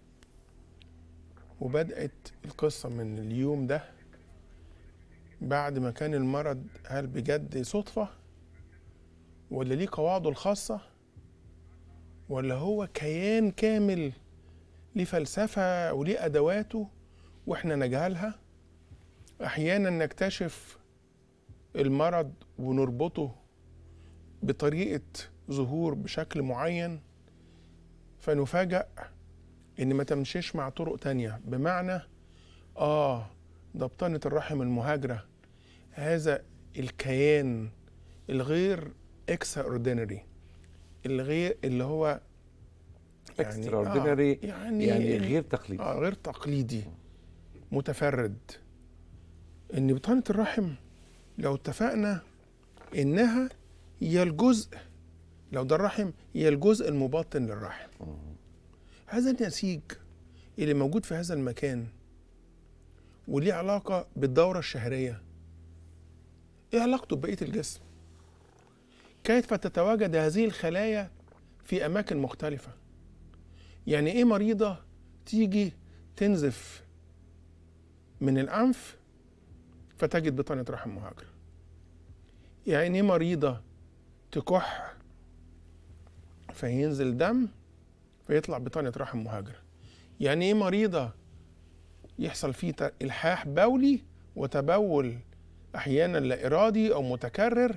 Speaker 6: وبدأت القصة من اليوم ده بعد ما كان المرض هل بجد صدفة ولا ليه قواعده الخاصة ولا هو كيان كامل ليه فلسفة وليه أدواته وإحنا نجهلها أحيانا نكتشف المرض ونربطه بطريقة ظهور بشكل معين فنفاجأ ان ما تمشيش مع طرق تانية بمعنى اه ده بطانة الرحم المهاجرة هذا الكيان الغير اكسترا اوردينري الغير اللي هو يعني
Speaker 1: Extraordinary
Speaker 6: آه يعني,
Speaker 1: يعني غير تقليدي
Speaker 6: آه غير تقليدي متفرد ان بطانة الرحم لو اتفقنا انها هي الجزء لو ده الرحم هي الجزء المبطن للرحم هذا النسيج اللي موجود في هذا المكان وليه علاقة بالدورة الشهرية ايه علاقته ببقية الجسم كيف تتواجد هذه الخلايا في أماكن مختلفة يعني ايه مريضة تيجي تنزف من الأنف فتجد بطانة رحم مهاجرة يعني ايه مريضة تكح فينزل دم فيطلع بطانة رحم مهاجرة يعني ايه مريضة يحصل فيه ت- إلحاح بولي وتبول أحيانا لا إرادي أو متكرر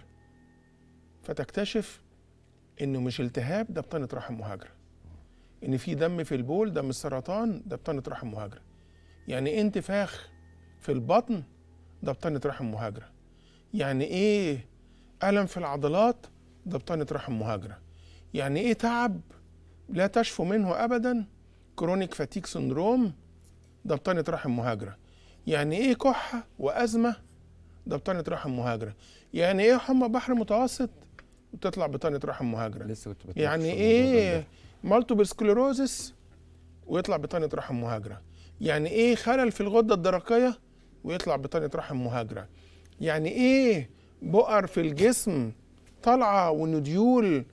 Speaker 6: فتكتشف إنه مش التهاب ده بطانة رحم مهاجرة إن في دم في البول ده مش سرطان ده بطانة رحم مهاجرة يعني إيه انتفاخ في البطن ده بطانة رحم مهاجرة يعني إيه ألم في العضلات ده بطانة رحم مهاجرة يعني إيه تعب لا تشفو منه أبدا كرونيك فاتيك سندروم ده بطانة رحم مهاجرة يعني ايه كحة وأزمة ده بطانة رحم مهاجرة يعني ايه حمى بحر متوسط وتطلع بطانة رحم مهاجرة
Speaker 1: لسه كنت بتناقش
Speaker 6: يعني
Speaker 1: في الموضوع ده
Speaker 6: ايه مالتيبل سكليروزس ويطلع بطانة رحم مهاجرة يعني ايه خلل في الغدة الدرقية ويطلع بطانة رحم مهاجرة يعني ايه بؤر في الجسم طالعة ونديول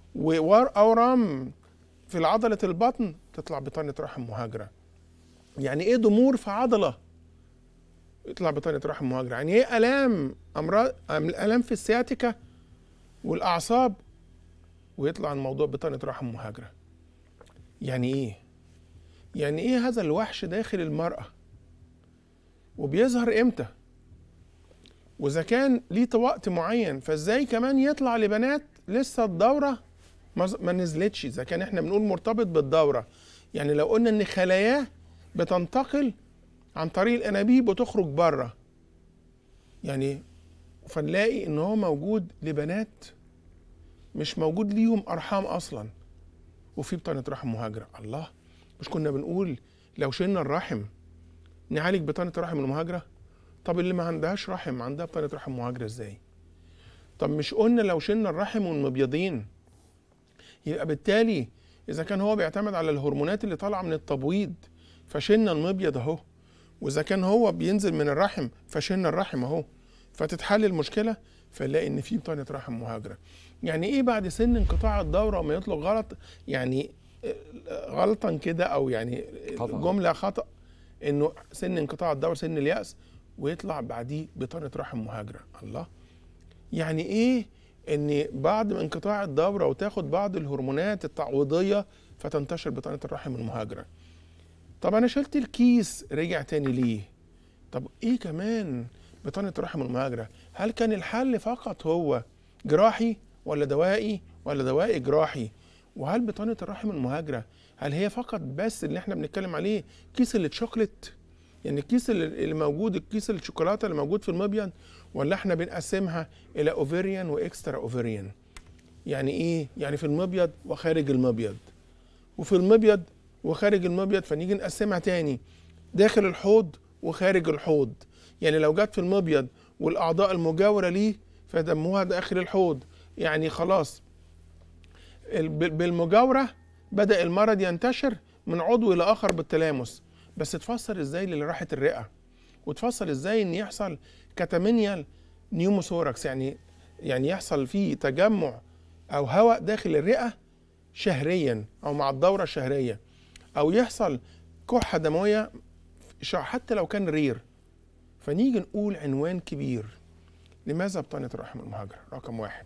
Speaker 6: وأورام في عضلة البطن تطلع بطانة رحم مهاجرة يعني ايه ضمور في عضلة يطلع بطانة رحم مهاجرة يعني ايه ألام أمراض ألام في السياتيكا والأعصاب ويطلع الموضوع بطانة رحم مهاجرة يعني ايه يعني ايه هذا الوحش داخل المرأة وبيظهر امتى واذا كان ليه وقت معين فازاي كمان يطلع لبنات لسه الدورة ما ما نزلتش اذا كان احنا بنقول مرتبط بالدورة يعني لو قلنا ان خلاياه بتنتقل عن طريق الانابيب وتخرج بره يعني فنلاقي ان هو موجود لبنات مش موجود ليهم ارحام اصلا وفي بطانه رحم مهاجره الله مش كنا بنقول لو شلنا الرحم نعالج بطانه الرحم المهاجره طب اللي ما عندهاش رحم عندها بطانه رحم مهاجره ازاي طب مش قلنا لو شلنا الرحم والمبيضين يبقى بالتالي اذا كان هو بيعتمد على الهرمونات اللي طالعه من التبويض فشلنا المبيض اهو واذا كان هو بينزل من الرحم فشلنا الرحم اهو فتتحل المشكله فنلاقي ان في بطانه رحم مهاجره يعني ايه بعد سن انقطاع الدوره ما يطلق غلط يعني آه، غلطا كده او يعني
Speaker 1: خطأ.
Speaker 6: جمله خطا انه سن انقطاع الدوره سن الياس ويطلع بعديه بطانه رحم مهاجره الله يعني ايه ان بعد ما انقطاع الدوره وتاخد بعض الهرمونات التعويضيه فتنتشر بطانه الرحم المهاجره طب انا شلت الكيس رجع تاني ليه طب ايه كمان بطانه الرحم المهاجره هل كان الحل فقط هو جراحي ولا دوائي ولا دوائي جراحي وهل بطانه الرحم المهاجره هل هي فقط بس اللي احنا بنتكلم عليه كيس الشوكليت يعني الكيس اللي اللي موجود الكيس الشوكولاته اللي موجود في المبيض ولا احنا بنقسمها الى اوفيريان واكسترا اوفيريان يعني ايه يعني في المبيض وخارج المبيض وفي المبيض وخارج المبيض فنيجي نقسمها تاني داخل الحوض وخارج الحوض يعني لو جت في المبيض والاعضاء المجاوره ليه فدموها داخل الحوض يعني خلاص ال- بال- بالمجاوره بدا المرض ينتشر من عضو الى اخر بالتلامس بس تفسر ازاي لراحه الرئه وتفسر ازاي ان يحصل كاتامينيال نيوموثوركس يعني يعني يحصل فيه تجمع او هواء داخل الرئه شهريا او مع الدوره الشهريه او يحصل كحه دمويه ش- حتى لو كان رير فنيجي نقول عنوان كبير لماذا بطانه الرحم المهاجره رقم واحد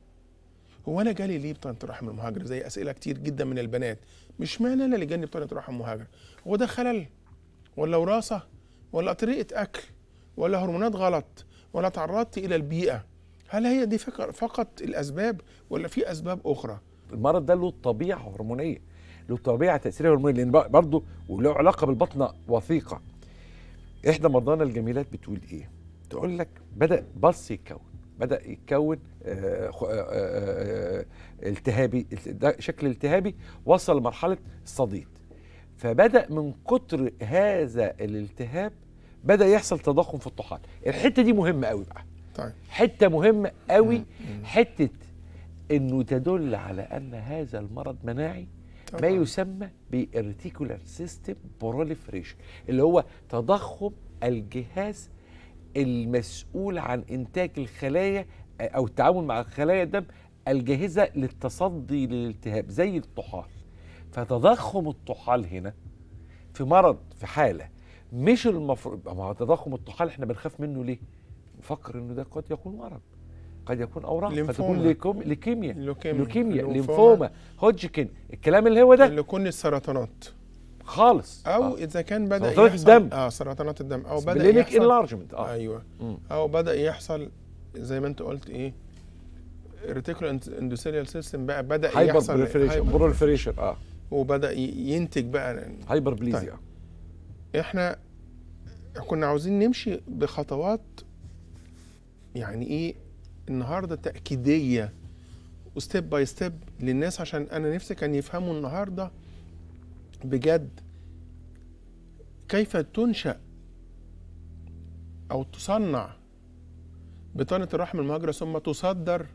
Speaker 6: هو انا جالي ليه بطانه الرحم المهاجره زي اسئله كتير جدا من البنات مش معنى انا اللي جاني بطانه الرحم المهاجره هو ده خلل ولا وراثه ولا طريقه اكل ولا هرمونات غلط ولا تعرضت الى البيئه هل هي دي فك- فقط الاسباب ولا في اسباب اخرى
Speaker 1: المرض ده له طبيعه هرمونيه له طبيعه تاثيريه هرمونيه لان برضه وله علاقه بالبطنه وثيقه احدى مرضانا الجميلات بتقول ايه تقول لك بدا بص يتكون بدا يتكون آه، خ- آه، آه، آه، التهابي ده شكل التهابي وصل لمرحله الصديد فبدا من كتر هذا الالتهاب بدا يحصل تضخم في الطحال الحته دي مهمه قوي بقى
Speaker 6: طيب
Speaker 1: حته مهمه قوي حته انه تدل على ان هذا المرض مناعي ما
Speaker 6: طبعاً.
Speaker 1: يسمى بارتيكولار سيستم بروليفريشن اللي هو تضخم الجهاز المسؤول عن انتاج الخلايا او التعامل مع خلايا الدم الجاهزه للتصدي للالتهاب زي الطحال فتضخم الطحال هنا في مرض في حاله مش المفروض ما هو تضخم الطحال احنا بنخاف منه ليه؟ نفكر انه ده قد يكون مرض قد يكون اورام قد تكون
Speaker 6: ليمفوما.
Speaker 1: ليكوم ليكيميا
Speaker 6: لوكيميا.
Speaker 1: لوكيميا
Speaker 6: الليمفوما.
Speaker 1: ليمفوما هوجكن الكلام اللي هو ده
Speaker 6: اللي كل السرطانات
Speaker 1: خالص
Speaker 6: او
Speaker 1: آه.
Speaker 6: اذا كان بدا
Speaker 1: سرطانات
Speaker 6: يحصل
Speaker 1: الدم.
Speaker 6: اه سرطانات الدم او بدا
Speaker 1: سبلينيك
Speaker 6: يحصل
Speaker 1: انلارجمنت اه
Speaker 6: ايوه
Speaker 1: مم.
Speaker 6: او بدا يحصل زي ما انت قلت ايه ريتيكولار اندوثيليال سيستم بقى بدا
Speaker 1: هايبر
Speaker 6: يحصل
Speaker 1: بروليفريشن
Speaker 6: هايبر-
Speaker 1: بروليفريشن اه
Speaker 6: وبدا ي- ينتج بقى
Speaker 1: هايبر بليزيا
Speaker 6: طيب. احنا كنا عاوزين نمشي بخطوات يعني ايه النهارده تاكيديه وستيب باي ستيب للناس عشان انا نفسي كان يفهموا النهارده بجد كيف تنشا او تصنع بطانه الرحم المهاجره ثم تصدر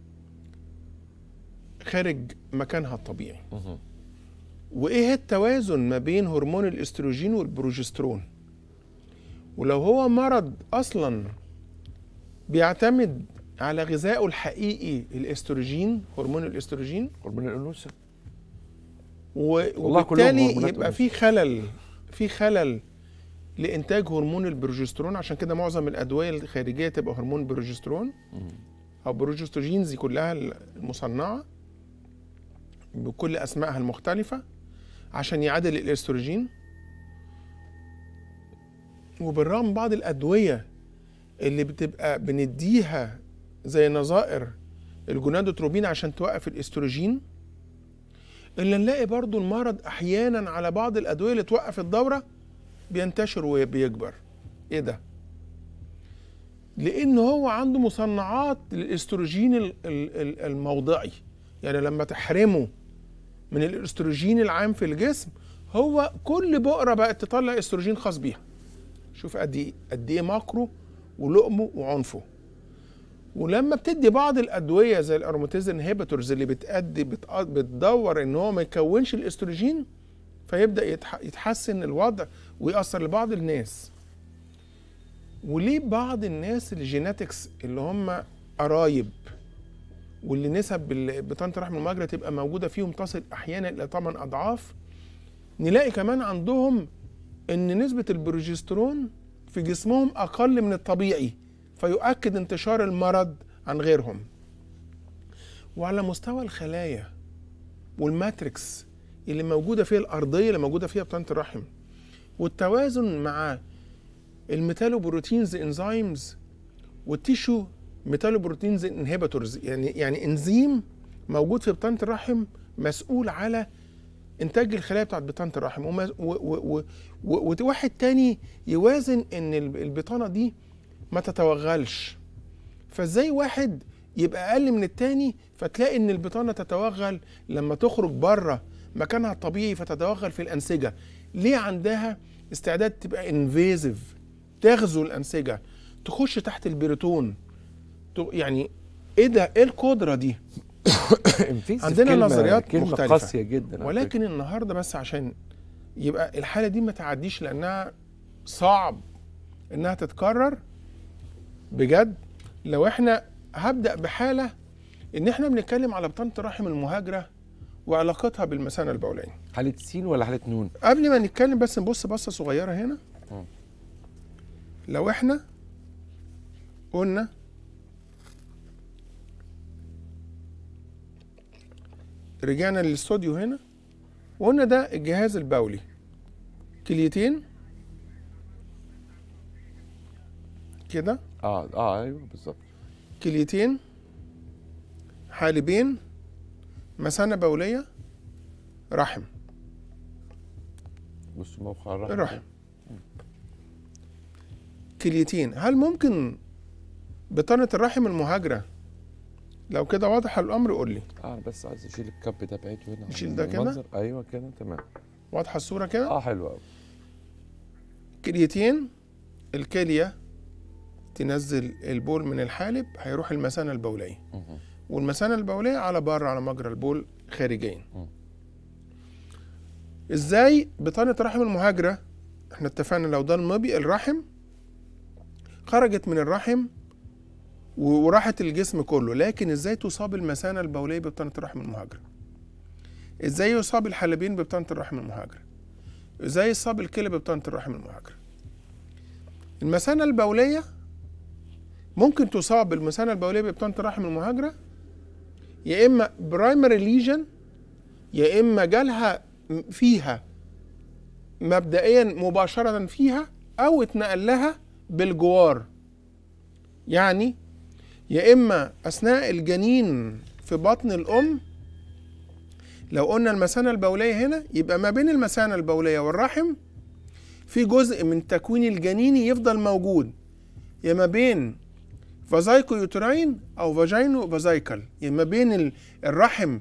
Speaker 6: خارج مكانها الطبيعي
Speaker 1: مهم.
Speaker 6: وايه التوازن ما بين هرمون الاستروجين والبروجسترون ولو هو مرض اصلا بيعتمد على غذائه الحقيقي الاستروجين هرمون الاستروجين
Speaker 1: هرمون الانوثه
Speaker 6: و-
Speaker 1: والله كلهم
Speaker 6: وبالتالي
Speaker 1: هرمونات
Speaker 6: يبقى
Speaker 1: أنوثة.
Speaker 6: في خلل في خلل لانتاج هرمون البروجسترون عشان كده معظم الادويه الخارجيه تبقى هرمون بروجسترون او بروجستوجينز كلها المصنعه بكل اسمائها المختلفه عشان يعادل الاستروجين وبالرغم من بعض الادويه اللي بتبقى بنديها زي نظائر الجونادوتروبين عشان توقف الاستروجين الا نلاقي برضو المرض احيانا على بعض الادويه اللي توقف الدوره بينتشر وبيكبر ايه ده لان هو عنده مصنعات للاستروجين ال- ال- ال- الموضعي يعني لما تحرمه من الاستروجين العام في الجسم هو كل بؤره بقت تطلع استروجين خاص بيها شوف قد ايه قد ايه ماكرو ولقمه وعنفه ولما بتدي بعض الادويه زي الاروماتيز انهبيتورز اللي بتأدي بتأ- بتدور ان هو ما يكونش الاستروجين فيبدا يتح- يتحسن الوضع ويأثر لبعض الناس وليه بعض الناس الجيناتكس اللي هم قرايب واللي نسب ال- بطانه الرحم المهاجره تبقى موجوده فيهم تصل احيانا الى 8 اضعاف نلاقي كمان عندهم ان نسبه البروجسترون في جسمهم اقل من الطبيعي فيؤكد انتشار المرض عن غيرهم وعلى مستوى الخلايا والماتريكس اللي موجوده فيها الارضيه اللي موجوده فيها بطانه الرحم والتوازن مع الميتالوبروتينز انزيمز والتيشو ميتالوبروتينز انهبيتورز يعني يعني انزيم موجود في بطانه الرحم مسؤول على انتاج الخلايا بتاعت بطانه الرحم وما- و- و- و- و- وواحد تاني يوازن ان الب- البطانه دي ما تتوغلش فازاي واحد يبقى اقل من التاني فتلاقي ان البطانه تتوغل لما تخرج بره مكانها الطبيعي فتتوغل في الانسجه ليه عندها استعداد تبقى انفيزيف تغزو الانسجه تخش تحت البريتون ت- يعني ايه ده ايه القدره دي
Speaker 1: Invasive
Speaker 6: عندنا
Speaker 1: كلمة-
Speaker 6: نظريات
Speaker 1: كلمة
Speaker 6: مختلفة.
Speaker 1: قاسية جدا على
Speaker 6: ولكن النهارده بس عشان يبقى الحاله دي ما تعديش لانها صعب انها تتكرر بجد لو احنا هبدا بحاله ان احنا بنتكلم على بطانه الرحم المهاجره وعلاقتها بالمثانه البوليه
Speaker 1: فكرة. حالة سين ولا حالة نون؟
Speaker 6: قبل ما نتكلم بس نبص بصه صغيره هنا
Speaker 1: مم.
Speaker 6: لو احنا قلنا رجعنا للاستوديو هنا وقلنا ده الجهاز البولي كليتين كده
Speaker 1: اه اه ايوه بالظبط
Speaker 6: كليتين حالبين مثانه بوليه رحم
Speaker 1: بص موقع الرحم
Speaker 6: الرحم كليتين هل ممكن بطانه الرحم المهاجره لو كده واضح الامر قول لي
Speaker 7: اه أنا بس عايز اشيل الكب ده بعيده هنا
Speaker 6: نشيل
Speaker 7: عن
Speaker 6: ده كده؟
Speaker 7: المنظر. ايوه كده تمام
Speaker 6: واضحه الصوره كده
Speaker 7: اه حلو قوي
Speaker 6: كليتين الكليه تنزل البول من الحالب هيروح المثانه البوليه والمثانه البوليه على بره على مجرى البول خارجيا
Speaker 7: مم.
Speaker 6: ازاي بطانه الرحم المهاجره احنا اتفقنا لو ده المبي الرحم خرجت من الرحم و- وراحت الجسم كله لكن ازاي تصاب المثانه البوليه ببطانه الرحم المهاجره ازاي يصاب الحالبين ببطانه الرحم المهاجره ازاي يصاب الكلى ببطانه الرحم المهاجره المثانه البوليه ممكن تصاب بالمثانه البوليه ببطانه الرحم المهاجره يا اما برايمري ليجن يا اما جالها م- فيها مبدئيا مباشره فيها او اتنقل لها بالجوار يعني يا اما اثناء الجنين في بطن الام لو قلنا المثانه البوليه هنا يبقى ما بين المثانه البوليه والرحم في جزء من تكوين الجنيني يفضل موجود يا ما بين فازايكو يوتراين او فاجينو فازايكل يا ما بين ال- الرحم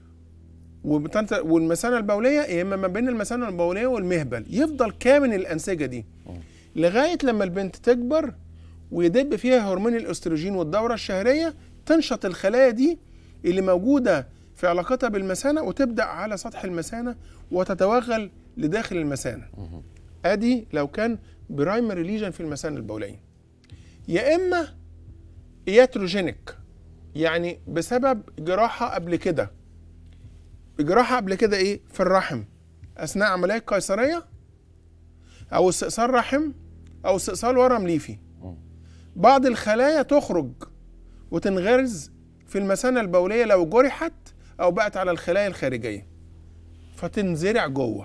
Speaker 6: وبتنت- والمثانه البوليه يا اما ما بين المثانه البوليه والمهبل يفضل كامل الانسجه دي لغايه لما البنت تكبر ويدب فيها هرمون الاستروجين والدوره الشهريه تنشط الخلايا دي اللي موجوده في علاقتها بالمثانه وتبدا على سطح المثانه وتتوغل لداخل المثانه ادي لو كان برايمري ليجن في المثانه البوليه يا اما ياتروجينيك يعني بسبب جراحه قبل كده جراحه قبل كده ايه في الرحم اثناء عمليه قيصريه او استئصال رحم او استئصال ورم ليفي بعض الخلايا تخرج وتنغرز في المثانه البوليه لو جرحت او بقت على الخلايا الخارجيه فتنزرع جوه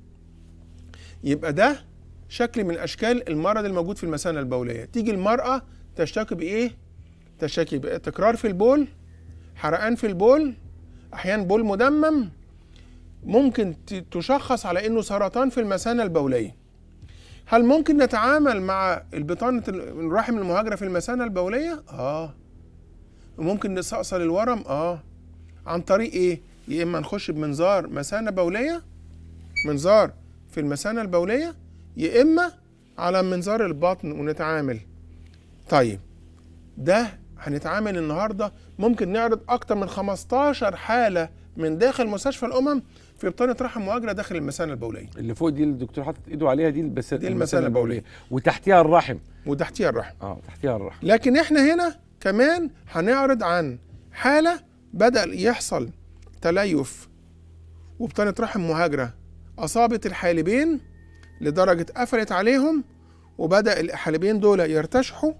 Speaker 6: يبقى ده شكل من اشكال المرض الموجود في المثانه البوليه تيجي المراه تشتكي بايه تشتكي بتكرار في البول حرقان في البول احيانا بول مدمم ممكن ت- تشخص على انه سرطان في المثانه البوليه هل ممكن نتعامل مع البطانه ال- الرحم المهاجره في المثانه البوليه اه وممكن نستأصل الورم اه عن طريق ايه يا اما نخش بمنظار مثانه بوليه منظار في المثانه البوليه يا اما على منظار البطن ونتعامل طيب ده هنتعامل النهارده ممكن نعرض اكتر من 15 حاله من داخل مستشفى الامم في بطانه رحم مهاجره داخل المثانه البوليه
Speaker 7: اللي فوق دي الدكتور حاطط ايده عليها دي البس
Speaker 6: دي المثانة البولية.
Speaker 7: وتحتيها الرحم
Speaker 6: وتحتيها الرحم
Speaker 7: اه تحتيها الرحم
Speaker 6: لكن احنا هنا كمان هنعرض عن حالة بدأ يحصل تليف وبطانة رحم مهاجرة أصابت الحالبين لدرجة قفلت عليهم وبدأ الحالبين دول يرتشحوا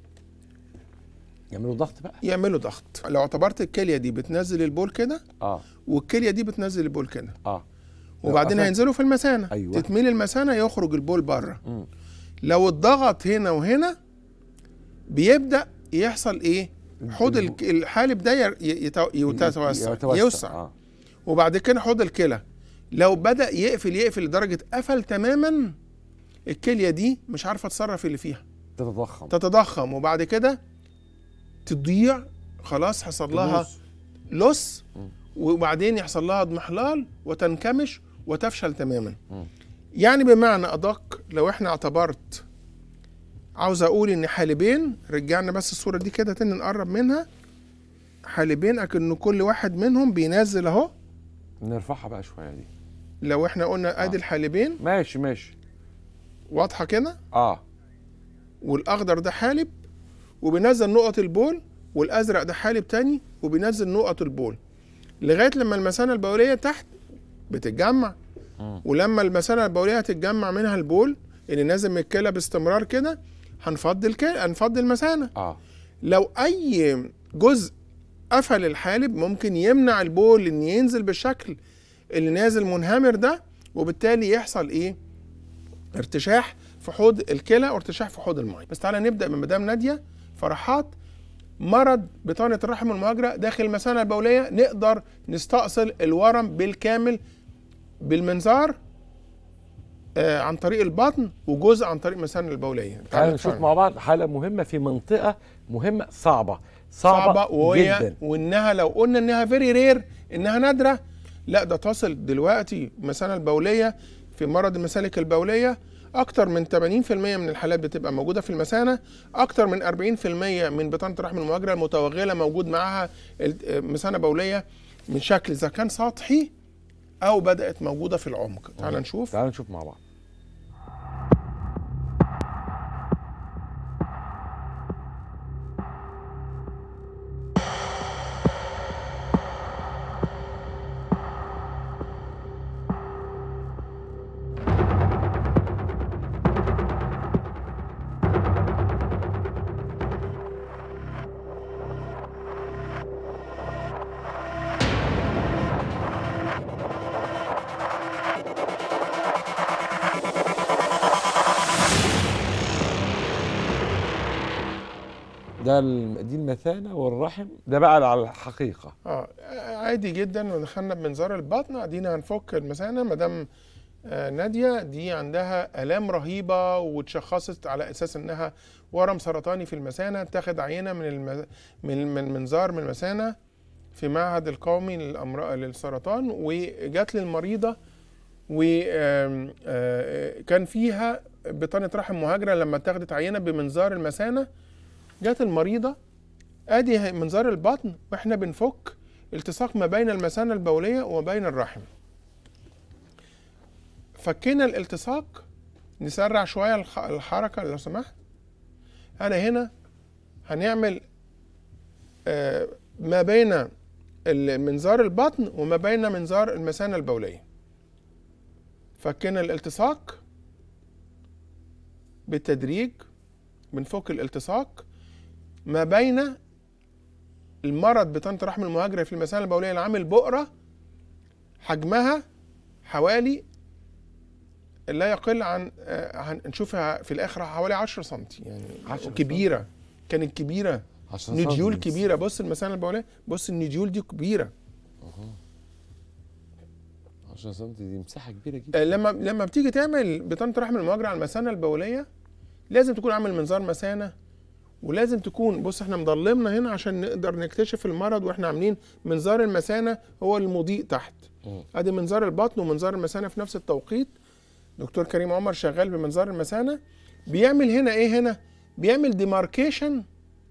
Speaker 7: يعملوا ضغط بقى
Speaker 6: يعملوا ضغط لو اعتبرت الكلية دي بتنزل البول كده
Speaker 7: اه
Speaker 6: والكلية دي بتنزل البول كده
Speaker 7: اه
Speaker 6: وبعدين
Speaker 7: لو قفل-
Speaker 6: هينزلوا في المثانة
Speaker 7: أيوة.
Speaker 6: تتميل المثانة يخرج البول بره
Speaker 7: مم.
Speaker 6: لو اتضغط هنا وهنا بيبدأ يحصل ايه حوض الك- الحالب ده ير- ي- يتو- يتوسع
Speaker 7: يتوسع
Speaker 6: يوسع
Speaker 7: اه
Speaker 6: وبعد كده حوض الكلى لو بدأ يقفل يقفل لدرجة قفل تماما الكلية دي مش عارفة تصرف اللي فيها
Speaker 7: تتضخم
Speaker 6: تتضخم وبعد كده تضيع خلاص حصل لها
Speaker 7: تبوظ.
Speaker 6: لص وبعدين يحصل لها اضمحلال وتنكمش وتفشل تماما
Speaker 7: مم.
Speaker 6: يعني بمعنى ادق لو احنا اعتبرت عاوز اقول ان حالبين رجعنا بس الصوره دي كده تاني نقرب منها حالبين اكن كل واحد منهم بينزل اهو
Speaker 7: نرفعها بقى شويه دي
Speaker 6: لو احنا قلنا ادي
Speaker 7: آه.
Speaker 6: الحالبين
Speaker 7: ماشي ماشي
Speaker 6: واضحه كده
Speaker 7: اه
Speaker 6: والاخضر ده حالب وبينزل نقط البول والازرق ده حالب تاني وبينزل نقط البول لغايه لما المثانه البوليه تحت بتتجمع
Speaker 7: مم.
Speaker 6: ولما المثانه البوليه هتتجمع منها البول اللي نازل من الكلى باستمرار كده هنفضي الكلى هنفضي المثانه
Speaker 7: اه
Speaker 6: لو اي جزء قفل الحالب ممكن يمنع البول ان ينزل بالشكل اللي نازل منهمر ده وبالتالي يحصل ايه ارتشاح في حوض الكلى وارتشاح في حوض الميه بس تعالى نبدا من مدام ناديه فرحات مرض بطانه الرحم المهاجره داخل المثانه البوليه نقدر نستأصل الورم بالكامل بالمنظار آه عن طريق البطن وجزء عن طريق مثانه البوليه
Speaker 1: تعالوا نشوف مع بعض حاله مهمه في منطقه مهمه صعبه صعبه,
Speaker 6: صعبه وهي
Speaker 1: جدا
Speaker 6: وانها لو قلنا انها فيري رير انها نادره لا ده تصل دلوقتي المثانه البوليه في مرض المسالك البوليه اكتر من 80% من الحالات بتبقى موجوده في المثانه اكتر من 40% من بطانه الرحم المهاجره المتوغله موجود معاها ال- مثانه بوليه من شكل اذا كان سطحي او بدات موجوده في العمق تعال نشوف
Speaker 1: تعالوا نشوف مع بعض ده ال- دي المثانه والرحم ده بقى على الحقيقه
Speaker 6: اه عادي جدا ودخلنا بمنظار البطن ادينا هنفك المثانه مدام آه، ناديه دي عندها الام رهيبه واتشخصت على اساس انها ورم سرطاني في المثانه اتاخد عينه من الم... من من منظار من المثانه في معهد القومي للامراض للسرطان وجات للمريضه وكان فيها بطانه رحم مهاجره لما اتاخدت عينه بمنظار المثانه جات المريضه ادي منظار البطن واحنا بنفك التصاق ما بين المثانه البوليه وما بين الرحم فكينا الالتصاق نسرع شويه الح- الحركه لو سمحت انا هنا هنعمل آه، ما بين منظار البطن وما بين منظار المثانه البوليه فكينا الالتصاق بالتدريج بنفك الالتصاق ما بين المرض بطانة الرحم المهاجرة في المثانة البولية اللي عامل بؤرة حجمها حوالي لا يقل عن آه، هنشوفها في الآخر حوالي 10 سم يعني
Speaker 1: 10
Speaker 6: كبيرة كانت كبيرة
Speaker 7: عشان
Speaker 6: نديول
Speaker 7: صدمة.
Speaker 6: كبيرة بص المثانة البولية بص النديول دي كبيرة
Speaker 7: 10 سم دي مساحه كبيره جدا
Speaker 6: آه، لما لما بتيجي تعمل بطانه رحم المهاجره على المثانه البوليه لازم تكون عامل منظار مثانه ولازم تكون بص احنا مضلمنا هنا عشان نقدر نكتشف المرض واحنا عاملين منظار المثانه هو المضيء تحت
Speaker 7: مم.
Speaker 6: ادي منظار البطن ومنظار المثانه في نفس التوقيت دكتور كريم عمر شغال بمنظار المثانه بيعمل هنا ايه هنا بيعمل ديماركيشن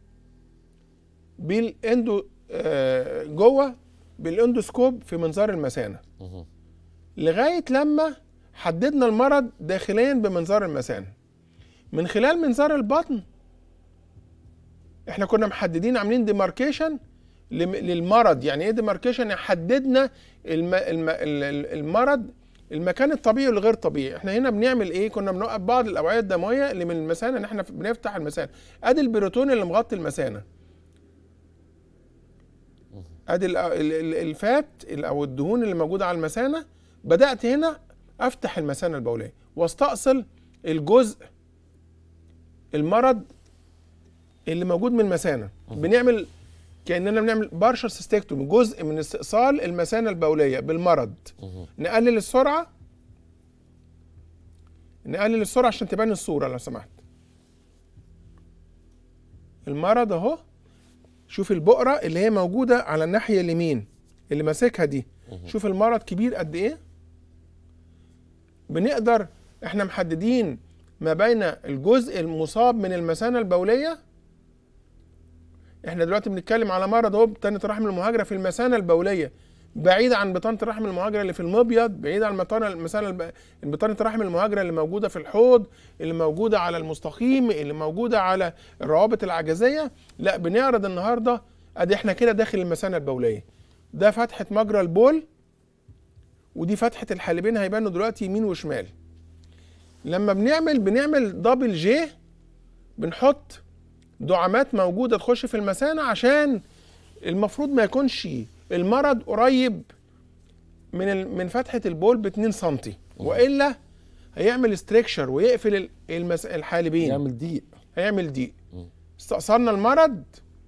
Speaker 6: بالاندو آه، جوه بالاندوسكوب في منظار المثانه
Speaker 7: مهم.
Speaker 6: لغايه لما حددنا المرض داخليا بمنظار المثانه من خلال منظار البطن احنا كنا محددين عاملين ديماركيشن للمرض يعني ايه ديماركيشن يعني حددنا الم... الم... ال- ال- المرض المكان الطبيعي والغير طبيعي احنا هنا بنعمل ايه كنا بنوقف بعض الاوعيه الدمويه اللي من المثانه ان احنا بنفتح المثانه ادي البروتون اللي مغطي المثانه ادي ال- ال- ال- الفات ال- او الدهون اللي موجوده على المثانه بدات هنا افتح المثانه البوليه واستأصل الجزء المرض اللي موجود من المثانه بنعمل كاننا بنعمل بارشل سيستكتومي جزء من استئصال المثانه البوليه بالمرض
Speaker 7: مهم.
Speaker 6: نقلل السرعه نقلل السرعه عشان تبان الصوره لو سمحت المرض اهو شوف البقره اللي هي موجوده على الناحيه اليمين اللي ماسكها دي شوف المرض كبير قد ايه بنقدر احنا محددين ما بين الجزء المصاب من المثانه البوليه احنا دلوقتي بنتكلم على مرض اهو بطانه الرحم المهاجره في المثانه البوليه بعيد عن بطانه الرحم المهاجره اللي في المبيض بعيد عن بطانه المثانه الب... بطانه الرحم المهاجره اللي موجوده في الحوض اللي موجوده على المستقيم اللي موجوده على الروابط العجزيه لا بنعرض النهارده ادي احنا كده داخل المثانه البوليه ده فتحه مجرى البول ودي فتحه الحالبين هيبانوا دلوقتي يمين وشمال لما بنعمل بنعمل دبل جي بنحط دعامات موجوده تخش في المثانه عشان المفروض ما يكونش المرض قريب من ال- من فتحه البول ب 2 سم والا هيعمل ستريكشر ويقفل ال- المس... الحالبين
Speaker 7: يعمل ضيق
Speaker 6: هيعمل ضيق
Speaker 7: مم.
Speaker 6: استأصلنا المرض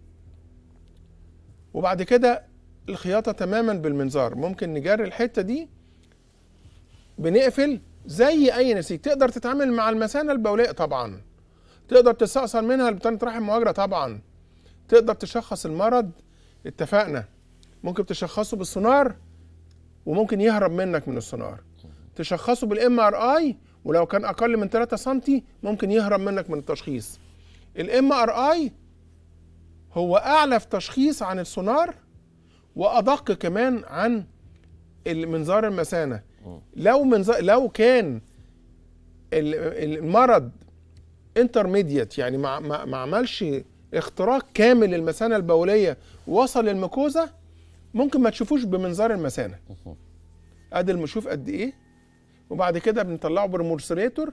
Speaker 6: وبعد كده الخياطة تماما بالمنظار ممكن نجري الحتة دي بنقفل زي اي نسيج تقدر تتعامل مع المثانه البوليه طبعا تقدر تستأصل منها بطانه رحم مهاجره طبعا تقدر تشخص المرض اتفقنا ممكن تشخصه بالسونار وممكن يهرب منك من السونار تشخصه بالام ار اي ولو كان اقل من 3 سم ممكن يهرب منك من التشخيص الام ار اي هو اعلى في تشخيص عن السونار وادق كمان عن المنظار المثانه لو منظار لو كان ال- المرض انترميديت يعني ما, ما, ما عملش اختراق كامل للمثانه البوليه ووصل للميكوزا ممكن ما تشوفوش بمنظار المثانه ادي المشوف قد ايه وبعد كده بنطلعه برمورسريتور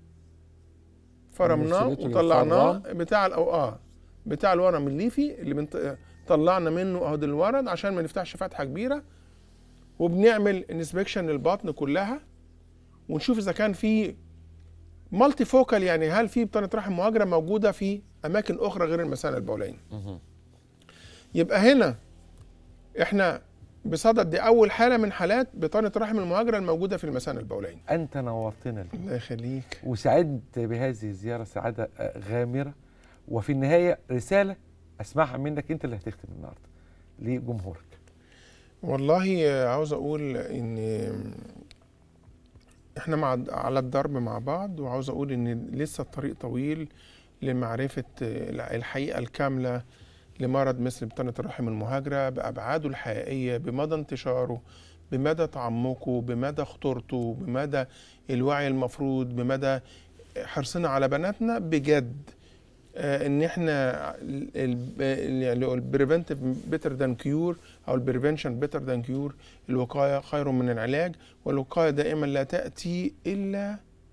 Speaker 6: فرمناه
Speaker 7: المرسليتور
Speaker 6: وطلعناه
Speaker 7: الفرام.
Speaker 6: بتاع ال- أو اه بتاع الورم الليفي اللي بنط... طلعنا منه اهو ده الورد عشان ما نفتحش فتحه كبيره وبنعمل انسبكشن للبطن كلها ونشوف اذا كان في مالتي فوكال يعني هل في بطانه رحم مهاجره موجوده في اماكن اخرى غير المثانه البوليه يبقى هنا احنا بصدد دي اول حاله من حالات بطانه رحم المهاجره الموجوده في المثانه البوليه
Speaker 1: انت نورتنا اليوم
Speaker 6: الله يخليك
Speaker 1: وسعدت بهذه الزياره سعاده آه، غامره وفي النهايه رساله اسمعها منك انت اللي هتختم النهارده لجمهورك
Speaker 6: والله عاوز اقول ان احنا مع على الضرب مع بعض وعاوز اقول ان لسه الطريق طويل لمعرفة الحقيقة الكاملة لمرض مثل بطانة الرحم المهاجرة بأبعاده الحقيقية بمدى انتشاره بمدى تعمقه بمدى خطورته بمدى الوعي المفروض بمدى حرصنا على بناتنا بجد آه، ان احنا البريفنتيف بيتر ذان كيور او البريفنشن بيتر ذان كيور الوقايه خير من العلاج والوقايه دائما لا تاتي الا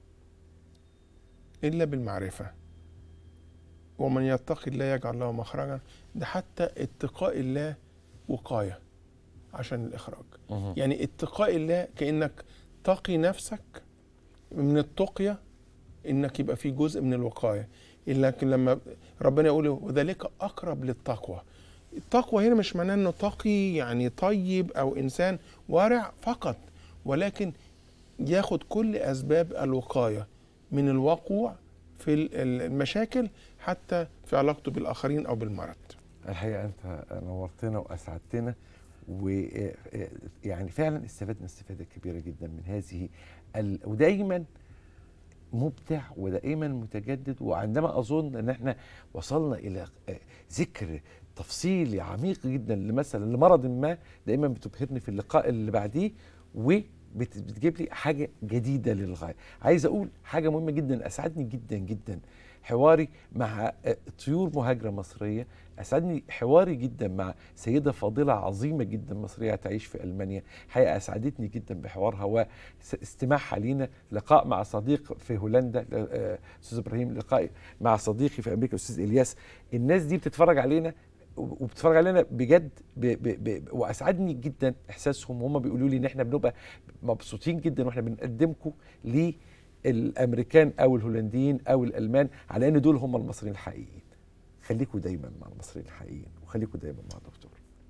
Speaker 6: الا بالمعرفه ومن يتقي الله يجعل له مخرجا ده حتى اتقاء الله وقايه عشان الاخراج
Speaker 7: مهم.
Speaker 6: يعني اتقاء الله كانك تقي نفسك من التقيه انك يبقى في جزء من الوقايه لكن لما ربنا يقول وذلك اقرب للتقوى التقوى هنا مش معناه انه تقي يعني طيب او انسان ورع فقط ولكن ياخد كل اسباب الوقايه من الوقوع في ال- المشاكل حتى في علاقته بالاخرين او بالمرض
Speaker 1: الحقيقه انت نورتنا واسعدتنا ويعني فعلا استفدنا استفاده كبيره جدا من هذه ال... ودايما مبدع ودائما متجدد وعندما اظن ان احنا وصلنا الى آه، ذكر تفصيلي عميق جدا لمثلا لمرض ما دائما بتبهرني في اللقاء اللي بعديه وبتجيب لي حاجه جديده للغايه عايز اقول حاجه مهمه جدا اسعدني جدا جدا حواري مع آه، طيور مهاجره مصريه اسعدني حواري جدا مع سيده فاضله عظيمه جدا مصريه تعيش في المانيا حقيقه اسعدتني جدا بحوارها واستماعها لينا لقاء مع صديق في هولندا آه، استاذ ابراهيم لقاء مع صديقي في امريكا استاذ الياس الناس دي بتتفرج علينا وبتتفرج علينا بجد ب ب ب واسعدني جدا احساسهم وهم بيقولوا لي ان احنا بنبقى مبسوطين جدا واحنا بنقدمكم للامريكان او الهولنديين او الالمان على ان دول هم المصريين الحقيقيين خليكم دايما مع المصريين الحقيقيين وخليكم دايما مع الدكتور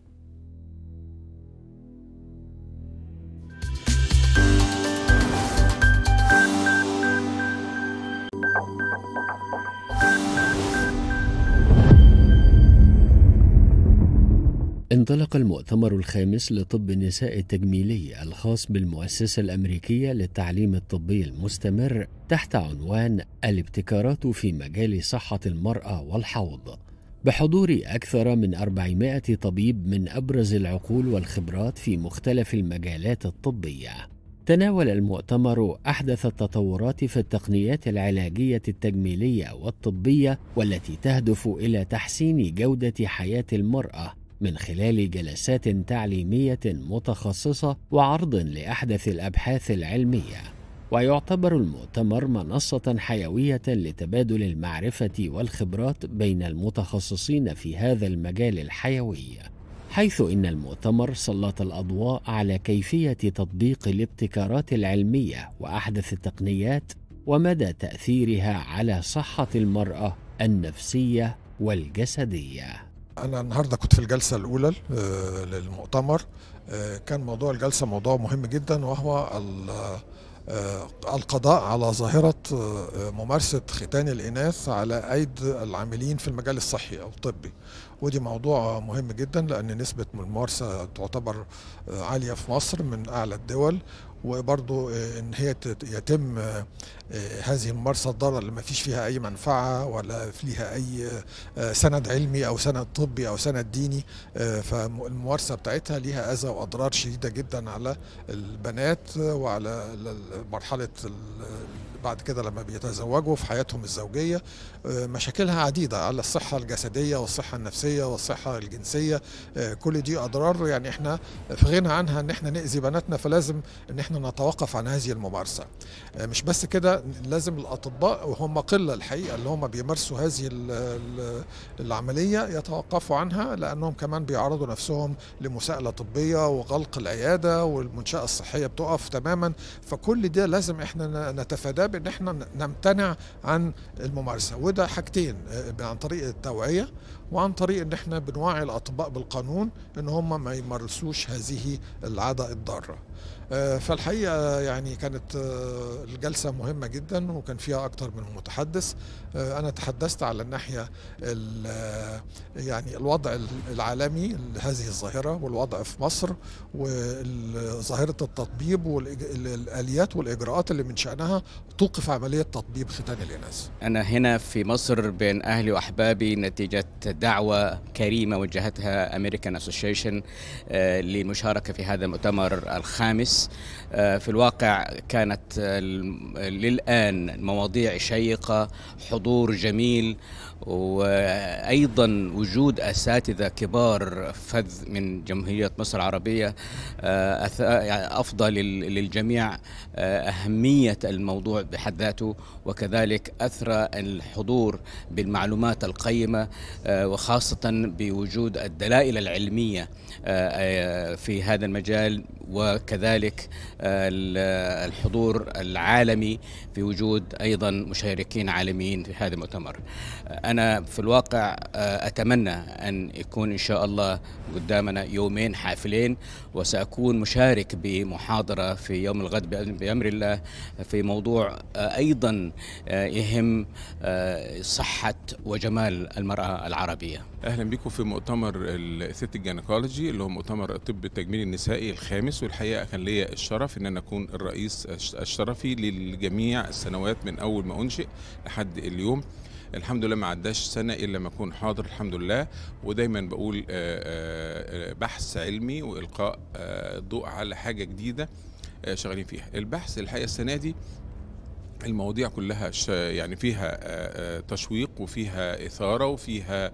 Speaker 8: انطلق المؤتمر الخامس لطب النساء التجميلي الخاص بالمؤسسة الأمريكية للتعليم الطبي المستمر تحت عنوان الابتكارات في مجال صحة المرأة والحوض بحضور أكثر من 400 طبيب من أبرز العقول والخبرات في مختلف المجالات الطبية تناول المؤتمر أحدث التطورات في التقنيات العلاجية التجميلية والطبية والتي تهدف إلى تحسين جودة حياة المرأة من خلال جلسات تعليميه متخصصه وعرض لاحدث الابحاث العلميه ويعتبر المؤتمر منصه حيويه لتبادل المعرفه والخبرات بين المتخصصين في هذا المجال الحيوي حيث ان المؤتمر سلط الاضواء على كيفيه تطبيق الابتكارات العلميه واحدث التقنيات ومدى تاثيرها على صحه المراه النفسيه والجسديه
Speaker 9: أنا النهاردة كنت في الجلسة الأولى آه، للمؤتمر آه، كان موضوع الجلسة موضوع مهم جدا وهو ال- آه، القضاء على ظاهرة آه، ممارسة ختان الإناث على أيد العاملين في المجال الصحي أو الطبي ودي موضوع مهم جدا لأن نسبة الممارسة تعتبر آه، عالية في مصر من أعلى الدول وبرضو آه، ان هي تت- يتم آه، آه، هذه الممارسه الضاره اللي ما فيش فيها اي منفعه ولا فيها اي آه، سند علمي او سند طبي او سند ديني آه، فالممارسه بتاعتها ليها اذى واضرار شديده جدا على البنات وعلى ال- ال- مرحله ال- بعد كده لما بيتزوجوا في حياتهم الزوجيه آه، مشاكلها عديده على الصحه الجسديه والصحه النفسيه والصحه الجنسيه آه، كل دي اضرار يعني احنا في غنى عنها ان احنا ناذي بناتنا فلازم ان احنا نتوقف عن هذه الممارسه آه، مش بس كده لازم الاطباء وهم قله الحقيقه اللي هم بيمارسوا هذه ال- ال- العمليه يتوقفوا عنها لانهم كمان بيعرضوا نفسهم لمساءله طبيه وغلق العياده والمنشاه الصحيه بتقف تماما فكل ده لازم احنا ن- نتفاداه بان احنا ن- نمتنع عن الممارسه وده حاجتين آه، عن طريق التوعيه وعن طريق ان احنا بنوعي الاطباء بالقانون ان هم ما يمارسوش هذه العاده الضاره آه، فالحقيقه يعني كانت آه، الجلسه مهمه جدا وكان فيها اكتر من متحدث آه، انا تحدثت على الناحيه ال- آه، يعني الوضع العالمي لهذه الظاهره والوضع في مصر وظاهره التطبيب والاليات والاجراءات اللي من شانها توقف عمليه تطبيب ختان الاناث
Speaker 10: أنا هنا في مصر بين أهلي وأحبابي نتيجة دعوة كريمة وجهتها أمريكان أسوشيشن للمشاركة في هذا المؤتمر الخامس آه، في الواقع كانت آه، الم- للآن مواضيع شيقة حضور جميل وأيضا وجود أساتذة كبار فذ من جمهورية مصر العربية آه، أث- يعني أفضى لل- للجميع آه، أهمية الموضوع بحد ذاته وكذلك أثرى الحضور بالمعلومات القيمة آه، وخاصة بوجود الدلائل العلمية آه، آه، في هذا المجال وكذلك آه، ال- الحضور العالمي في وجود أيضا مشاركين عالميين في هذا المؤتمر آه، أنا في الواقع آه، أتمنى أن يكون إن شاء الله قدامنا يومين حافلين وسأكون مشارك بمحاضرة في يوم الغد بأمر بأمر الله في موضوع آه، أيضا آه، يهم آه، صحة وجمال المرأة العربية
Speaker 11: اهلا بيكم في مؤتمر الست الجينيكولوجي اللي هو مؤتمر الطب التجميلي النسائي الخامس والحقيقه كان ليا الشرف ان انا اكون الرئيس الش- الشرفي للجميع السنوات من اول ما انشئ لحد اليوم الحمد لله ما عداش سنه الا ما اكون حاضر الحمد لله ودايما بقول آه، آه، آه، بحث علمي والقاء آه، الضوء على حاجه جديده آه، شغالين فيها البحث الحقيقه السنه دي المواضيع كلها ش- يعني فيها آه، آه، تشويق وفيها إثارة وفيها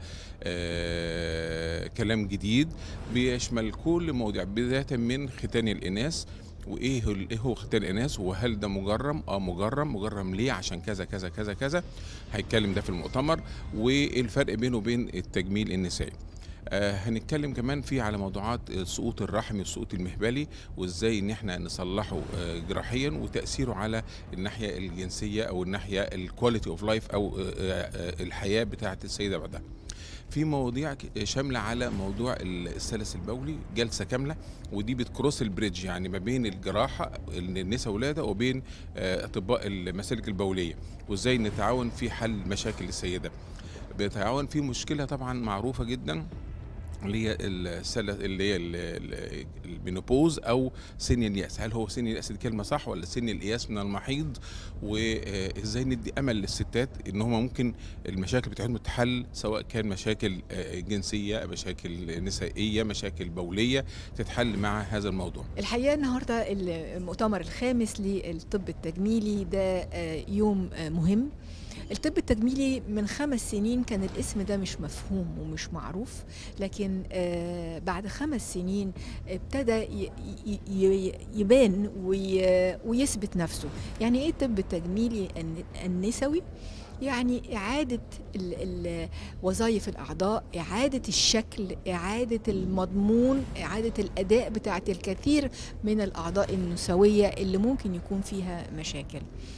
Speaker 11: آه، كلام جديد بيشمل كل المواضيع بداية من ختان الإناث وايه هو- ايه هو ختان الاناث وهل ده مجرم اه مجرم مجرم ليه عشان كذا كذا كذا كذا هيتكلم ده في المؤتمر وايه الفرق بينه وبين التجميل النسائي آه هنتكلم كمان في على موضوعات السقوط الرحمي والسقوط المهبلي وازاي ان احنا نصلحه آه جراحيا وتاثيره على الناحيه الجنسيه او الناحيه الكواليتي اوف لايف او آه آه الحياه بتاعه السيده بعدها في مواضيع ك- شامله على موضوع السلس البولي جلسه كامله ودي بتكروس البريدج يعني ما بين الجراحه النساء ولاده وبين آه، اطباء المسالك البوليه وازاي نتعاون في حل مشاكل السيده بيتعاون في مشكله طبعا معروفه جدا اللي هي السلة اللي هي ال- ال- المينوبوز او سن الياس هل هو سن الياس دي كلمه صح ولا سن الياس من المحيض وازاي ندي امل للستات ان هم ممكن المشاكل بتاعتهم تتحل سواء كان مشاكل آه، جنسيه مشاكل نسائيه مشاكل بوليه تتحل مع هذا الموضوع
Speaker 12: الحقيقه النهارده المؤتمر الخامس للطب التجميلي ده آه، يوم آه، مهم الطب التجميلي من خمس سنين كان الاسم ده مش مفهوم ومش معروف لكن آه، بعد خمس سنين ابتدى ي- ي- ي- يبان وي- ويثبت نفسه يعني ايه الطب التجميلي الن- النسوي يعني إعادة ال- ال- وظائف الأعضاء إعادة الشكل إعادة المضمون إعادة الأداء بتاعة الكثير من الأعضاء النسوية اللي ممكن يكون فيها مشاكل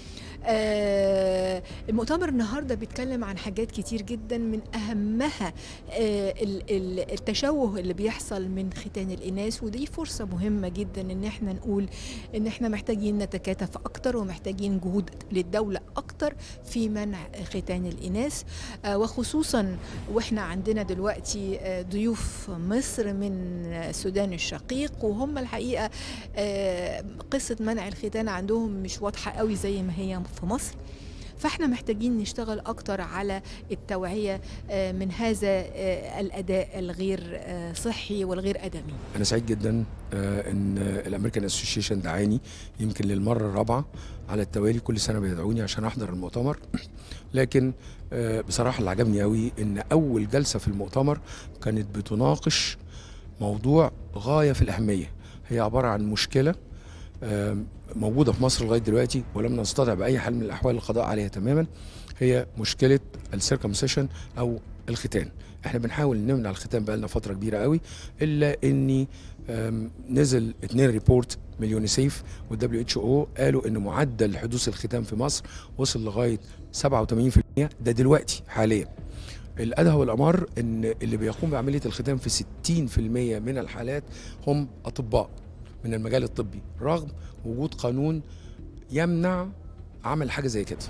Speaker 12: آه، المؤتمر النهارده بيتكلم عن حاجات كتير جدا من اهمها آه، ال- ال- التشوه اللي بيحصل من ختان الاناث ودي فرصه مهمه جدا ان احنا نقول ان احنا محتاجين نتكاتف اكتر ومحتاجين جهود للدوله اكتر في منع ختان الاناث آه، وخصوصا واحنا عندنا دلوقتي آه، ضيوف مصر من آه، السودان الشقيق وهم الحقيقه آه، قصه منع الختان عندهم مش واضحه قوي زي ما هي في مصر فاحنا محتاجين نشتغل اكتر على التوعيه آه، من هذا آه، الاداء الغير آه، صحي والغير ادمي
Speaker 13: انا سعيد جدا آه، ان الامريكان اسوشيشن دعاني يمكن للمره الرابعه على التوالي كل سنه بيدعوني عشان احضر المؤتمر لكن آه، بصراحه اللي عجبني قوي ان اول جلسه في المؤتمر كانت بتناقش موضوع غايه في الاهميه هي عباره عن مشكله آم، موجوده في مصر لغايه دلوقتي ولم نستطع باي حال من الاحوال القضاء عليها تماما هي مشكله السيركمسيشن او الختان احنا بنحاول نمنع الختان بقالنا فتره كبيره قوي الا اني آم، نزل اتنين ريبورت من اليونيسيف والدبليو اتش او قالوا ان معدل حدوث الختان في مصر وصل لغايه 87% ده دلوقتي حاليا الادهى والامر ان اللي بيقوم بعمليه الختان في 60% من الحالات هم اطباء من المجال الطبي رغم وجود قانون يمنع عمل حاجه زي كده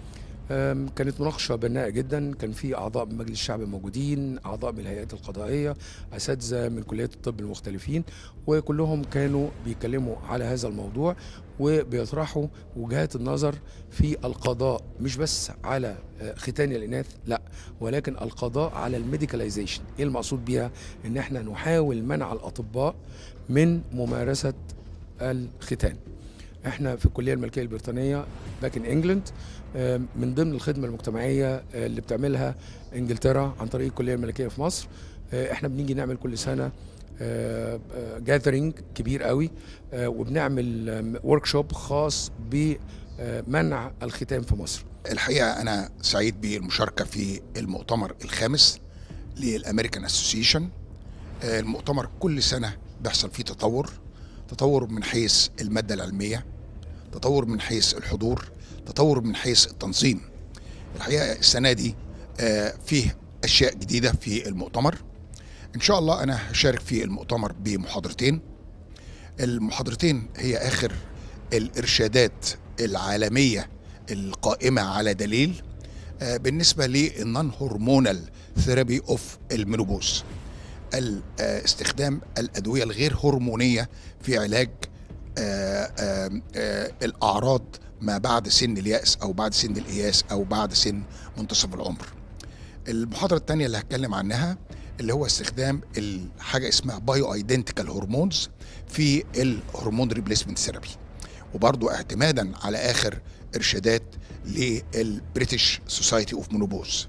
Speaker 13: أم، كانت مناقشه بناءه جدا كان في اعضاء من مجلس الشعب موجودين اعضاء من الهيئات القضائيه اساتذه من كليات الطب المختلفين وكلهم كانوا بيتكلموا على هذا الموضوع وبيطرحوا وجهات النظر في القضاء مش بس على آه، ختان الاناث لا ولكن القضاء على الميديكاليزيشن ايه المقصود بيها ان احنا نحاول منع الاطباء من ممارسه الختان احنا في الكليه الملكيه البريطانيه باك ان انجلند من ضمن الخدمه المجتمعيه آه، اللي بتعملها انجلترا عن طريق الكليه الملكيه في مصر آه، احنا بنيجي نعمل كل سنه جاذرينج كبير قوي آه، وبنعمل ورك شوب خاص بمنع الختان في مصر
Speaker 14: الحقيقه انا سعيد بالمشاركه في المؤتمر الخامس للامريكان اسوسيشن المؤتمر كل سنه بيحصل فيه تطور تطور من حيث الماده العلميه تطور من حيث الحضور تطور من حيث التنظيم الحقيقه السنه دي آه، فيه اشياء جديده في المؤتمر ان شاء الله انا هشارك في المؤتمر بمحاضرتين المحاضرتين هي اخر الارشادات العالميه القائمه على دليل آه، بالنسبه للنون هرمونال ثيرابي اوف المينوبوز ال- آه، استخدام الادويه الغير هرمونيه في علاج آه، آه، آه، الاعراض ما بعد سن الياس او بعد سن الاياس او بعد سن منتصف العمر المحاضره الثانيه اللي هتكلم عنها اللي هو استخدام الحاجه اسمها بايو ايدنتيكال هرمونز في الهرمون ريبليسمنت ثيرابي وبرضو اعتمادا على اخر ارشادات للبريتش سوسايتي اوف مونوبوز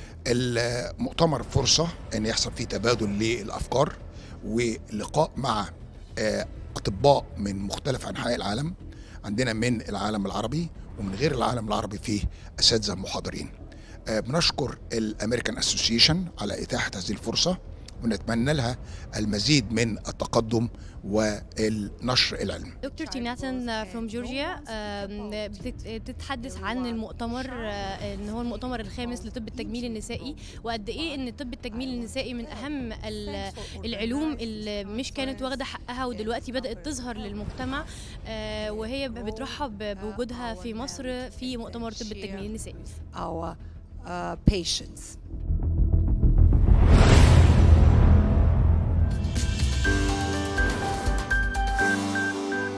Speaker 14: المؤتمر فرصه ان يحصل فيه تبادل للافكار ولقاء مع آه، اطباء من مختلف انحاء العالم عندنا من العالم العربي ومن غير العالم العربي فيه اساتذه محاضرين آه، بنشكر الامريكان اسوسيشن على اتاحه هذه الفرصه ونتمنى لها المزيد من التقدم والنشر العلمي
Speaker 15: دكتور تيناتن فروم جورجيا بتتحدث عن المؤتمر آه، ان هو المؤتمر الخامس لطب التجميل النسائي وقد ايه ان طب التجميل النسائي من اهم ال- العلوم اللي مش كانت واخده حقها ودلوقتي بدات تظهر للمجتمع آه، وهي بترحب بوجودها في مصر في مؤتمر طب التجميل النسائي
Speaker 16: our uh, patients.